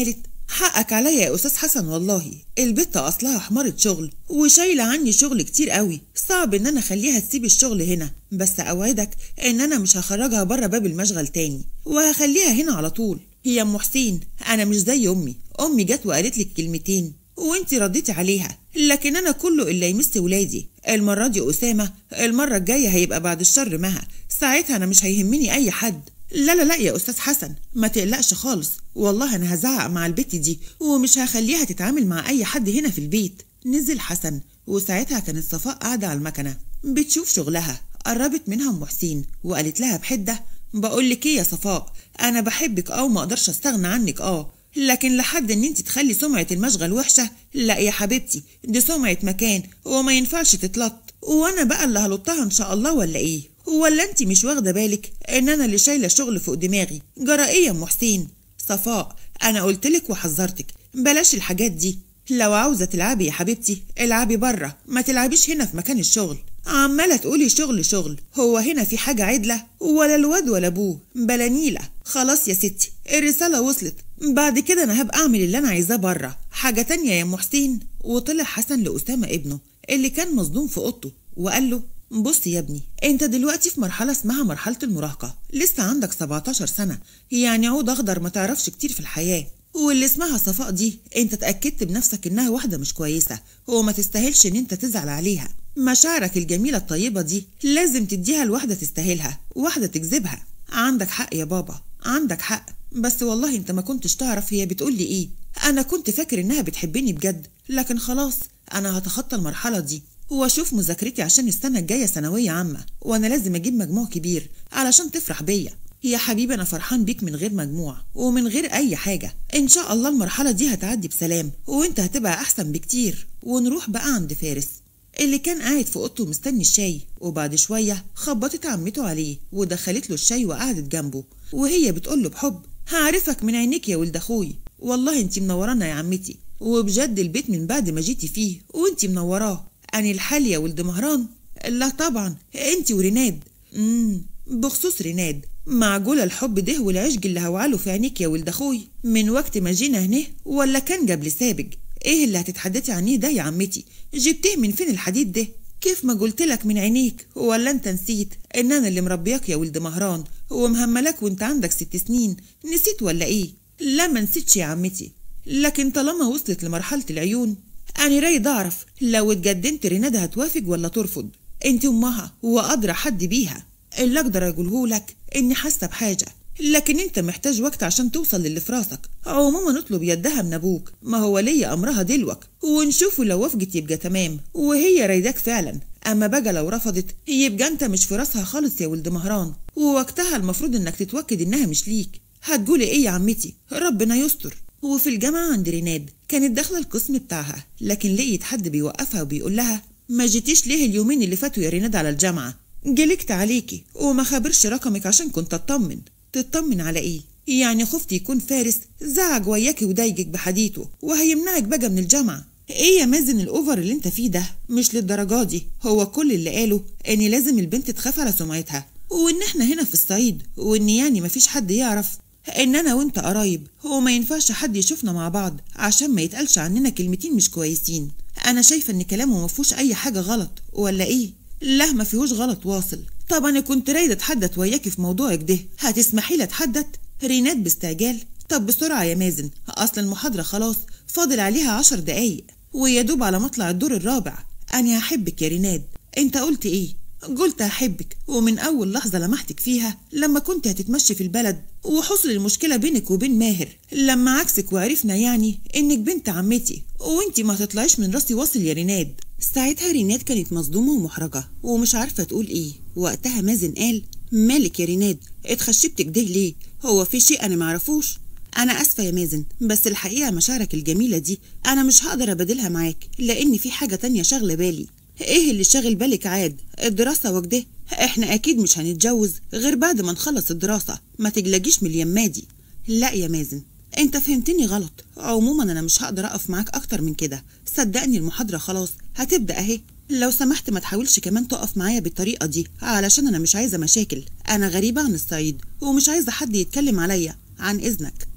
حقك عليا يا استاذ حسن والله البت اصلها حمارة شغل وشايله عني شغل كتير قوي صعب ان انا اخليها تسيب الشغل هنا بس اوعدك ان انا مش هخرجها بره باب المشغل تاني وهخليها هنا على طول هي ام حسين انا مش زي امي امي جت وقالت لك كلمتين وانتي رديتي عليها لكن انا كله الا يمس ولادي المره دي اسامه المره الجايه هيبقى بعد الشر مها ساعتها انا مش هيهمني اي حد لا لا لا يا استاذ حسن ما تقلقش خالص والله انا هزعق مع البت دي ومش هخليها تتعامل مع اي حد هنا في البيت نزل حسن وساعتها كانت صفاء قاعده على المكنه بتشوف شغلها قربت منها ام حسين وقالت لها بحده بقول لك ايه يا صفاء انا بحبك اه وما اقدرش استغنى عنك اه لكن لحد ان انت تخلي سمعه المشغل وحشه لا يا حبيبتي دي سمعه مكان وما ينفعش تتلط وانا بقى اللي هلطها ان شاء الله ولا ايه ولا انت مش واخده بالك ان انا اللي شايله الشغل فوق دماغي جرى ايه يا ام حسين صفاء انا قلتلك وحذرتك بلاش الحاجات دي لو عاوزه تلعبي يا حبيبتي العبي بره ما تلعبيش هنا في مكان الشغل عماله تقولي شغل شغل هو هنا في حاجه عدله ولا الواد ولا ابوه بلا نيله خلاص يا ستي الرساله وصلت بعد كده انا هبقى اعمل اللي انا عايزاه بره حاجه تانية يا ام حسين وطلع حسن لاسامه ابنه اللي كان مصدوم في اوضته وقال له بص يا ابني انت دلوقتي في مرحلة اسمها مرحلة المراهقة لسه عندك 17 سنة يعني عود اخضر ما تعرفش كتير في الحياة واللي اسمها صفاء دي انت اتأكدت بنفسك انها واحدة مش كويسة وما تستاهلش ان انت تزعل عليها مشاعرك الجميلة الطيبة دي لازم تديها لواحدة تستاهلها واحدة تجذبها عندك حق يا بابا عندك حق بس والله انت ما كنتش تعرف هي بتقول لي ايه انا كنت فاكر انها بتحبني بجد لكن خلاص انا هتخطى المرحلة دي واشوف مذاكرتي عشان السنة الجاية ثانوية عامة وانا لازم اجيب مجموع كبير علشان تفرح بيا يا حبيبي انا فرحان بيك من غير مجموع ومن غير اي حاجة ان شاء الله المرحلة دي هتعدي بسلام وانت هتبقى احسن بكتير ونروح بقى عند فارس اللي كان قاعد في اوضته مستني الشاي وبعد شوية خبطت عمته عليه ودخلت له الشاي وقعدت جنبه وهي بتقول له بحب هعرفك من عينيك يا ولد اخوي والله انت منورانا يا عمتي وبجد البيت من بعد ما جيتي فيه وانت منوراه أنا الحال يا ولد مهران لا طبعا انت وريناد امم بخصوص ريناد معقولة الحب ده والعشق اللي هوعله في عينيك يا ولد اخوي من وقت ما جينا هنا ولا كان قبل سابق ايه اللي هتتحدثي عنيه ده يا عمتي جبتيه من فين الحديد ده كيف ما قلت لك من عينيك ولا انت نسيت ان انا اللي مربياك يا ولد مهران ومهملك وانت عندك ست سنين نسيت ولا ايه لا ما نسيتش يا عمتي لكن طالما وصلت لمرحلة العيون أنا رايد أعرف لو اتجدنت ريناد هتوافق ولا ترفض أنت أمها وأدرى حد بيها اللي أقدر أقوله لك إني حاسة بحاجة لكن أنت محتاج وقت عشان توصل للي في راسك عموما اطلب يدها من أبوك ما هو ليا أمرها دلوك ونشوفه لو وافقت يبقى تمام وهي رايداك فعلا أما بقى لو رفضت يبقى أنت مش في راسها خالص يا ولد مهران ووقتها المفروض إنك تتوكد إنها مش ليك هتقولي إيه يا عمتي ربنا يستر وفي الجامعة عند ريناد كانت داخلة القسم بتاعها لكن لقيت حد بيوقفها وبيقول لها ما جيتيش ليه اليومين اللي فاتوا يا ريناد على الجامعة جلكت عليكي وما خبرش رقمك عشان كنت اطمن تطمن على ايه يعني خفت يكون فارس زعج وياكي وضايقك بحديثه وهيمنعك بقى من الجامعة ايه يا مازن الاوفر اللي انت فيه ده مش للدرجة دي هو كل اللي قاله ان لازم البنت تخاف على سمعتها وان احنا هنا في الصعيد وان يعني مفيش حد يعرف ان انا وانت قرايب هو ما ينفعش حد يشوفنا مع بعض عشان ما يتقالش عننا كلمتين مش كويسين انا شايفه ان كلامه ما فيهوش اي حاجه غلط ولا ايه لا ما فيهوش غلط واصل طب انا كنت رايده اتحدث وياكي في موضوعك ده هتسمحي لي اتحدث ريناد باستعجال طب بسرعه يا مازن اصل المحاضره خلاص فاضل عليها عشر دقايق ويا دوب على مطلع الدور الرابع انا هحبك يا ريناد انت قلت ايه قلت أحبك ومن أول لحظة لمحتك فيها لما كنت هتتمشي في البلد وحصل المشكلة بينك وبين ماهر لما عكسك وعرفنا يعني إنك بنت عمتي وإنتي ما تطلعيش من راسي واصل يا ريناد ساعتها ريناد كانت مصدومة ومحرجة ومش عارفة تقول إيه وقتها مازن قال مالك يا ريناد اتخشبت كده ليه هو في شيء أنا معرفوش أنا آسفة يا مازن بس الحقيقة مشاعرك الجميلة دي أنا مش هقدر أبادلها معاك لأن في حاجة تانية شاغلة بالي ايه اللي شاغل بالك عاد الدراسة وكده احنا اكيد مش هنتجوز غير بعد ما نخلص الدراسة ما تجلجيش من اليمادي لا يا مازن انت فهمتني غلط عموما انا مش هقدر اقف معاك اكتر من كده صدقني المحاضرة خلاص هتبدأ اهي لو سمحت ما تحاولش كمان تقف معايا بالطريقة دي علشان انا مش عايزة مشاكل انا غريبة عن الصعيد ومش عايزة حد يتكلم عليا عن اذنك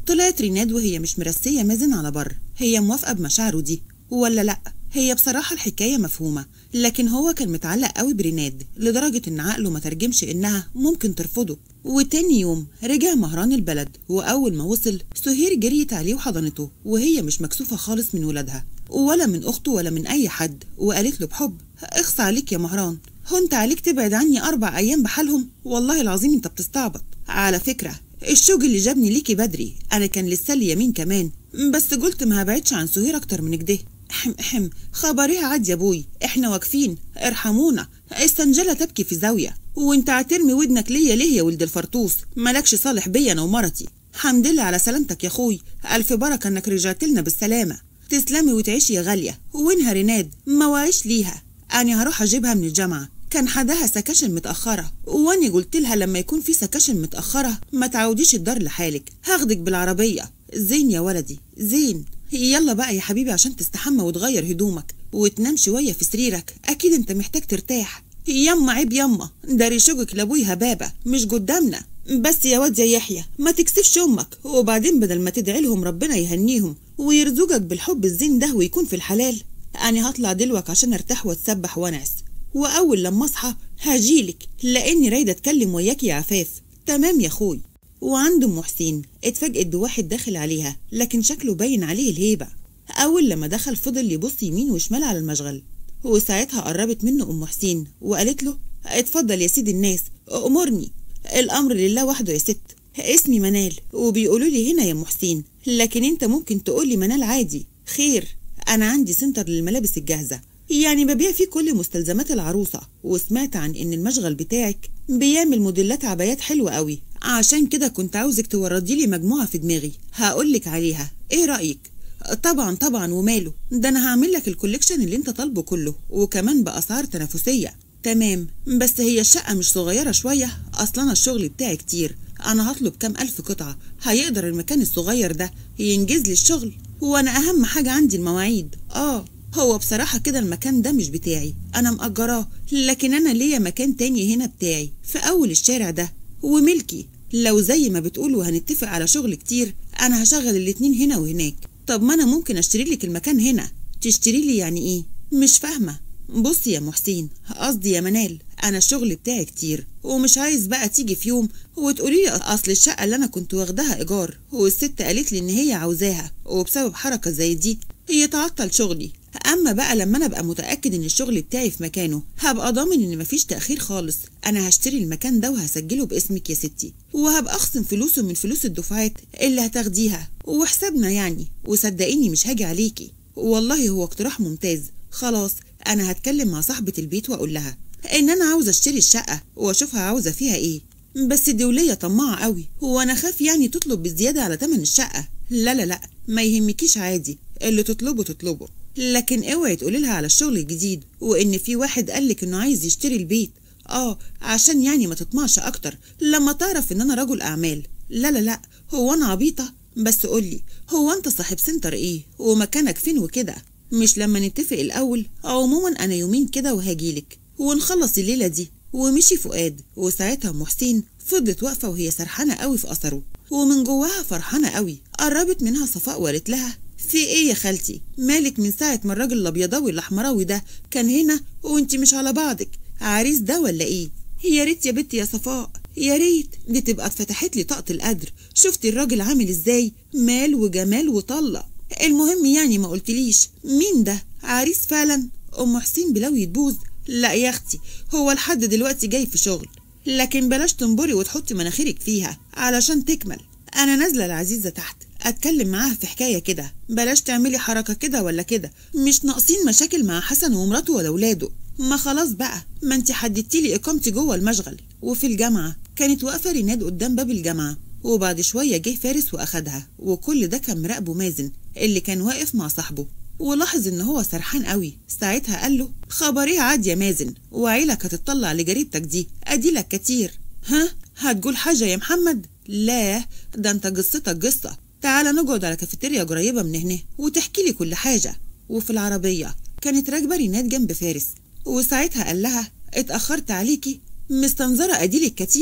طلعت ريناد وهي مش مرسية مازن على بر هي موافقة بمشاعره دي ولا لأ هي بصراحة الحكاية مفهومة لكن هو كان متعلق قوي بريناد لدرجة إن عقله ما ترجمش إنها ممكن ترفضه وتاني يوم رجع مهران البلد وأول ما وصل سهير جريت عليه وحضنته وهي مش مكسوفة خالص من ولادها ولا من أخته ولا من أي حد وقالت له بحب اخص عليك يا مهران هو انت عليك تبعد عني أربع أيام بحالهم والله العظيم انت بتستعبط على فكرة الشوق اللي جابني ليكي بدري أنا كان لسه لي يمين كمان بس قلت ما هبعدش عن سهير أكتر من كده حم حم خبريها عاد يا ابوي احنا واقفين ارحمونا استنجلة تبكي في زاوية وانت هترمي ودنك ليا ليه يا ولد الفرطوس مالكش صالح بيا انا ومرتي حمد لله على سلامتك يا اخوي الف بركة انك رجعت لنا بالسلامة تسلمي وتعيشي يا غالية وينها ريناد ما واعيش ليها انا هروح اجيبها من الجامعة كان حداها سكاشن متأخرة واني قلت لها لما يكون في سكاشن متأخرة ما تعوديش الدار لحالك هاخدك بالعربية زين يا ولدي زين يلا بقى يا حبيبي عشان تستحمى وتغير هدومك وتنام شوية في سريرك أكيد أنت محتاج ترتاح يما عيب يما ده ريشوجك لأبوي هبابة مش قدامنا بس يا واد يا يحيى ما تكسفش أمك وبعدين بدل ما تدعي لهم ربنا يهنيهم ويرزقك بالحب الزين ده ويكون في الحلال أنا هطلع دلوك عشان أرتاح وأتسبح وأنعس وأول لما أصحى هجيلك لأني رايدة أتكلم وياك يا عفاف تمام يا أخوي وعند ام حسين اتفاجئت بواحد داخل عليها لكن شكله باين عليه الهيبة أول لما دخل فضل يبص يمين وشمال على المشغل وساعتها قربت منه أم حسين وقالت له اتفضل يا سيد الناس أمرني الأمر لله وحده يا ست اسمي منال وبيقولوا لي هنا يا أم حسين لكن أنت ممكن تقولي منال عادي خير أنا عندي سنتر للملابس الجاهزة يعني ببيع فيه كل مستلزمات العروسة وسمعت عن إن المشغل بتاعك بيعمل موديلات عبايات حلوة قوي عشان كده كنت عاوزك توردي لي مجموعة في دماغي هقولك عليها ايه رأيك؟ طبعا طبعا وماله ده انا هعمل لك الكوليكشن اللي انت طالبه كله وكمان بأسعار تنافسية تمام بس هي الشقة مش صغيرة شوية أصلا أنا الشغل بتاعي كتير أنا هطلب كام ألف قطعة هيقدر المكان الصغير ده ينجز لي الشغل وأنا أهم حاجة عندي المواعيد آه هو بصراحة كده المكان ده مش بتاعي أنا مأجراه لكن أنا ليا مكان تاني هنا بتاعي في أول الشارع ده وملكي لو زي ما بتقول وهنتفق على شغل كتير أنا هشغل الاتنين هنا وهناك طب ما أنا ممكن أشتري لك المكان هنا تشتري لي يعني إيه مش فاهمة بصي يا محسين قصدي يا منال أنا الشغل بتاعي كتير ومش عايز بقى تيجي في يوم وتقولي لي أصل الشقة اللي أنا كنت واخداها إيجار والست قالت لي إن هي عاوزاها وبسبب حركة زي دي يتعطل شغلي اما بقى لما انا ابقى متاكد ان الشغل بتاعي في مكانه هبقى ضامن ان مفيش تاخير خالص انا هشتري المكان ده وهسجله باسمك يا ستي وهبقى اخصم فلوسه من فلوس الدفعات اللي هتاخديها وحسابنا يعني وصدقيني مش هاجي عليكي والله هو اقتراح ممتاز خلاص انا هتكلم مع صاحبه البيت واقول لها ان انا عاوزه اشتري الشقه واشوفها عاوزه فيها ايه بس الدوليه طماعه قوي وانا خاف يعني تطلب بزياده على تمن الشقه لا لا لا ما يهمكيش عادي اللي تطلبه تطلبه لكن اوعي تقولي لها على الشغل الجديد وان في واحد قالك انه عايز يشتري البيت اه عشان يعني ما تطمعش اكتر لما تعرف ان انا رجل اعمال لا لا لا هو انا عبيطه بس قولي هو انت صاحب سنتر ايه ومكانك فين وكده مش لما نتفق الاول عموما انا يومين كده وهاجيلك ونخلص الليله دي ومشي فؤاد وساعتها ام حسين فضلت واقفه وهي سرحانه قوي في اثره ومن جواها فرحانه قوي قربت منها صفاء وقالت لها في ايه يا خالتي مالك من ساعة ما الراجل الابيضاوي الاحمراوي ده كان هنا وانت مش على بعضك عريس ده ولا ايه يا ريت يا بنتي يا صفاء يا ريت دي تبقى اتفتحت لي طاقة القدر شفتي الراجل عامل ازاي مال وجمال وطلة المهم يعني ما قلتليش مين ده عريس فعلا ام حسين بلوي تبوظ لا يا اختي هو لحد دلوقتي جاي في شغل لكن بلاش تنبري وتحطي مناخيرك فيها علشان تكمل انا نازله العزيزه تحت اتكلم معاها في حكايه كده بلاش تعملي حركه كده ولا كده مش ناقصين مشاكل مع حسن ومراته ولا ولاده ما خلاص بقى ما انت حددتي لي اقامتي جوه المشغل وفي الجامعه كانت واقفه ريناد قدام باب الجامعه وبعد شويه جه فارس واخدها وكل ده كان مراقبه مازن اللي كان واقف مع صاحبه ولاحظ ان هو سرحان قوي ساعتها قال له خبريه عاد يا مازن وعيلك هتطلع لجريبتك دي اديلك كتير ها هتقول حاجه يا محمد لا ده انت قصتك قصه تعالى نقعد على كافيتيريا قريبة من هنا وتحكي لي كل حاجة وفي العربية كانت راكبة ريناد جنب فارس وساعتها قال لها اتأخرت عليكي مستنظرة أديلك كتير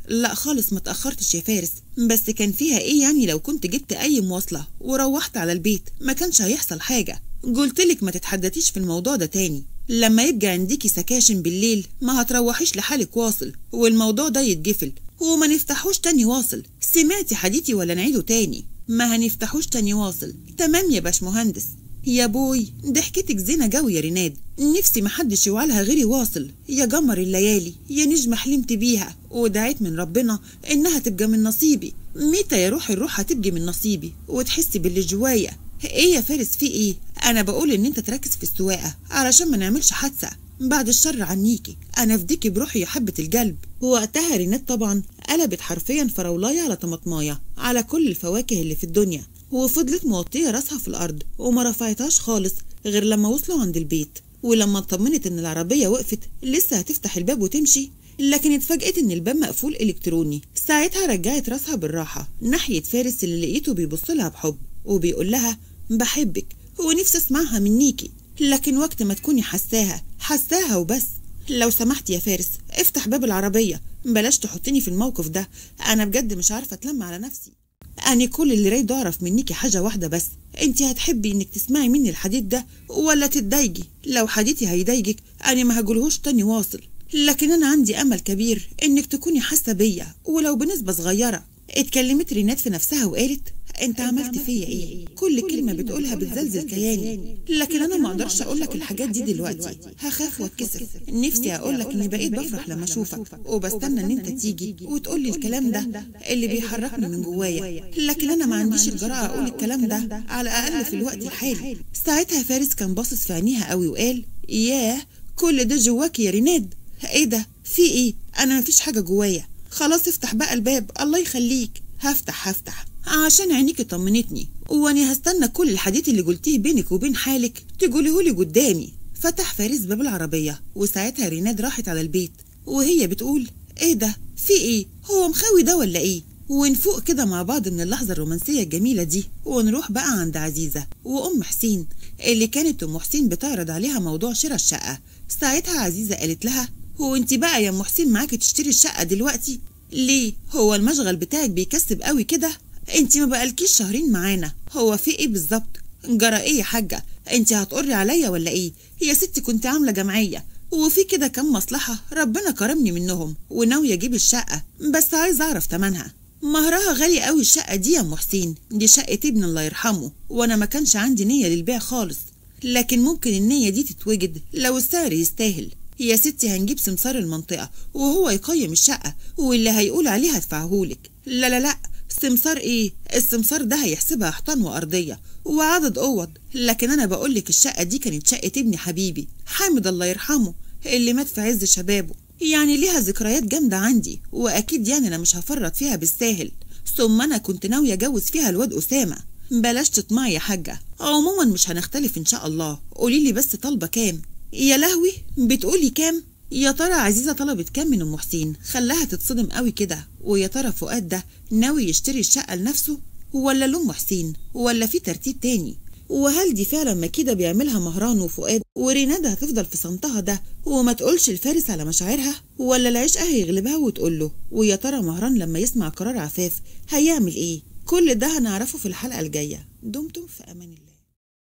لا خالص ما تأخرتش يا فارس بس كان فيها ايه يعني لو كنت جبت اي مواصلة وروحت على البيت ما كانش هيحصل حاجة قلتلك ما تتحدثيش في الموضوع ده تاني لما يبقى عنديكي سكاشن بالليل ما هتروحيش لحالك واصل والموضوع ده يتجفل وما نفتحوش تاني واصل سمعتي حديثي ولا نعيده تاني ما هنفتحوش تاني واصل تمام يا باشمهندس يا بوي ضحكتك زينة جوي يا ريناد نفسي محدش يوعلها غيري واصل يا جمر الليالي يا نجمة حلمت بيها ودعيت من ربنا إنها تبقى من نصيبي متى يا روح الروح هتبقي من نصيبي وتحسي باللي جوايا ايه يا فارس في ايه انا بقول ان انت تركز في السواقه علشان ما نعملش حادثه بعد الشر عنيكي انا افديكي بروحي يا حبه القلب وقتها رينات طبعا قلبت حرفيا فراولايه على طماطمايه على كل الفواكه اللي في الدنيا وفضلت موطيه راسها في الارض وما رفعتهاش خالص غير لما وصلوا عند البيت ولما اطمنت ان العربيه وقفت لسه هتفتح الباب وتمشي لكن اتفاجئت ان الباب مقفول الكتروني ساعتها رجعت راسها بالراحه ناحيه فارس اللي لقيته بيبص لها بحب وبيقول لها بحبك ونفسي اسمعها منيكي لكن وقت ما تكوني حساها حساها وبس لو سمحت يا فارس افتح باب العربية بلاش تحطيني في الموقف ده انا بجد مش عارفة اتلم على نفسي انا كل اللي رايد اعرف منيكي حاجة واحدة بس انت هتحبي انك تسمعي مني الحديث ده ولا تتضايقي لو حديثي هيضايقك انا ما هقولهوش تاني واصل لكن انا عندي امل كبير انك تكوني حاسة بيا ولو بنسبة صغيرة اتكلمت رينات في نفسها وقالت انت عملت فيا ايه كل كلمة بتقولها بتزلزل كياني لكن انا ما اقدرش اقول لك الحاجات دي دلوقتي هخاف واتكسف نفسي اقول لك اني بقيت بفرح لما اشوفك وبستنى ان انت تيجي وتقول لي الكلام ده اللي بيحركني من جوايا لكن انا ما عنديش الجرأة اقول الكلام ده على الاقل في الوقت الحالي ساعتها فارس كان باصص في عينيها قوي وقال ياه كل ده جواكي يا ريناد ايه ده في ايه انا مفيش حاجة جوايا خلاص افتح بقى الباب الله يخليك هفتح هفتح عشان عينيكي طمنتني وانا هستنى كل الحديث اللي قلتيه بينك وبين حالك تقوليهولي قدامي فتح فارس باب العربية وساعتها ريناد راحت على البيت وهي بتقول ايه ده في ايه هو مخاوي ده ولا ايه ونفوق كده مع بعض من اللحظة الرومانسية الجميلة دي ونروح بقى عند عزيزة وأم حسين اللي كانت أم حسين بتعرض عليها موضوع شراء الشقة ساعتها عزيزة قالت لها هو انت بقى يا ام حسين معاكي تشتري الشقة دلوقتي ليه هو المشغل بتاعك بيكسب قوي كده انت ما بقالكيش شهرين معانا هو في ايه بالظبط جرى ايه يا حاجه انت هتقري عليا ولا ايه يا ستي كنت عامله جمعيه وفي كده كام مصلحه ربنا كرمني منهم وناويه اجيب الشقه بس عايز اعرف تمنها مهرها غالي قوي الشقه دي يا ام حسين دي شقه ابن الله يرحمه وانا ما كانش عندي نيه للبيع خالص لكن ممكن النيه دي تتوجد لو السعر يستاهل يا ستي هنجيب سمسار المنطقة وهو يقيم الشقة واللي هيقول عليها هدفعهولك لا لا لا سمسار ايه السمسار ده هيحسبها حيطان وأرضية وعدد أوض لكن أنا بقولك الشقة دي كانت شقة ابني حبيبي حامد الله يرحمه اللي مات في عز شبابه يعني ليها ذكريات جامدة عندي وأكيد يعني أنا مش هفرط فيها بالساهل ثم أنا كنت ناوية أجوز فيها الواد أسامة بلاش تطمعي يا حاجة عموما مش هنختلف إن شاء الله قوليلي بس طالبة كام يا لهوي بتقولي كام يا ترى عزيزة طلبت كام من أم حسين خلاها تتصدم قوي كده ويا ترى فؤاد ده ناوي يشتري الشقة لنفسه ولا لأم حسين ولا في ترتيب تاني وهل دي فعلا ما كده بيعملها مهران وفؤاد وريناد هتفضل في صمتها ده وما تقولش الفارس على مشاعرها ولا العشق هيغلبها وتقول له ويا ترى مهران لما يسمع قرار عفاف هيعمل ايه كل ده هنعرفه في الحلقة الجاية دمتم في أمان الله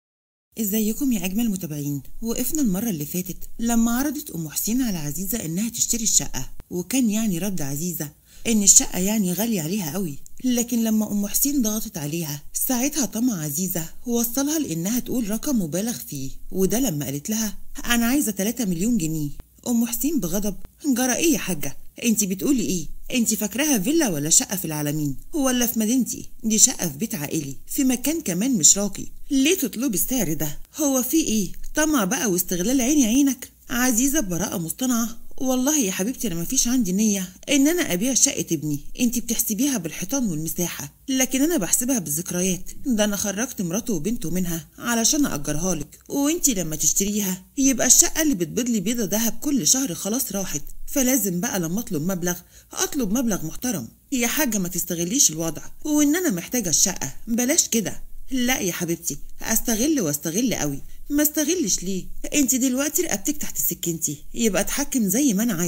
ازيكم يا اجمل متابعين وقفنا المره اللي فاتت لما عرضت ام حسين على عزيزه انها تشتري الشقه وكان يعني رد عزيزه ان الشقه يعني غاليه عليها قوي لكن لما ام حسين ضغطت عليها ساعتها طمع عزيزه ووصلها لانها تقول رقم مبالغ فيه وده لما قالت لها انا عايزه 3 مليون جنيه ام حسين بغضب جرى ايه يا حاجه انت بتقولي ايه انت فاكراها فيلا ولا شقه في العالمين ولا في مدينتي دي شقه في بيت عائلي في مكان كمان مش راقي ليه تطلبي السعر ده هو في ايه طمع بقى واستغلال عيني عينك عزيزه ببراءه مصطنعه والله يا حبيبتي انا مفيش عندي نيه ان انا ابيع شقه ابني انت بتحسبيها بالحيطان والمساحه لكن انا بحسبها بالذكريات ده انا خرجت مراته وبنته منها علشان اجرها لك وانت لما تشتريها يبقى الشقه اللي بتبيض لي بيضه دهب كل شهر خلاص راحت فلازم بقى لما اطلب مبلغ اطلب مبلغ محترم يا حاجه ما تستغليش الوضع وان انا محتاجه الشقه بلاش كده لا يا حبيبتي استغل واستغل قوي ما استغلش ليه انت دلوقتي رقبتك تحت سكنتي يبقى اتحكم زي ما انا عايزه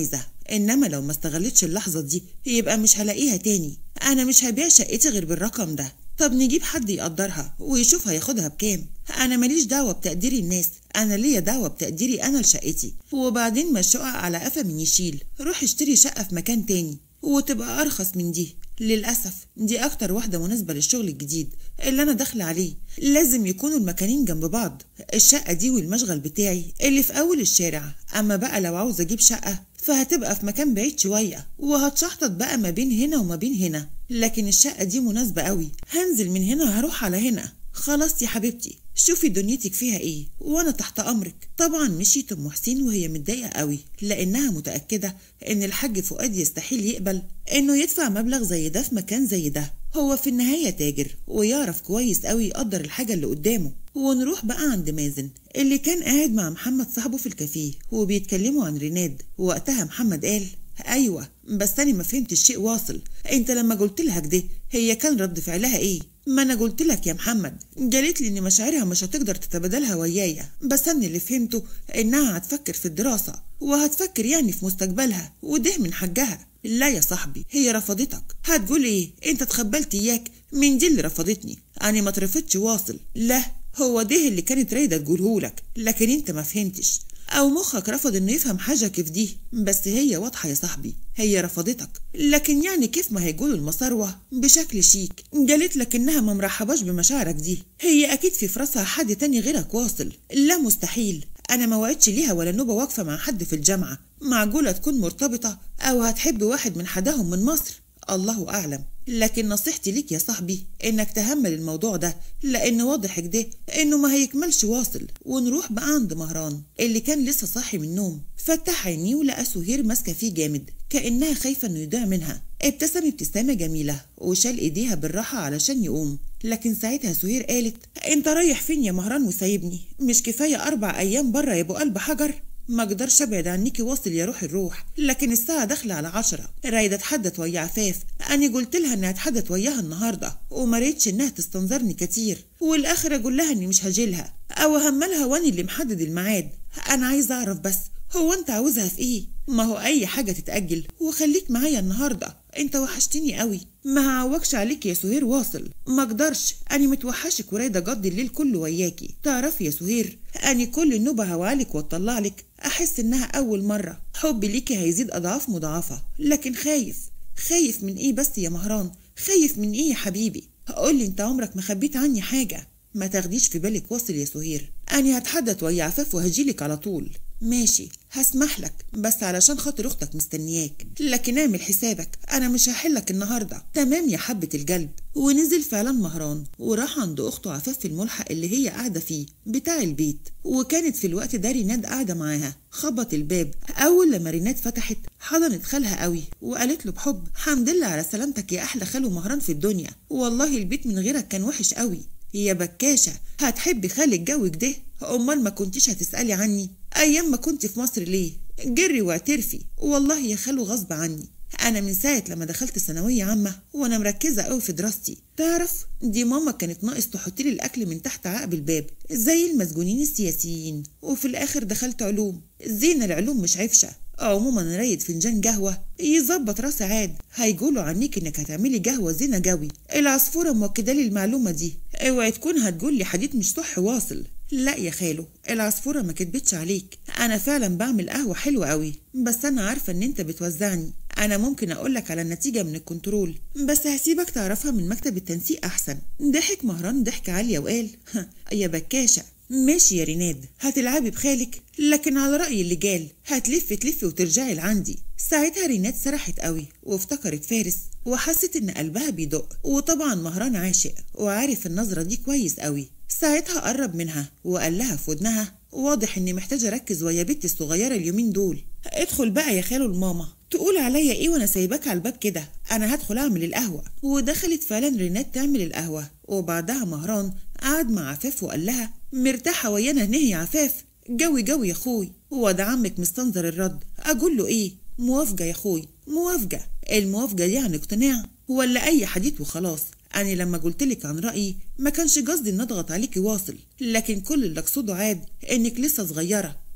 انما لو ما استغلتش اللحظه دي يبقى مش هلاقيها تاني انا مش هبيع شقتي غير بالرقم ده طب نجيب حد يقدرها ويشوف هياخدها بكام انا ماليش دعوه بتقدير الناس انا ليا دعوه بتقديري انا لشقتي وبعدين ما الشقق على قفا من يشيل روح اشتري شقه في مكان تاني وتبقى ارخص من دي للأسف دي أكتر واحدة مناسبة للشغل الجديد اللي أنا داخلة عليه لازم يكونوا المكانين جنب بعض الشقة دي والمشغل بتاعي اللي في أول الشارع أما بقى لو عاوز أجيب شقة فهتبقى في مكان بعيد شوية وهتشحطط بقى ما بين هنا وما بين هنا لكن الشقة دي مناسبة قوي هنزل من هنا هروح على هنا خلاص يا حبيبتي شوفي دنيتك فيها ايه وانا تحت امرك طبعا مشيت ام حسين وهي متضايقه قوي لانها متاكده ان الحاج فؤاد يستحيل يقبل انه يدفع مبلغ زي ده في مكان زي ده هو في النهايه تاجر ويعرف كويس قوي يقدر الحاجه اللي قدامه ونروح بقى عند مازن اللي كان قاعد مع محمد صاحبه في الكافيه وبيتكلموا عن ريناد وقتها محمد قال ايوه بس انا ما فهمتش شيء واصل انت لما قلت لها كده هي كان رد فعلها ايه ما انا قلت لك يا محمد قالت لي ان مشاعرها مش هتقدر تتبادلها ويايا بس انا اللي فهمته انها هتفكر في الدراسه وهتفكر يعني في مستقبلها وده من حقها لا يا صاحبي هي رفضتك هتقول ايه انت اتخبلت اياك مين دي اللي رفضتني انا ما اترفضتش واصل لا هو ده اللي كانت رايده تقولهولك لكن انت ما فهمتش او مخك رفض انه يفهم حاجه كيف دي بس هي واضحه يا صاحبي هي رفضتك لكن يعني كيف ما هيقولوا المصاروة بشكل شيك قالت لك انها ما مرحباش بمشاعرك دي هي اكيد في فرصها حد تاني غيرك واصل لا مستحيل انا ما وعدتش ليها ولا نوبه واقفه مع حد في الجامعه معقوله تكون مرتبطه او هتحب واحد من حداهم من مصر الله أعلم لكن نصيحتي ليك يا صاحبي إنك تهمل الموضوع ده لأن واضح كده إنه ما هيكملش واصل ونروح بقى عند مهران اللي كان لسه صاحي من النوم فتح عينيه ولقى سهير ماسكة فيه جامد كأنها خايفة إنه يضيع منها ابتسم ابتسامة جميلة وشال إيديها بالراحة علشان يقوم لكن ساعتها سهير قالت أنت رايح فين يا مهران وسايبني مش كفاية أربع أيام بره يا أبو قلب حجر ما اقدرش ابعد عنيكي واصل يا روح الروح لكن الساعة داخلة على عشرة رايدة اتحدث ويا عفاف أنا قلت لها إني هتحدث وياها النهاردة وما ريتش إنها تستنظرني كتير والآخر أقول لها إني مش هجيلها أو أهملها وأنا اللي محدد الميعاد أنا عايزة أعرف بس هو أنت عاوزها في إيه؟ ما هو أي حاجة تتأجل وخليك معايا النهاردة أنت وحشتني قوي ما هعوجش عليك يا سهير واصل ما اقدرش أنا متوحشك ورايدة أقضي الليل كله وياكي تعرفي يا سهير أنا كل النوبة هوالك وأطلع لك أحس إنها أول مرة حبي ليكي هيزيد أضعاف مضاعفة لكن خايف خايف من إيه بس يا مهران خايف من إيه يا حبيبي قولي أنت عمرك ما خبيت عني حاجة ما تاخديش في بالك واصل يا سهير أنا هتحدث ويا عفاف وهجيلك على طول ماشي هسمح لك بس علشان خاطر اختك مستنياك لكن اعمل حسابك انا مش هحلك النهارده تمام يا حبه القلب ونزل فعلا مهران وراح عند اخته عفاف في الملحق اللي هي قاعده فيه بتاع البيت وكانت في الوقت ده ريناد قاعده معاها خبط الباب اول لما ريناد فتحت حضنت خالها قوي وقالت له بحب حمد لله على سلامتك يا احلى خالو مهران في الدنيا والله البيت من غيرك كان وحش قوي يا بكاشة هتحبي خالي الجو كده أمال ما كنتيش هتسألي عني أيام ما كنت في مصر ليه جري واعترفي والله يا خالو غصب عني أنا من ساعة لما دخلت ثانوية عامة وأنا مركزة أوي في دراستي تعرف دي ماما كانت ناقص تحط لي الأكل من تحت عقب الباب زي المسجونين السياسيين وفي الآخر دخلت علوم زين العلوم مش عفشة عموما رايد فنجان قهوة يظبط راس عاد هيقولوا عنيك انك هتعملي قهوة زينة قوي العصفورة مؤكدة لي المعلومة دي اوعي تكون هتقول لي حديث مش صح واصل لا يا خالو العصفورة ما كدبتش عليك انا فعلا بعمل قهوة حلوة قوي بس انا عارفة ان انت بتوزعني انا ممكن اقولك على النتيجة من الكنترول بس هسيبك تعرفها من مكتب التنسيق احسن ضحك مهران ضحكة عالية وقال يا بكاشة ماشي يا ريناد هتلعبي بخالك لكن على رأي اللي قال هتلفي تلفي وترجعي لعندي ساعتها ريناد سرحت قوي وافتكرت فارس وحست ان قلبها بيدق وطبعا مهران عاشق وعارف النظرة دي كويس قوي ساعتها قرب منها وقال لها في ودنها واضح اني محتاجة اركز ويا بنتي الصغيرة اليومين دول ادخل بقى يا خالو الماما تقول عليا ايه وانا سايباك على الباب كده انا هدخل اعمل القهوة ودخلت فعلا ريناد تعمل القهوة وبعدها مهران قعد مع عفاف وقال لها مرتاحة ويانا هنا يا عفاف جوي جوي يا اخوي وده عمك مستنظر الرد اقول له ايه موافقة يا اخوي موافقة الموافقة دي عن اقتناع ولا اي حديث وخلاص أنا لما قلتلك عن رأيي ما كانش قصدي إن أضغط عليكي واصل لكن كل اللي أقصده عاد إنك لسه صغيرة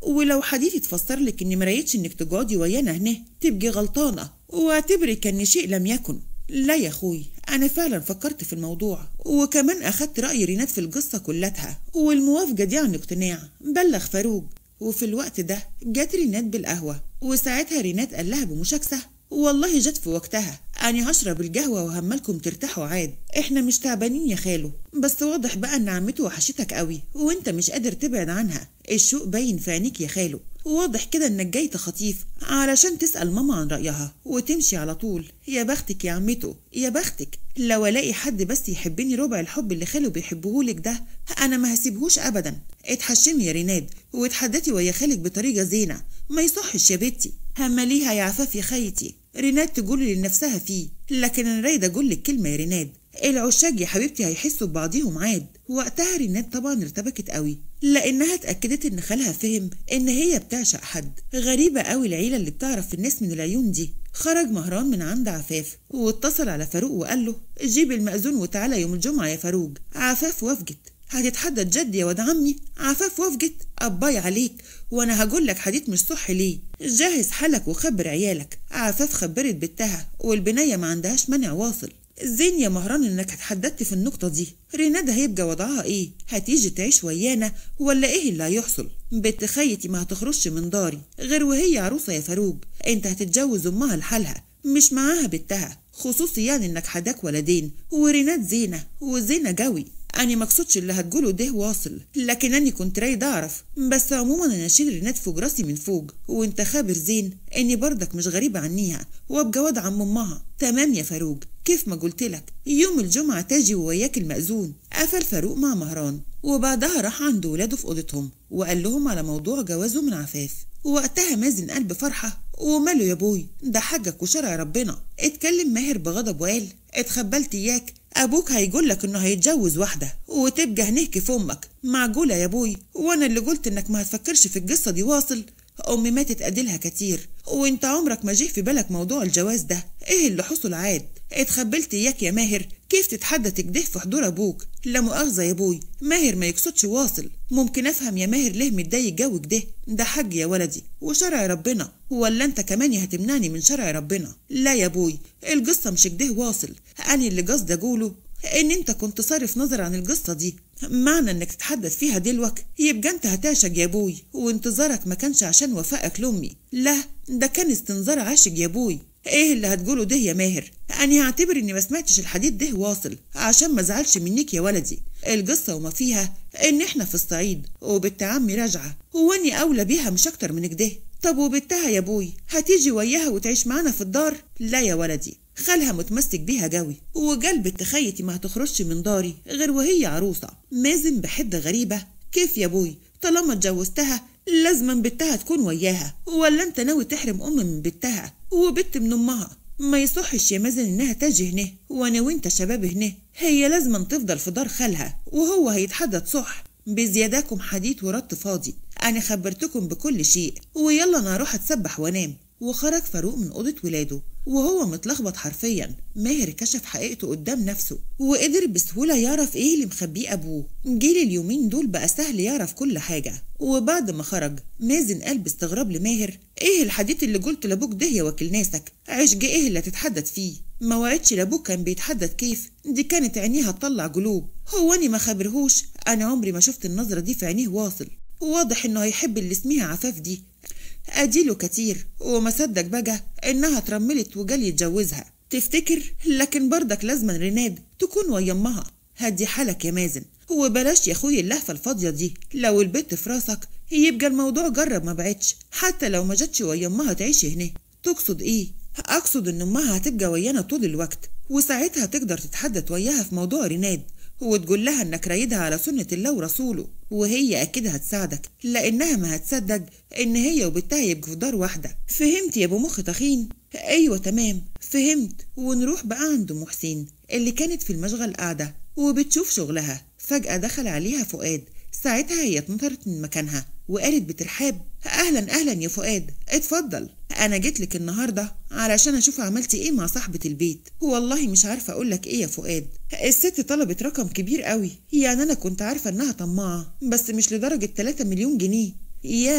ولو حديث اتفسر لك اني مريتش انك تقعدي ويانا هنا تبقي غلطانه واعتبري كان شيء لم يكن لا يا اخوي انا فعلا فكرت في الموضوع وكمان اخدت راي رينات في القصه كلتها والموافقه دي عن اقتناع بلغ فاروق وفي الوقت ده جت رينات بالقهوه وساعتها رينات قال لها بمشاكسه والله جت في وقتها أنا هشرب القهوة وهملكم ترتاحوا عاد إحنا مش تعبانين يا خالو بس واضح بقى إن عمته وحشتك قوي وإنت مش قادر تبعد عنها الشوق باين في عينيك يا خالو واضح كده إنك جاي تخطيف علشان تسأل ماما عن رأيها وتمشي على طول يا بختك يا عمته يا بختك لو ألاقي حد بس يحبني ربع الحب اللي خاله بيحبهولك ده أنا ما هسيبهوش أبدا اتحشمي يا ريناد واتحدتي ويا خالك بطريقة زينة ما يصحش يا بنتي همليها يا عفاف يا خيتي ريناد تقول لنفسها فيه لكن انا رايده اقول لك كلمه يا ريناد العشاق يا حبيبتي هيحسوا ببعضيهم عاد وقتها ريناد طبعا ارتبكت قوي لانها اتاكدت ان خالها فهم ان هي بتعشق حد غريبه قوي العيله اللي بتعرف الناس من العيون دي خرج مهران من عند عفاف واتصل على فاروق وقال له جيب المأذون وتعالى يوم الجمعه يا فاروق عفاف وافقت هتتحدى جد يا واد عمي عفاف وافقت أباي عليك وانا هقول لك حديث مش صح ليه جهز حالك وخبر عيالك عفاف خبرت بنتها والبنية ما عندهاش مانع واصل زين يا مهران انك اتحددت في النقطة دي ريناد هيبقى وضعها ايه هتيجي تعيش ويانا ولا ايه اللي هيحصل بنت خيتي ما هتخرجش من داري غير وهي عروسة يا فاروق انت هتتجوز امها لحالها مش معاها بنتها خصوصي يعني انك حداك ولدين وريناد زينة وزينة جوي أنا مقصودش اللي هتقوله ده واصل لكن أني كنت رايد أعرف بس عموما أنا أشيل رينات فوق راسي من فوق وأنت خابر زين إني برضك مش غريبة عنيها وأبقى واد عم أمها تمام يا فاروق كيف ما قلت لك يوم الجمعة تاجي ووياك المأذون قفل فاروق مع مهران وبعدها راح عند ولاده في أوضتهم وقال لهم على موضوع جوازه من عفاف وقتها مازن قلب فرحة وماله يا بوي ده حجك وشرع ربنا اتكلم ماهر بغضب وقال اتخبلت اياك ابوك هيقول لك انه هيتجوز واحده وتبقى هنهكي في امك معقوله يا ابوي وانا اللي قلت انك ما هتفكرش في القصه دي واصل امي ماتت اديلها كتير وانت عمرك ما جه في بالك موضوع الجواز ده ايه اللي حصل عاد اتخبلت اياك يا ماهر كيف تتحدى تكده في حضور ابوك لا مؤاخذه يا ابوي ماهر ما يقصدش واصل ممكن افهم يا ماهر ليه متضايق جو كده ده حج يا ولدي وشرع ربنا ولا انت كمان يا هتمنعني من شرع ربنا لا يا ابوي القصه مش كده واصل انا اللي قصدي اقوله ان انت كنت صارف نظر عن القصه دي معنى انك تتحدث فيها دلوك يبقى انت هتعشق يا ابوي وانتظارك ما كانش عشان وفائك لامي لا ده كان استنظار عاشق يا ابوي ايه اللي هتقوله ده يا ماهر انا هعتبر اني ما سمعتش الحديث ده واصل عشان ما زعلش منك يا ولدي القصه وما فيها ان احنا في الصعيد وبنت عمي راجعه واني اولى بيها مش اكتر من كده طب وبنتها يا ابوي هتيجي وياها وتعيش معانا في الدار لا يا ولدي خالها متمسك بيها جوي وقلب تخيتي ما هتخرجش من داري غير وهي عروسة مازن بحدة غريبة كيف يا ابوي طالما اتجوزتها لازما بنتها تكون وياها ولا انت ناوي تحرم ام من بنتها وبنت من امها ما يصحش يا مازن انها تجي هنا وانا وانت شباب هنا هي لازما تفضل في دار خالها وهو هيتحدد صح بزياداكم حديث ورد فاضي انا خبرتكم بكل شيء ويلا انا اروح اتسبح وانام وخرج فاروق من اوضه ولاده وهو متلخبط حرفيا ماهر كشف حقيقته قدام نفسه وقدر بسهولة يعرف ايه اللي مخبيه ابوه جيل اليومين دول بقى سهل يعرف كل حاجة وبعد ما خرج مازن قال باستغراب لماهر ايه الحديث اللي قلت لابوك ده يا وكيل ناسك عشق ايه اللي هتتحدث فيه ما وعدش لابوك كان بيتحدث كيف دي كانت عينيها تطلع قلوب هو اني ما خبرهوش انا عمري ما شفت النظرة دي في عينيه واصل واضح انه هيحب اللي اسمها عفاف دي اديله كتير وما صدق بقى انها اترملت وجال يتجوزها تفتكر لكن برضك لازما ريناد تكون ويا امها هدي حالك يا مازن وبلاش يا اخوي اللهفه الفاضيه دي لو البت في راسك يبقى الموضوع جرب ما بعدش حتى لو ما جاتش ويا امها تعيش هنا تقصد ايه اقصد ان امها هتبقى ويانا طول الوقت وساعتها تقدر تتحدث وياها في موضوع ريناد وتقول لها انك رايدها على سنة الله ورسوله وهي اكيد هتساعدك لانها ما هتصدق ان هي وبنتها يبقوا في دار واحدة فهمت يا ابو مخ تخين ايوه تمام فهمت ونروح بقى عند ام حسين اللي كانت في المشغل قاعدة وبتشوف شغلها فجأة دخل عليها فؤاد ساعتها هي اتنطرت من مكانها وقالت بترحاب اهلا اهلا يا فؤاد اتفضل انا جيت لك النهارده علشان اشوف عملتي ايه مع صاحبه البيت والله مش عارفه اقول لك ايه يا فؤاد الست طلبت رقم كبير قوي يعني انا كنت عارفه انها طماعه بس مش لدرجه 3 مليون جنيه ياه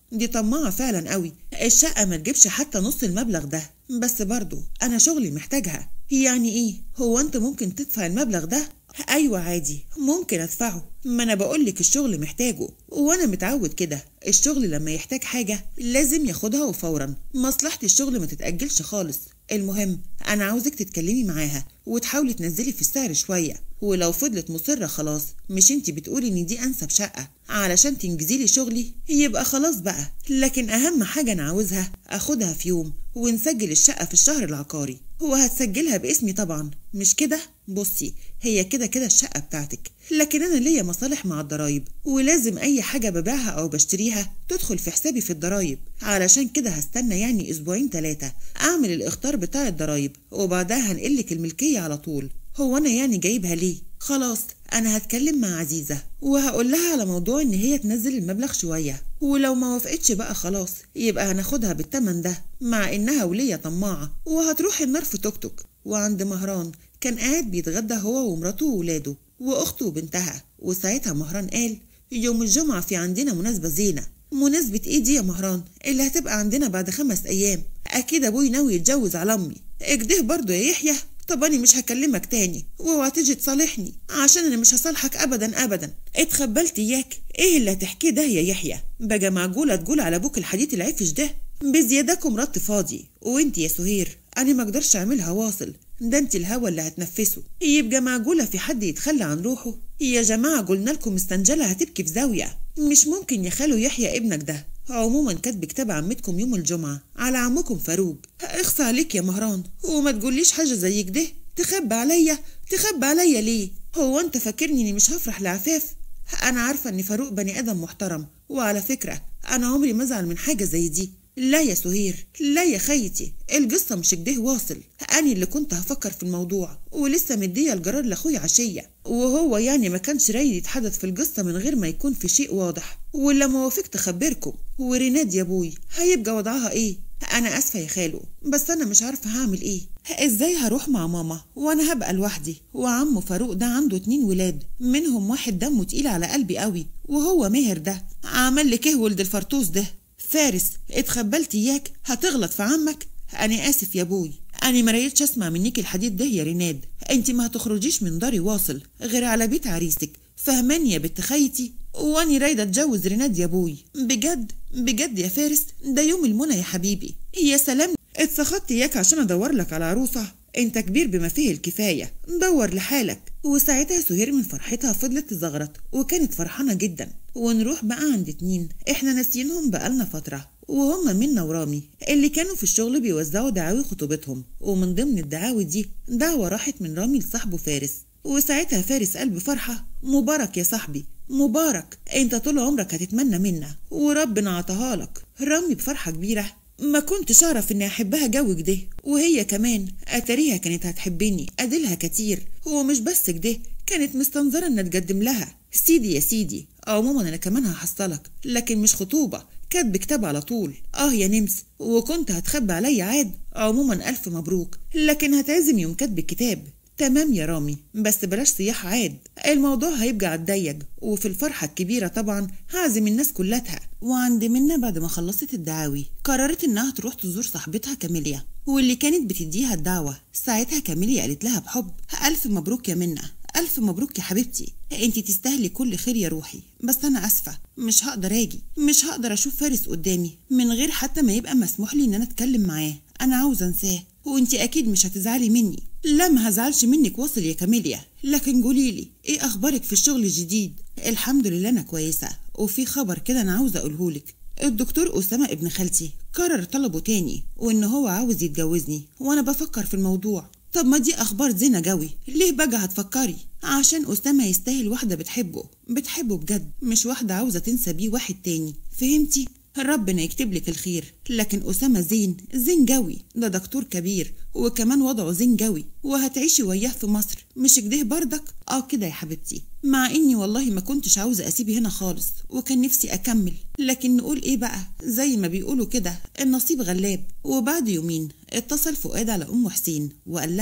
دي طماعة فعلا قوي الشقة ما تجيبش حتى نص المبلغ ده بس برضو أنا شغلي محتاجها يعني إيه هو أنت ممكن تدفع المبلغ ده أيوة عادي ممكن أدفعه ما أنا بقولك الشغل محتاجه وأنا متعود كده الشغل لما يحتاج حاجة لازم ياخدها وفورا مصلحة الشغل ما تتأجلش خالص المهم أنا عاوزك تتكلمي معاها وتحاولي تنزلي في السعر شوية ولو فضلت مصرة خلاص مش انتي بتقولي ان دي انسب شقة علشان تنجزي لي شغلي يبقى خلاص بقى لكن اهم حاجة انا عاوزها اخدها في يوم ونسجل الشقة في الشهر العقاري وهتسجلها باسمي طبعا مش كده بصي هي كده كده الشقة بتاعتك لكن انا ليا مصالح مع الضرايب ولازم اي حاجة ببيعها او بشتريها تدخل في حسابي في الضرايب علشان كده هستنى يعني اسبوعين ثلاثة اعمل الاختار بتاع الضرايب وبعدها هنقلك الملكية على طول هو انا يعني جايبها ليه خلاص انا هتكلم مع عزيزة وهقول لها على موضوع ان هي تنزل المبلغ شوية ولو ما وافقتش بقى خلاص يبقى هناخدها بالتمن ده مع انها ولية طماعة وهتروح النار في توك توك وعند مهران كان قاعد بيتغدى هو ومراته وولاده واخته وبنتها وساعتها مهران قال يوم الجمعة في عندنا مناسبة زينة مناسبة ايه دي يا مهران اللي هتبقى عندنا بعد خمس ايام اكيد ابوي ناوي يتجوز على امي اكده برضه يا يحيى طب انا مش هكلمك تاني واوعى تيجي تصالحني عشان انا مش هصالحك ابدا ابدا اتخبلت اياك ايه اللي هتحكيه ده يا يحيى بقى معجوله تقول على ابوك الحديد العفش ده بزيادكم رد فاضي وانت يا سهير انا ما اقدرش اعملها واصل ده انت الهوى اللي هتنفسه يبقى معجوله في حد يتخلى عن روحه يا جماعه قلنا لكم مستنجله هتبكي في زاويه مش ممكن يا خالو يحيى ابنك ده عموما كاتب كتاب عمتكم يوم الجمعة على عمكم فاروق اخفى عليك يا مهران وما تقوليش حاجة زي كده تخبى عليا تخبى عليا ليه هو انت فاكرني اني مش هفرح لعفاف انا عارفة ان فاروق بني ادم محترم وعلى فكرة انا عمري ما ازعل من حاجة زي دي لا يا سهير لا يا خيتي القصة مش كده واصل أنا اللي كنت هفكر في الموضوع ولسه مدية الجرار لأخويا عشية وهو يعني ما كانش رايد يتحدث في القصة من غير ما يكون في شيء واضح ولما وافقت أخبركم وريناد يا أبوي هيبقى وضعها إيه أنا آسفة يا خالو بس أنا مش عارفة هعمل إيه إزاي هروح مع ماما وأنا هبقى لوحدي وعمه فاروق ده عنده اتنين ولاد منهم واحد دمه تقيل على قلبي قوي وهو ماهر ده عمل لك إيه ولد الفرطوس ده فارس اتخبلت اياك هتغلط في عمك انا اسف يا ابوي انا ما ريتش اسمع منك الحديد ده يا ريناد انت ما هتخرجيش من داري واصل غير على بيت عريسك فهماني يا بنت خيتي واني رايده اتجوز ريناد يا ابوي بجد بجد يا فارس ده يوم المنى يا حبيبي يا سلام اتسخطت اياك عشان ادور لك على عروسه انت كبير بما فيه الكفايه دور لحالك وساعتها سهير من فرحتها فضلت تزغرط وكانت فرحانه جدا ونروح بقى عند اتنين احنا ناسيينهم بقالنا فتره وهم منا ورامي اللي كانوا في الشغل بيوزعوا دعاوي خطوبتهم ومن ضمن الدعاوي دي دعوة راحت من رامي لصاحبه فارس وساعتها فارس قال بفرحة مبارك يا صاحبي مبارك انت طول عمرك هتتمنى منا وربنا عطاها لك رامي بفرحة كبيرة ما كنتش اعرف اني احبها جو كده وهي كمان اتاريها كانت هتحبني اديلها كتير هو مش بس كده كانت مستنظرة ان اتقدم لها سيدي يا سيدي عموما انا كمان هحصلك لكن مش خطوبة كاتب كتاب على طول اه يا نمس وكنت هتخبي عليا عاد عموما الف مبروك لكن هتعزم يوم كاتب الكتاب تمام يا رامي بس بلاش صياح عاد الموضوع هيبقى عالضيق وفي الفرحة الكبيرة طبعا هعزم الناس كلها وعند منا بعد ما خلصت الدعاوي قررت انها تروح تزور صاحبتها كاميليا واللي كانت بتديها الدعوة ساعتها كاميليا قالت لها بحب ألف مبروك يا منا ألف مبروك يا حبيبتي انت تستاهلي كل خير يا روحي بس أنا أسفة مش هقدر أجي مش هقدر أشوف فارس قدامي من غير حتى ما يبقى مسموح لي إن أنا أتكلم معاه أنا عاوزة أنساه وانت أكيد مش هتزعلي مني لا ما هزعلش منك واصل يا كاميليا لكن قوليلي ايه أخبارك في الشغل الجديد الحمد لله أنا كويسة وفي خبر كده أنا عاوزة أقولهولك الدكتور أسامة ابن خالتي قرر طلبه تاني وإن هو عاوز يتجوزني وأنا بفكر في الموضوع طب ما دي أخبار زينة جوي ليه بقى هتفكري عشان أسامة يستاهل واحدة بتحبه بتحبه بجد مش واحدة عاوزة تنسى بيه واحد تاني فهمتي؟ ربنا يكتب لك الخير لكن أسامة زين زين جوي ده دكتور كبير وكمان وضعه زين جوي وهتعيشي وياه في مصر مش كده بردك اه كده يا حبيبتي مع اني والله ما كنتش عاوزة اسيب هنا خالص وكان نفسي اكمل لكن نقول ايه بقى زي ما بيقولوا كده النصيب غلاب وبعد يومين اتصل فؤاد على ام حسين وقال لها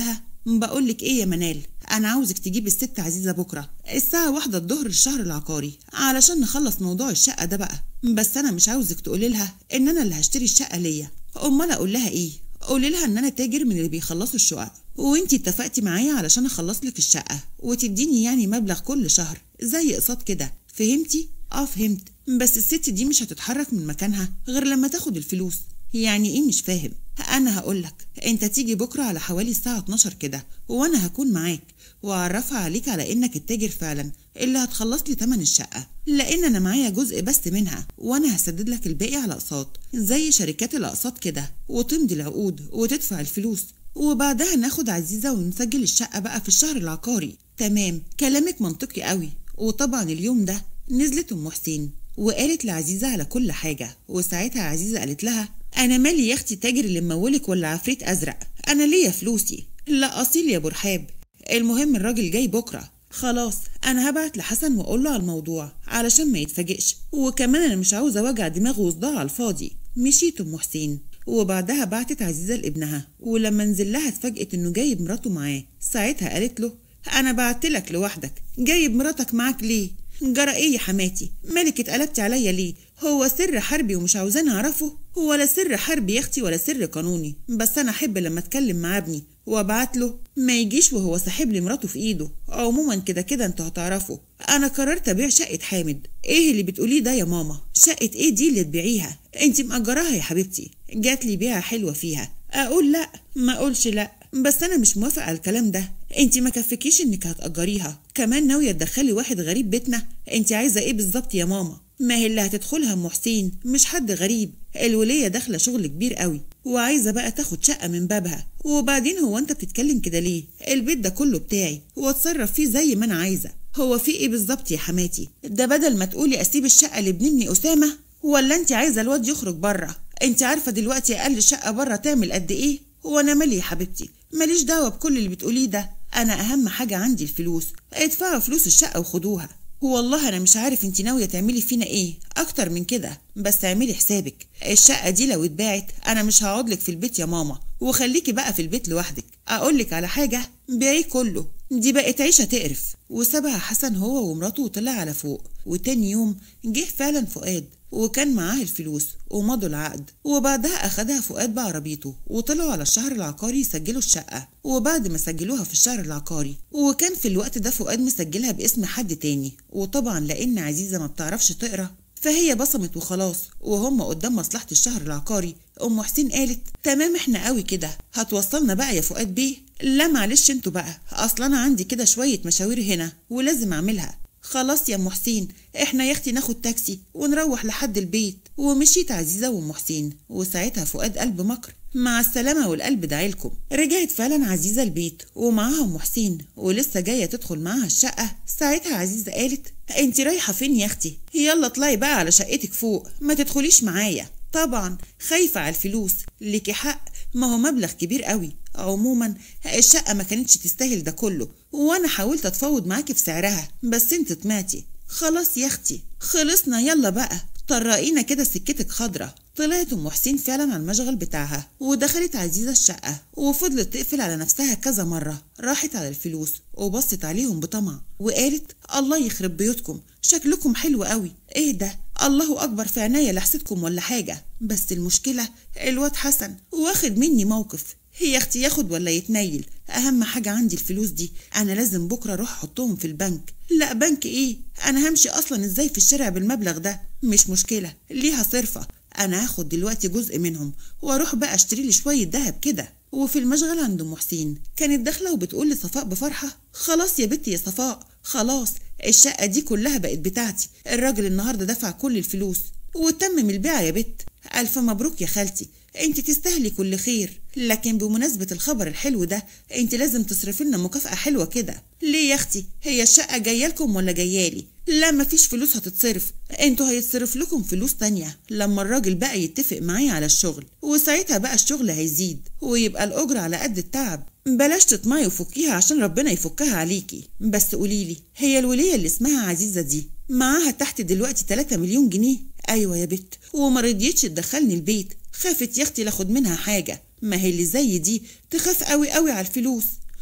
بقولك ايه يا منال انا عاوزك تجيب الست عزيزه بكره الساعه واحدة الظهر الشهر العقاري علشان نخلص موضوع الشقه ده بقى بس انا مش عاوزك تقولي لها ان انا اللي هشتري الشقه ليا امال اقول لها ايه قولي لها ان انا تاجر من اللي بيخلصوا الشقق وانتي اتفقتي معايا علشان اخلص لك الشقه وتديني يعني مبلغ كل شهر زي اقساط كده فهمتي اه فهمت بس الست دي مش هتتحرك من مكانها غير لما تاخد الفلوس يعني ايه مش فاهم انا هقولك انت تيجي بكره على حوالي الساعه 12 كده وانا هكون معاك واعرفها عليك على انك التاجر فعلا اللي هتخلص لي تمن الشقه لان انا معايا جزء بس منها وانا هسدد لك الباقي على اقساط زي شركات الاقساط كده وتمضي العقود وتدفع الفلوس وبعدها ناخد عزيزه ونسجل الشقه بقى في الشهر العقاري تمام كلامك منطقي قوي وطبعا اليوم ده نزلت ام حسين وقالت لعزيزه على كل حاجه وساعتها عزيزه قالت لها انا مالي يا اختي تاجر اللي ممولك ولا عفريت ازرق انا ليا فلوسي لا اصيل يا برحاب المهم الراجل جاي بكره خلاص انا هبعت لحسن واقول له على الموضوع علشان ما يتفاجئش وكمان انا مش عاوزه وجع دماغ وصداع على الفاضي مشيت ام حسين وبعدها بعتت عزيزه لابنها ولما نزل لها اتفاجئت انه جايب مراته معاه ساعتها قالت له انا بعتلك لوحدك جايب مراتك معاك ليه جرى ايه يا حماتي مالك اتقلبتي عليا ليه هو سر حربي ومش عاوزاني اعرفه ولا سر حربي يا اختي ولا سر قانوني بس انا احب لما اتكلم مع ابني وابعت له ما يجيش وهو ساحب لي مراته في ايده عموما كده كده انتوا هتعرفوا انا قررت ابيع شقه حامد ايه اللي بتقوليه ده يا ماما شقه ايه دي اللي تبيعيها انت مأجراها يا حبيبتي جات لي بيعه حلوه فيها اقول لا ما اقولش لا بس انا مش موافق على الكلام ده انت ما كفكيش انك هتأجريها كمان ناويه تدخلي واحد غريب بيتنا انت عايزه ايه بالظبط يا ماما ما هي اللي هتدخلها ام حسين مش حد غريب الوليه داخله شغل كبير قوي وعايزه بقى تاخد شقه من بابها وبعدين هو انت بتتكلم كده ليه البيت ده كله بتاعي واتصرف فيه زي ما انا عايزه هو في ايه بالظبط يا حماتي ده بدل ما تقولي اسيب الشقه لابن ابني اسامه ولا انت عايزه الواد يخرج بره انت عارفه دلوقتي اقل شقه بره تعمل قد ايه وانا مالي يا حبيبتي ماليش دعوه بكل اللي بتقوليه ده انا اهم حاجه عندي الفلوس ادفعوا فلوس الشقه وخدوها والله انا مش عارف انت ناويه تعملي فينا ايه اكتر من كده بس اعملي حسابك الشقه دي لو اتباعت انا مش هقعد لك في البيت يا ماما وخليكي بقى في البيت لوحدك اقول لك على حاجه بيعيه كله دي بقت عيشه تقرف وسابها حسن هو ومراته وطلع على فوق وتاني يوم جه فعلا فؤاد وكان معاه الفلوس ومضوا العقد وبعدها أخدها فؤاد بعربيته وطلعوا على الشهر العقاري يسجلوا الشقة وبعد ما سجلوها في الشهر العقاري وكان في الوقت ده فؤاد مسجلها باسم حد تاني وطبعا لأن عزيزة ما بتعرفش تقرا فهي بصمت وخلاص وهم قدام مصلحة الشهر العقاري أم حسين قالت تمام احنا قوي كده هتوصلنا بقى يا فؤاد بيه لا معلش انتوا بقى أصل أنا عندي كده شوية مشاوير هنا ولازم أعملها خلاص يا ام حسين احنا يا اختي ناخد تاكسي ونروح لحد البيت ومشيت عزيزه وام حسين وساعتها فؤاد قلب مكر مع السلامة والقلب دعيلكم رجعت فعلا عزيزة البيت ومعاها أم حسين ولسه جاية تدخل معاها الشقة ساعتها عزيزة قالت انت رايحة فين يا اختي يلا اطلعي بقى على شقتك فوق ما تدخليش معايا طبعا خايفة على الفلوس ليكي حق ما هو مبلغ كبير قوي عموما الشقة ما كانتش تستاهل ده كله وانا حاولت اتفاوض معاكي في سعرها بس انت طمعتي خلاص يا اختي خلصنا يلا بقى طرقينا كده سكتك خضرة طلعت ام حسين فعلا على المشغل بتاعها ودخلت عزيزة الشقة وفضلت تقفل على نفسها كذا مرة راحت على الفلوس وبصت عليهم بطمع وقالت الله يخرب بيوتكم شكلكم حلو قوي ايه ده الله اكبر في عناية لحسدكم ولا حاجة بس المشكلة الواد حسن واخد مني موقف هي اختي ياخد ولا يتنيل اهم حاجة عندي الفلوس دي انا لازم بكرة اروح احطهم في البنك لا بنك ايه انا همشي اصلا ازاي في الشارع بالمبلغ ده مش مشكلة ليها صرفة انا هاخد دلوقتي جزء منهم واروح بقى اشتري لي شوية دهب كده وفي المشغل عند ام حسين كانت داخلة وبتقول لصفاء بفرحة خلاص يا بنتي يا صفاء خلاص الشقة دي كلها بقت بتاعتي الراجل النهاردة دفع كل الفلوس وتمم البيع يا بت ألف مبروك يا خالتي انت تستاهلي كل خير لكن بمناسبة الخبر الحلو ده انت لازم تصرفي لنا مكافأة حلوة كده ليه يا اختي هي الشقة جاية لكم ولا جايالي لا مفيش فلوس هتتصرف انتوا هيتصرف لكم فلوس تانية لما الراجل بقى يتفق معايا على الشغل وساعتها بقى الشغل هيزيد ويبقى الأجر على قد التعب بلاش تطمعي وفكيها عشان ربنا يفكها عليكي بس قوليلي هي الولية اللي اسمها عزيزة دي معاها تحت دلوقتي 3 مليون جنيه ايوه يا بت وما رضيتش تدخلني البيت خافت يا اختي لاخد منها حاجه ما هي اللي زي دي تخاف قوي قوي على الفلوس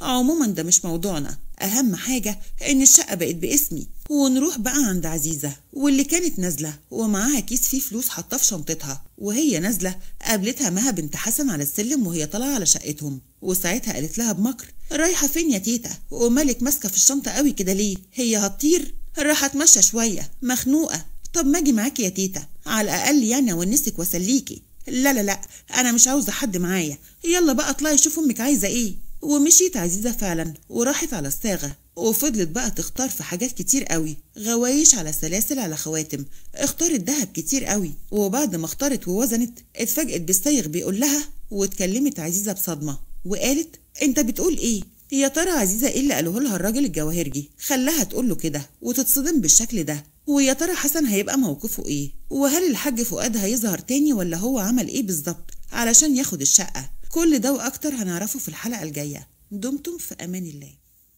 عموما ده مش موضوعنا أهم حاجة إن الشقة بقت باسمي ونروح بقى عند عزيزة واللي كانت نازلة ومعاها كيس فيه فلوس حاطاه في شنطتها وهي نازلة قابلتها مها بنت حسن على السلم وهي طالعة على شقتهم وساعتها قالت لها بمكر رايحة فين يا تيتا ومالك ماسكة في الشنطة قوي كده ليه هي هتطير راح اتمشى شوية مخنوقة طب ما اجي معاكي يا تيتا على الأقل يعني أونسك وأسليكي لا لا لا أنا مش عاوزة حد معايا يلا بقى اطلعي شوف أمك عايزة إيه ومشيت عزيزة فعلا وراحت على الصاغة وفضلت بقى تختار في حاجات كتير قوي غوايش على سلاسل على خواتم اختارت دهب كتير قوي وبعد ما اختارت ووزنت اتفاجئت بالسايغ بيقول لها واتكلمت عزيزة بصدمة وقالت انت بتقول ايه يا ترى عزيزة ايه اللي قاله لها الراجل الجواهرجي خلاها تقول له كده وتتصدم بالشكل ده ويا ترى حسن هيبقى موقفه ايه وهل الحاج فؤاد هيظهر تاني ولا هو عمل ايه بالظبط علشان ياخد الشقة كل ده واكتر هنعرفه في الحلقة الجاية دمتم في امان الله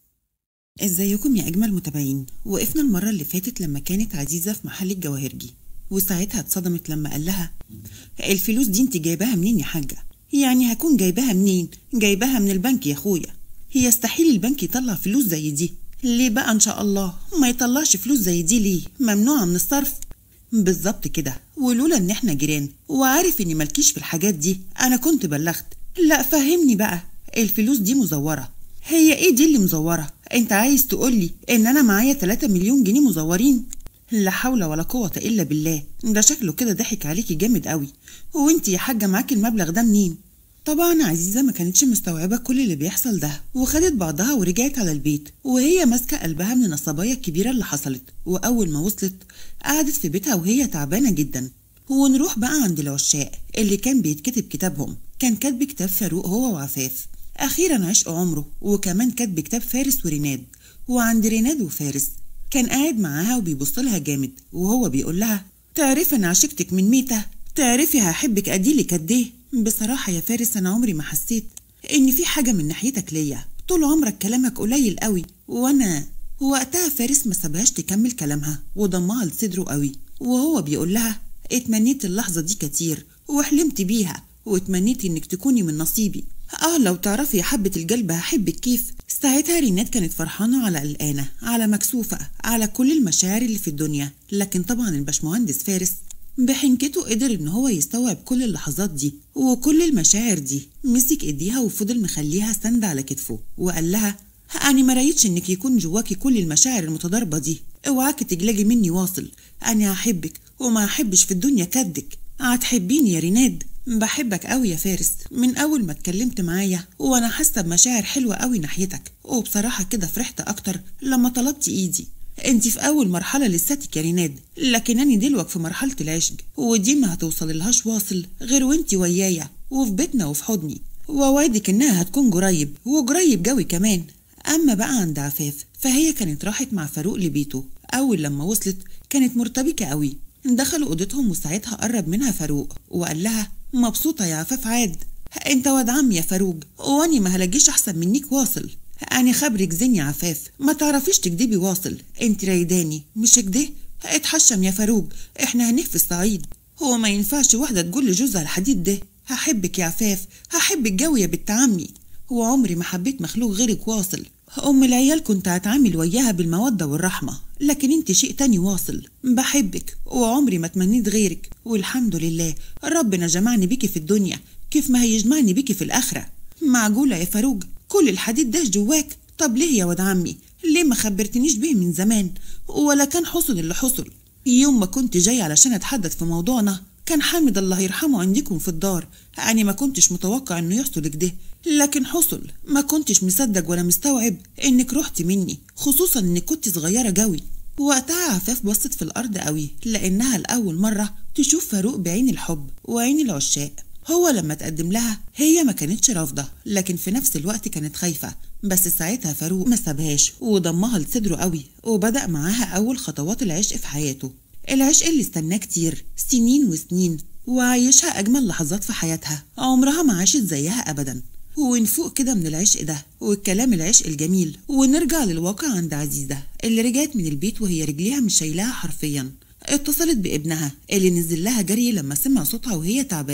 ازيكم يا اجمل متابعين وقفنا المرة اللي فاتت لما كانت عزيزة في محل الجواهرجي وساعتها اتصدمت لما قال لها الفلوس دي انت جايباها منين يا حاجة يعني هكون جايباها منين جايباها من البنك يا اخويا يستحيل البنك يطلع فلوس زي دي ليه بقى ان شاء الله ما يطلعش فلوس زي دي ليه ممنوعة من الصرف بالظبط كده ولولا ان احنا جيران وعارف اني مالكيش في الحاجات دي انا كنت بلغت لا فهمني بقى الفلوس دي مزورة هي ايه دي اللي مزورة انت عايز تقولي ان انا معايا 3 مليون جنيه مزورين لا حول ولا قوة الا بالله ده شكله كده ضحك عليكي جامد قوي وانت يا حاجة معاكي المبلغ ده منين طبعا عزيزة ما كانتش مستوعبة كل اللي بيحصل ده وخدت بعضها ورجعت على البيت وهي ماسكة قلبها من الصبايا الكبيرة اللي حصلت وأول ما وصلت قعدت في بيتها وهي تعبانة جدا ونروح بقى عند العشاق اللي كان بيتكتب كتابهم كان كاتب كتاب فاروق هو وعفاف أخيرا عشق عمره وكمان كاتب كتاب فارس وريناد وعند ريناد وفارس كان قاعد معاها وبيبص لها جامد وهو بيقول لها تعرفي أنا عشقتك من ميتة تعرفي هحبك أديلك قد إيه بصراحة يا فارس أنا عمري ما حسيت إن في حاجة من ناحيتك ليا طول عمرك كلامك قليل قوي وأنا وقتها فارس ما سابهاش تكمل كلامها وضمها لصدره قوي وهو بيقول لها اتمنيت اللحظة دي كتير وحلمت بيها واتمنيت إنك تكوني من نصيبي اه لو تعرفي يا حبة القلب هحبك كيف ساعتها رينات كانت فرحانة على قلقانة على مكسوفة على كل المشاعر اللي في الدنيا لكن طبعا الباشمهندس فارس بحنكته قدر ان هو يستوعب كل اللحظات دي وكل المشاعر دي مسك ايديها وفضل مخليها سند على كتفه وقال لها أنا ما رايتش إنك يكون جواكي كل المشاعر المتضاربة دي اوعاكي تجلجي مني واصل أنا هحبك وما أحبش في الدنيا كدك هتحبيني يا ريناد بحبك قوي يا فارس من أول ما اتكلمت معايا وأنا حاسة بمشاعر حلوة قوي ناحيتك وبصراحة كده فرحت أكتر لما طلبت إيدي انت في اول مرحله لساتك يا ريناد لكن انا دلوقتي في مرحله العشق ودي ما هتوصل لهاش واصل غير وانت ويايا وفي بيتنا وفي حضني ووعدك انها هتكون قريب وقريب قوي كمان اما بقى عند عفاف فهي كانت راحت مع فاروق لبيته اول لما وصلت كانت مرتبكه قوي دخلوا اوضتهم وساعتها قرب منها فاروق وقال لها مبسوطه يا عفاف عاد انت واد عمي يا فاروق واني ما هلاقيش احسن منيك واصل أنا خبرك زين يا عفاف ما تعرفيش تكدبي واصل انت رايداني مش كده اتحشم يا فاروق احنا هنه في الصعيد هو ما ينفعش واحدة تقول لجوزها الحديد ده هحبك يا عفاف هحبك جو يا بنت عمي هو عمري ما حبيت مخلوق غيرك واصل أم العيال كنت هتعامل وياها بالمودة والرحمة لكن انت شيء تاني واصل بحبك وعمري ما تمنيت غيرك والحمد لله ربنا جمعني بيكي في الدنيا كيف ما هيجمعني بيكي في الآخرة معقولة يا فاروق كل الحديد ده جواك طب ليه يا واد عمي ليه ما خبرتنيش بيه من زمان ولا كان حصل اللي حصل يوم ما كنت جاي علشان اتحدث في موضوعنا كان حامد الله يرحمه عندكم في الدار أنا ما كنتش متوقع إنه يحصل كده لكن حصل ما كنتش مصدق ولا مستوعب إنك رحت مني خصوصا إنك كنت صغيرة جوي وقتها عفاف بصت في الأرض قوي لأنها لأول مرة تشوف فاروق بعين الحب وعين العشاق هو لما تقدم لها هي ما كانتش رافضة لكن في نفس الوقت كانت خايفة بس ساعتها فاروق ما سابهاش وضمها لصدره قوي وبدأ معاها أول خطوات العشق في حياته العشق اللي استناه كتير سنين وسنين وعايشها أجمل لحظات في حياتها عمرها ما عاشت زيها أبدا ونفوق كده من العشق ده والكلام العشق الجميل ونرجع للواقع عند عزيزة اللي رجعت من البيت وهي رجليها مش شايلاها حرفيا اتصلت بابنها اللي نزل لها جري لما سمع صوتها وهي تعبانة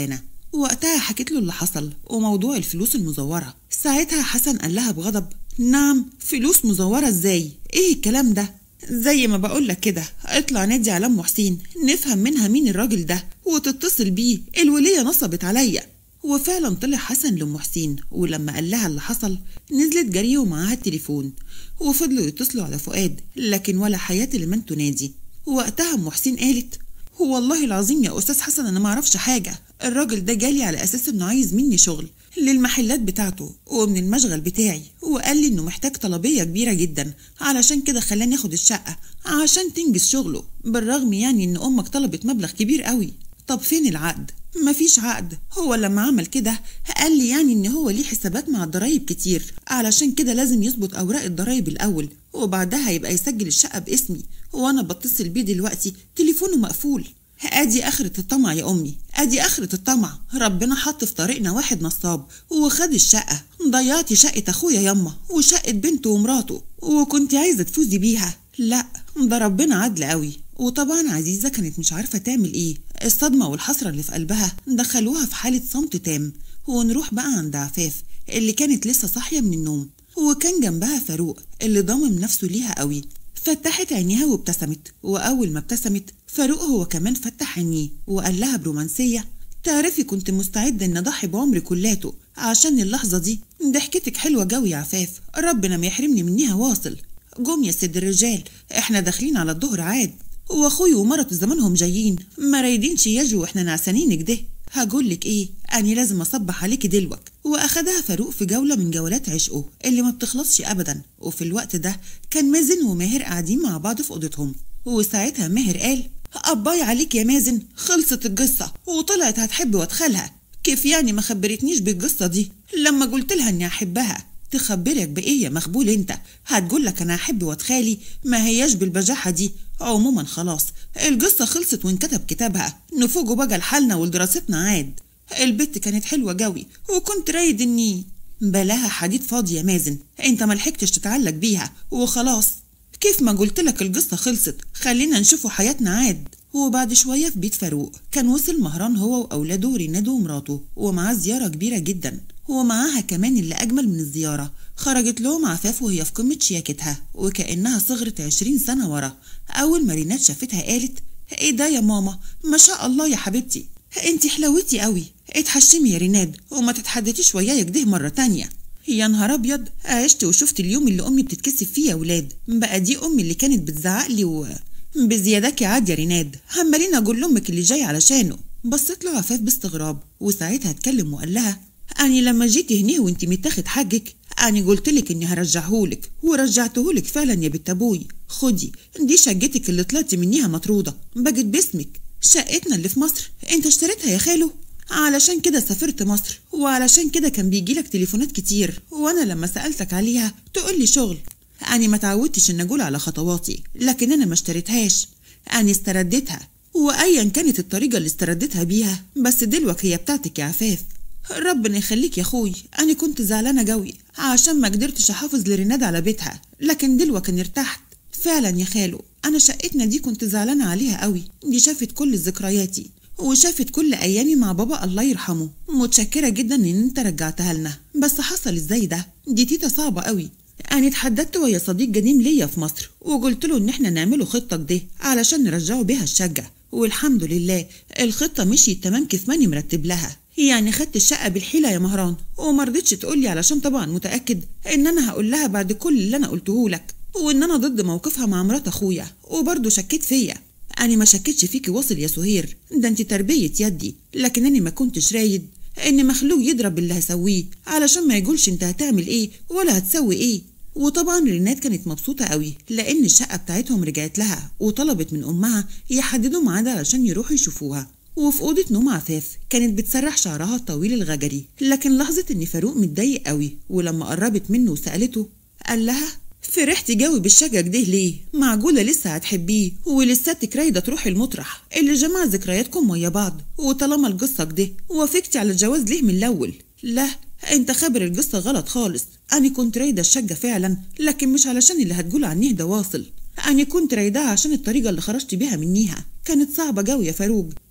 وقتها حكيت له اللي حصل وموضوع الفلوس المزورة ساعتها حسن قال لها بغضب نعم فلوس مزورة ازاي ايه الكلام ده زي ما بقولك كده اطلع نادي على ام حسين نفهم منها مين الراجل ده وتتصل بيه الولية نصبت عليا وفعلا طلع حسن لأم حسين ولما قال لها اللي حصل نزلت جري ومعاها التليفون وفضلوا يتصلوا على فؤاد لكن ولا حياة لمن تنادي وقتها أم حسين قالت هو والله العظيم يا أستاذ حسن أنا معرفش حاجة الراجل ده جالي على أساس إنه عايز مني شغل للمحلات بتاعته ومن المشغل بتاعي وقال لي إنه محتاج طلبية كبيرة جدا علشان كده خلاني آخد الشقة عشان تنجز شغله بالرغم يعني إن أمك طلبت مبلغ كبير قوي طب فين العقد؟ مفيش عقد هو لما عمل كده قال لي يعني ان هو ليه حسابات مع الضرايب كتير علشان كده لازم يظبط اوراق الضرايب الاول وبعدها يبقى يسجل الشقه باسمي وانا بتصل بيه دلوقتي تليفونه مقفول ادي اخرة الطمع يا امي ادي اخرة الطمع ربنا حط في طريقنا واحد نصاب وخد الشقة ضيعتي شقة اخويا يما وشقة بنته ومراته وكنت عايزة تفوزي بيها لا ده ربنا عدل قوي وطبعا عزيزة كانت مش عارفة تعمل ايه الصدمة والحسرة اللي في قلبها دخلوها في حالة صمت تام ونروح بقى عند عفاف اللي كانت لسه صاحية من النوم وكان جنبها فاروق اللي ضامم نفسه ليها قوي فتحت عينيها وابتسمت وأول ما ابتسمت فاروق هو كمان فتح عينيه وقال لها برومانسية تعرفي كنت مستعدة إن أضحي بعمري كلاته عشان اللحظة دي ضحكتك حلوة جوي يا عفاف ربنا ما يحرمني منيها واصل جم يا سيد الرجال احنا داخلين على الظهر عاد واخوي ومرته زمانهم جايين ما رايدينش يجوا واحنا نعسانين كده هقولك ايه اني لازم اصبح عليكي دلوك واخدها فاروق في جوله من جولات عشقه اللي ما بتخلصش ابدا وفي الوقت ده كان مازن وماهر قاعدين مع بعض في اوضتهم وساعتها ماهر قال اباي عليك يا مازن خلصت القصه وطلعت هتحب وادخلها كيف يعني ما خبرتنيش بالقصه دي لما قلت لها اني احبها تخبرك بايه يا مخبول انت هتقول لك انا احب واتخالي ما هياش بالبجاحه دي عموما خلاص القصه خلصت وانكتب كتابها نفوجوا بقى لحالنا ولدراستنا عاد البت كانت حلوه جوي وكنت رايد اني بلاها حديد فاضي يا مازن انت ملحقتش تتعلق بيها وخلاص كيف ما قلت لك القصه خلصت خلينا نشوفوا حياتنا عاد وبعد شوية في بيت فاروق كان وصل مهران هو وأولاده ريناد ومراته ومعاه زيارة كبيرة جدا ومعاها كمان اللي أجمل من الزيارة خرجت لهم عفاف وهي في قمة شياكتها وكأنها صغرت عشرين سنة ورا أول ما ريناد شافتها قالت إيه ده يا ماما ما شاء الله يا حبيبتي انتي حلوتي قوي اتحشمي يا ريناد وما تتحدثيش ويايا كده مرة تانية يا نهار ابيض عشت وشفت اليوم اللي امي بتتكسف فيه يا ولاد بقى دي امي اللي كانت بتزعق لي و... بزيادك عاد يا ريناد همالين اقول لامك اللي جاي علشانه بصيت له عفاف باستغراب وساعتها اتكلم وقال لها اني لما جيت هنيه وانت متاخد حقك اني قلت لك اني هرجعهولك ورجعتهولك فعلا يا بنت ابوي خدي دي شقتك اللي طلعتي منيها مطروده بقت باسمك شقتنا اللي في مصر انت اشتريتها يا خالو علشان كده سافرت مصر وعلشان كده كان بيجيلك تليفونات كتير وانا لما سالتك عليها تقولي شغل أنا ما تعودتش إن أقول على خطواتي لكن أنا ما اشتريتهاش أنا استرديتها وأيا كانت الطريقة اللي استرديتها بيها بس دلوك هي بتاعتك يا عفاف ربنا يخليك يا أخوي أنا كنت زعلانة جوي عشان ما قدرتش أحافظ لرناد على بيتها لكن دلوك أنا ارتحت فعلا يا خالو أنا شقتنا دي كنت زعلانة عليها قوي دي شافت كل ذكرياتي وشافت كل أيامي مع بابا الله يرحمه متشكرة جدا إن أنت رجعتها لنا بس حصل إزاي ده دي تيتا صعبة قوي أنا اتحددت ويا صديق قديم ليا في مصر وقلت له إن إحنا نعمله خطة كده علشان نرجعه بيها الشقة والحمد لله الخطة مشيت تمام كيف ماني مرتب لها يعني خدت الشقة بالحيلة يا مهران ومرضتش تقولي علشان طبعا متأكد إن أنا هقول لها بعد كل اللي أنا قلته لك وإن أنا ضد موقفها مع مرات أخويا وبرضه شكيت فيا أنا ما شكيتش فيكي واصل يا سهير ده أنت تربية يدي لكن أنا ما كنتش رايد إن مخلوق يضرب اللي هسويه علشان ما يقولش أنت هتعمل إيه ولا هتسوي إيه وطبعا رينات كانت مبسوطة قوي لأن الشقة بتاعتهم رجعت لها وطلبت من أمها يحددوا ميعاد علشان يروحوا يشوفوها وفي أوضة نوم عفاف كانت بتسرح شعرها الطويل الغجري لكن لاحظت إن فاروق متضايق قوي ولما قربت منه وسألته قال لها فرحتي جوي بالشجر ده ليه؟ معقولة لسه هتحبيه ولساتك رايدة تروحي المطرح اللي جمع ذكرياتكم ويا بعض وطالما القصة كده وافقتي على الجواز ليه من الأول؟ لا انت خابر القصة غلط خالص أنا كنت رايدة الشقة فعلا لكن مش علشان اللي هتقول عنيه ده واصل أنا كنت رايداها عشان الطريقة اللي خرجت بيها منيها كانت صعبة جوي يا فاروق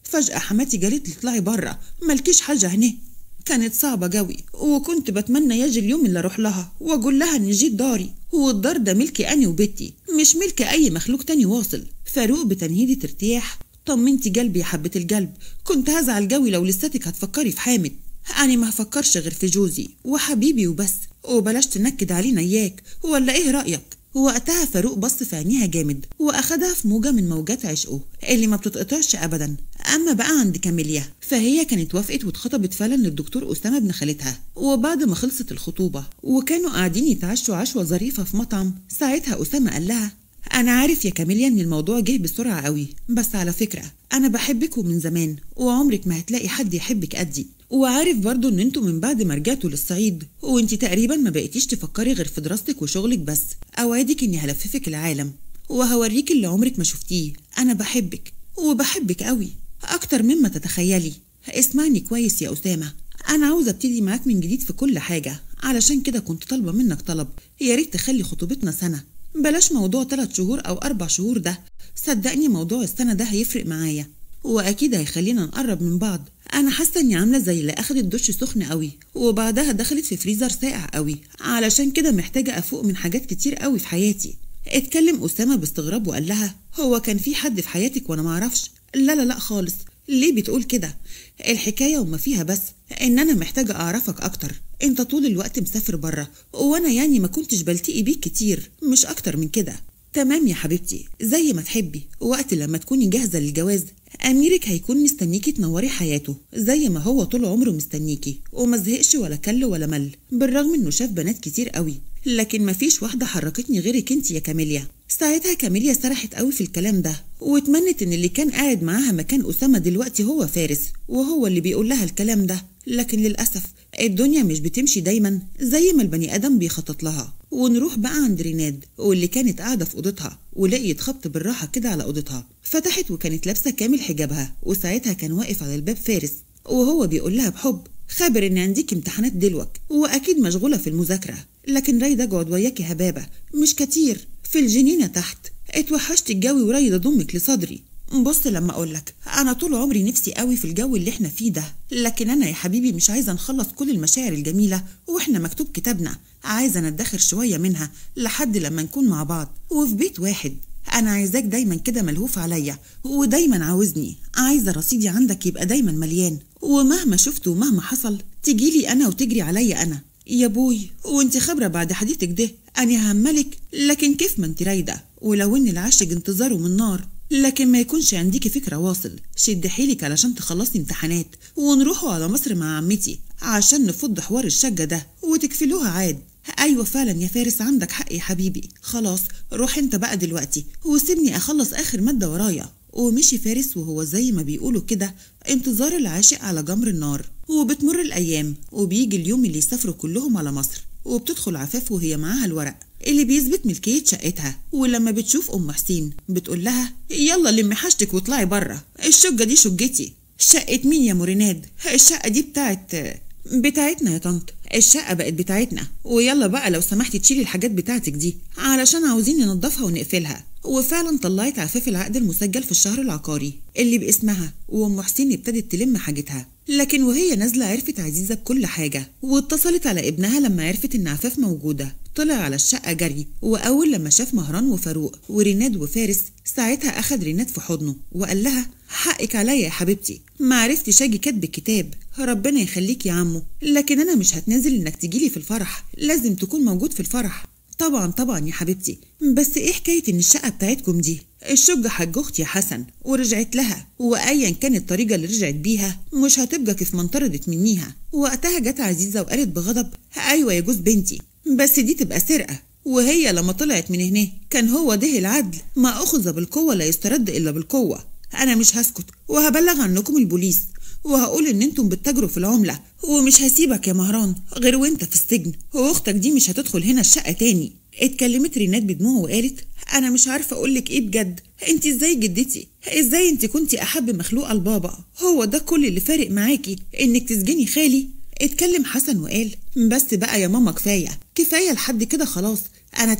فجأة حماتي قالت لي اطلعي بره مالكيش حاجة هنا كانت صعبة جوي وكنت بتمنى يجي اليوم اللي اروح لها واقول لها ان جيت داري والدار ده ملكي انا وبنتي مش ملك اي مخلوق تاني واصل فاروق بتنهيدة ارتياح طمنتي قلبي يا حبة القلب كنت هزعل جوي لو لساتك هتفكري في حامد أنا ما هفكرش غير في جوزي وحبيبي وبس وبلاش تنكد علينا إياك ولا إيه رأيك؟ وقتها فاروق بص في عينيها جامد واخدها في موجة من موجات عشقه اللي ما بتتقطعش ابدا اما بقى عند كاميليا فهي كانت وافقت واتخطبت فعلا للدكتور اسامه ابن خالتها وبعد ما خلصت الخطوبه وكانوا قاعدين يتعشوا عشوه ظريفه في مطعم ساعتها اسامه قال لها انا عارف يا كاميليا ان الموضوع جه بسرعه قوي بس على فكره انا بحبك ومن زمان وعمرك ما هتلاقي حد يحبك قدي وعارف برضو ان انتوا من بعد ما رجعتوا للصعيد وانتي تقريبا ما بقيتيش تفكري غير في دراستك وشغلك بس اوعدك اني هلففك العالم وهوريك اللي عمرك ما شفتيه انا بحبك وبحبك قوي اكتر مما تتخيلي اسمعني كويس يا اسامه انا عاوزه ابتدي معاك من جديد في كل حاجه علشان كده كنت طالبه منك طلب يا ريت تخلي خطوبتنا سنه بلاش موضوع ثلاث شهور او اربع شهور ده صدقني موضوع السنه ده هيفرق معايا واكيد هيخلينا نقرب من بعض انا حاسه اني عامله زي اللي اخدت دش سخن قوي وبعدها دخلت في فريزر ساقع قوي علشان كده محتاجه افوق من حاجات كتير قوي في حياتي اتكلم اسامه باستغراب وقال لها هو كان في حد في حياتك وانا معرفش لا لا لا خالص ليه بتقول كده الحكايه وما فيها بس ان انا محتاجه اعرفك اكتر انت طول الوقت مسافر بره وانا يعني ما كنتش بلتقي بيك كتير مش اكتر من كده تمام يا حبيبتي زي ما تحبي وقت لما تكوني جاهزه للجواز أميرك هيكون مستنيكي تنوري حياته زي ما هو طول عمره مستنيكي وما زهقش ولا كل ولا مل بالرغم إنه شاف بنات كتير قوي لكن مفيش واحدة حركتني غيرك انت يا كاميليا ساعتها كاميليا سرحت قوي في الكلام ده واتمنت ان اللي كان قاعد معاها مكان أسامة دلوقتي هو فارس وهو اللي بيقول لها الكلام ده لكن للأسف الدنيا مش بتمشي دايما زي ما البني آدم بيخطط لها ونروح بقى عند ريناد واللي كانت قاعدة في أوضتها ولقيت خبط بالراحة كده على أوضتها فتحت وكانت لابسة كامل حجابها وساعتها كان واقف على الباب فارس وهو بيقول لها بحب خابر ان عندك امتحانات دلوك واكيد مشغوله في المذاكره لكن رايده اقعد وياكي هبابه مش كتير في الجنينه تحت اتوحشت الجو ورايده ضمك لصدري بص لما اقولك انا طول عمري نفسي قوي في الجو اللي احنا فيه ده لكن انا يا حبيبي مش عايزه نخلص كل المشاعر الجميله واحنا مكتوب كتابنا عايزه ندخر شويه منها لحد لما نكون مع بعض وفي بيت واحد انا عايزاك دايما كده ملهوف عليا ودايما عاوزني عايزه رصيدي عندك يبقى دايما مليان ومهما شفت ومهما حصل تجيلي انا وتجري عليا انا يا بوي وانت خبره بعد حديثك ده انا هملك لكن كيف ما انت رايده ولو ان العاشق انتظاره من نار لكن ما يكونش عنديكي فكرة واصل شد حيلك علشان تخلصي امتحانات ونروحوا على مصر مع عمتي عشان نفض حوار الشقة ده وتكفلوها عاد أيوة فعلا يا فارس عندك حق يا حبيبي خلاص روح انت بقى دلوقتي وسيبني أخلص آخر مادة ورايا ومشي فارس وهو زي ما بيقولوا كده انتظار العاشق على جمر النار وبتمر الأيام وبيجي اليوم اللي يسافروا كلهم على مصر وبتدخل عفاف وهي معاها الورق اللي بيثبت ملكية شقتها ولما بتشوف أم حسين بتقول لها يلا لمي حاجتك واطلعي بره الشقة دي شقتي شقة مين يا موريناد الشقة دي بتاعت بتاعتنا يا طنط الشقة بقت بتاعتنا ويلا بقى لو سمحتي تشيلي الحاجات بتاعتك دي علشان عاوزين ننضفها ونقفلها وفعلا طلعت عفاف العقد المسجل في الشهر العقاري اللي باسمها وام حسين ابتدت تلم حاجتها لكن وهي نازله عرفت عزيزه بكل حاجه واتصلت على ابنها لما عرفت ان عفاف موجوده طلع على الشقة جري وأول لما شاف مهران وفاروق وريناد وفارس ساعتها أخد ريناد في حضنه وقال لها حقك عليا يا حبيبتي ما عرفتش أجي كاتب الكتاب ربنا يخليك يا عمو لكن أنا مش هتنازل إنك تجيلي في الفرح لازم تكون موجود في الفرح طبعا طبعا يا حبيبتي بس ايه حكايه ان الشقه بتاعتكم دي الشقة حج اختي حسن ورجعت لها وايا كانت الطريقه اللي رجعت بيها مش هتبقى كيف ما انطردت منيها وقتها جت عزيزه وقالت بغضب ايوه يا جوز بنتي بس دي تبقى سرقه وهي لما طلعت من هنا كان هو ده العدل ما اخذ بالقوه لا يسترد الا بالقوه انا مش هسكت وهبلغ عنكم البوليس وهقول ان انتم بتتاجروا في العمله ومش هسيبك يا مهران غير وانت في السجن واختك دي مش هتدخل هنا الشقه تاني اتكلمت رينات بدموع وقالت انا مش عارفه اقولك ايه بجد انت ازاي جدتي ازاي انت كنتي احب مخلوقه لبابا هو ده كل اللي فارق معاكي انك تسجني خالي اتكلم حسن وقال بس بقى يا ماما كفايه كفايه لحد كده خلاص انا تعبت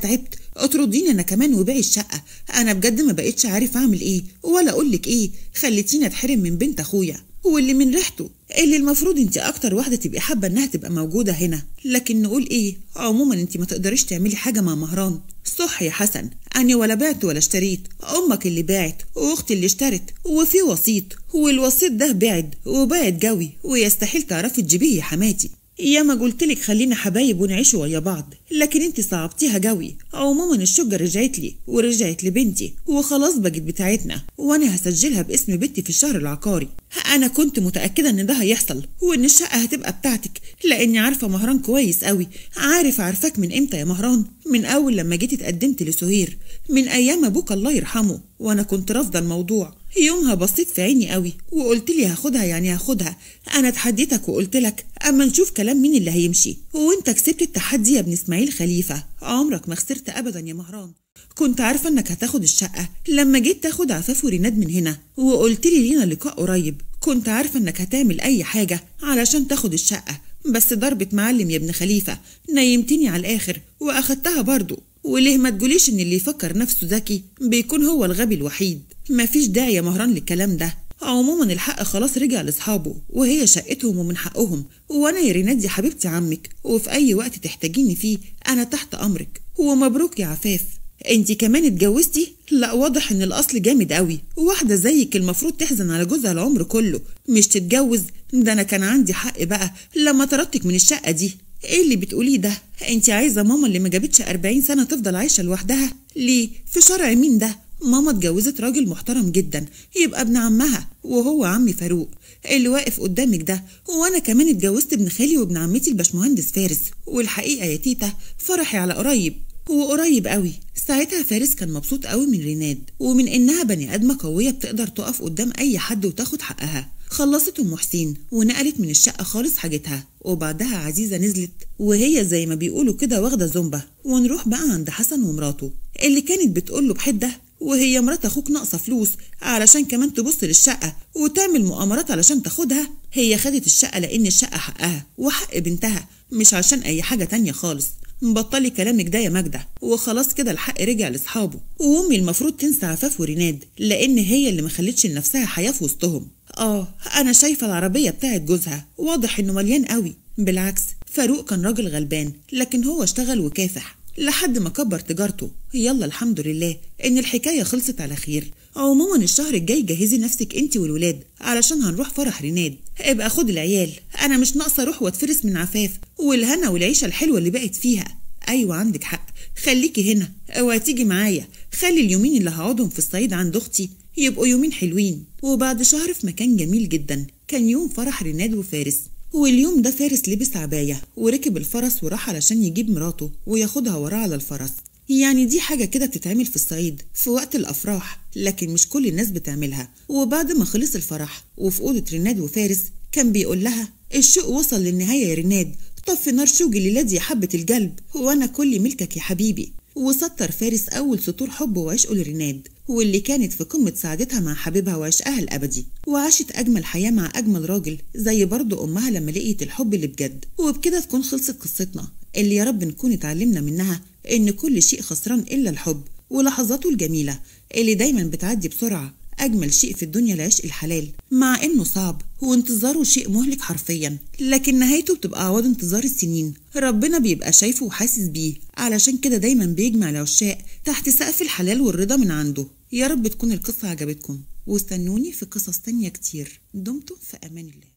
اطرديني انا كمان وبيعي الشقه انا بجد ما بقتش عارف اعمل ايه ولا اقول لك ايه خليتيني اتحرم من بنت اخويا واللي من ريحته اللي المفروض انت اكتر واحده تبقي حابه انها تبقى موجوده هنا لكن نقول ايه عموما انت ما تقدريش تعملي حاجه مع مهران صح يا حسن أنا ولا بعت ولا اشتريت أمك اللي باعت وأختي اللي اشترت وفي وسيط والوسيط ده بعد وبعد جوي ويستحيل تعرفي تجيبيه يا حماتي ياما قلتلك خلينا حبايب ونعيش ويا بعض لكن انت صعبتيها جوي عموما الشجة رجعت لي ورجعت لبنتي وخلاص بقت بتاعتنا وانا هسجلها باسم بنتي في الشهر العقاري انا كنت متأكدة ان ده هيحصل وان الشقة هتبقى بتاعتك لاني عارفة مهران كويس قوي عارف عارفاك من امتى يا مهران من اول لما جيت اتقدمت لسهير من ايام ابوك الله يرحمه وانا كنت رافضة الموضوع يومها بصيت في عيني قوي وقلت لي هاخدها يعني هاخدها انا اتحديتك وقلت لك اما نشوف كلام مين اللي هيمشي وانت كسبت التحدي يا ابن اسماعيل خليفه عمرك ما خسرت ابدا يا مهران كنت عارفه انك هتاخد الشقه لما جيت تاخد عفاف وريناد من هنا وقلت لي لينا لقاء قريب كنت عارفه انك هتعمل اي حاجه علشان تاخد الشقه بس ضربة معلم يا ابن خليفة نيمتني على الآخر وأخدتها برضو وليه ما تقوليش إن اللي يفكر نفسه ذكي بيكون هو الغبي الوحيد مفيش داعي يا مهران للكلام ده عموما الحق خلاص رجع لاصحابه وهي شقتهم ومن حقهم وانا يا ريناد يا حبيبتي عمك وفي اي وقت تحتاجيني فيه انا تحت امرك ومبروك يا عفاف انتي كمان اتجوزتي لا واضح ان الاصل جامد قوي واحده زيك المفروض تحزن على جوزها العمر كله مش تتجوز ده انا كان عندي حق بقى لما طردتك من الشقه دي ايه اللي بتقوليه ده انتي عايزه ماما اللي ما جابتش 40 سنه تفضل عايشه لوحدها ليه في شرع مين ده ماما اتجوزت راجل محترم جدا يبقى ابن عمها وهو عمي فاروق اللي واقف قدامك ده وانا كمان اتجوزت ابن خالي وابن عمتي الباشمهندس فارس والحقيقه يا تيتا فرحي على قريب وقريب قوي ساعتها فارس كان مبسوط قوي من ريناد ومن انها بني ادمه قويه بتقدر تقف قدام اي حد وتاخد حقها خلصت ام حسين ونقلت من الشقه خالص حاجتها وبعدها عزيزه نزلت وهي زي ما بيقولوا كده واخده زومبا ونروح بقى عند حسن ومراته اللي كانت بتقول له بحده وهي مرات اخوك ناقصه فلوس علشان كمان تبص للشقه وتعمل مؤامرات علشان تاخدها هي خدت الشقه لان الشقه حقها وحق بنتها مش عشان اي حاجه تانية خالص بطلي كلامك ده يا ماجدة وخلاص كده الحق رجع لاصحابه وامي المفروض تنسى عفاف وريناد لان هي اللي ما خلتش لنفسها حياه في وسطهم اه انا شايفه العربيه بتاعت جوزها واضح انه مليان قوي بالعكس فاروق كان راجل غلبان لكن هو اشتغل وكافح لحد ما كبر تجارته يلا الحمد لله ان الحكايه خلصت على خير عموما الشهر الجاي جهزي نفسك انت والولاد علشان هنروح فرح ريناد ابقى خد العيال انا مش ناقصه اروح واتفرس من عفاف والهنا والعيشه الحلوه اللي بقت فيها ايوه عندك حق خليكي هنا اوعي تيجي معايا خلي اليومين اللي هقعدهم في الصعيد عند اختي يبقوا يومين حلوين وبعد شهر في مكان جميل جدا كان يوم فرح ريناد وفارس واليوم ده فارس لبس عباية وركب الفرس وراح علشان يجيب مراته وياخدها وراه على الفرس يعني دي حاجة كده بتتعمل في الصعيد في وقت الأفراح لكن مش كل الناس بتعملها وبعد ما خلص الفرح وفي أوضة ريناد وفارس كان بيقول لها الشوق وصل للنهاية يا ريناد طفي نار شوقي للادي يا حبة القلب وأنا كل ملكك يا حبيبي وسطر فارس أول سطور حبه وعشقه لريناد واللي كانت في قمة سعادتها مع حبيبها وعشقها الأبدي وعاشت أجمل حياة مع أجمل راجل زي برضه أمها لما لقيت الحب اللي بجد وبكده تكون خلصت قصتنا اللي يا رب نكون اتعلمنا منها إن كل شيء خسران إلا الحب ولحظاته الجميلة اللي دايما بتعدي بسرعة أجمل شيء في الدنيا العشق الحلال مع إنه صعب وانتظاره شيء مهلك حرفيا لكن نهايته بتبقى عوض انتظار السنين ربنا بيبقى شايفه وحاسس بيه علشان كده دايما بيجمع العشاق تحت سقف الحلال والرضا من عنده يا رب تكون القصة عجبتكم واستنوني في قصص تانية كتير دمتم في أمان الله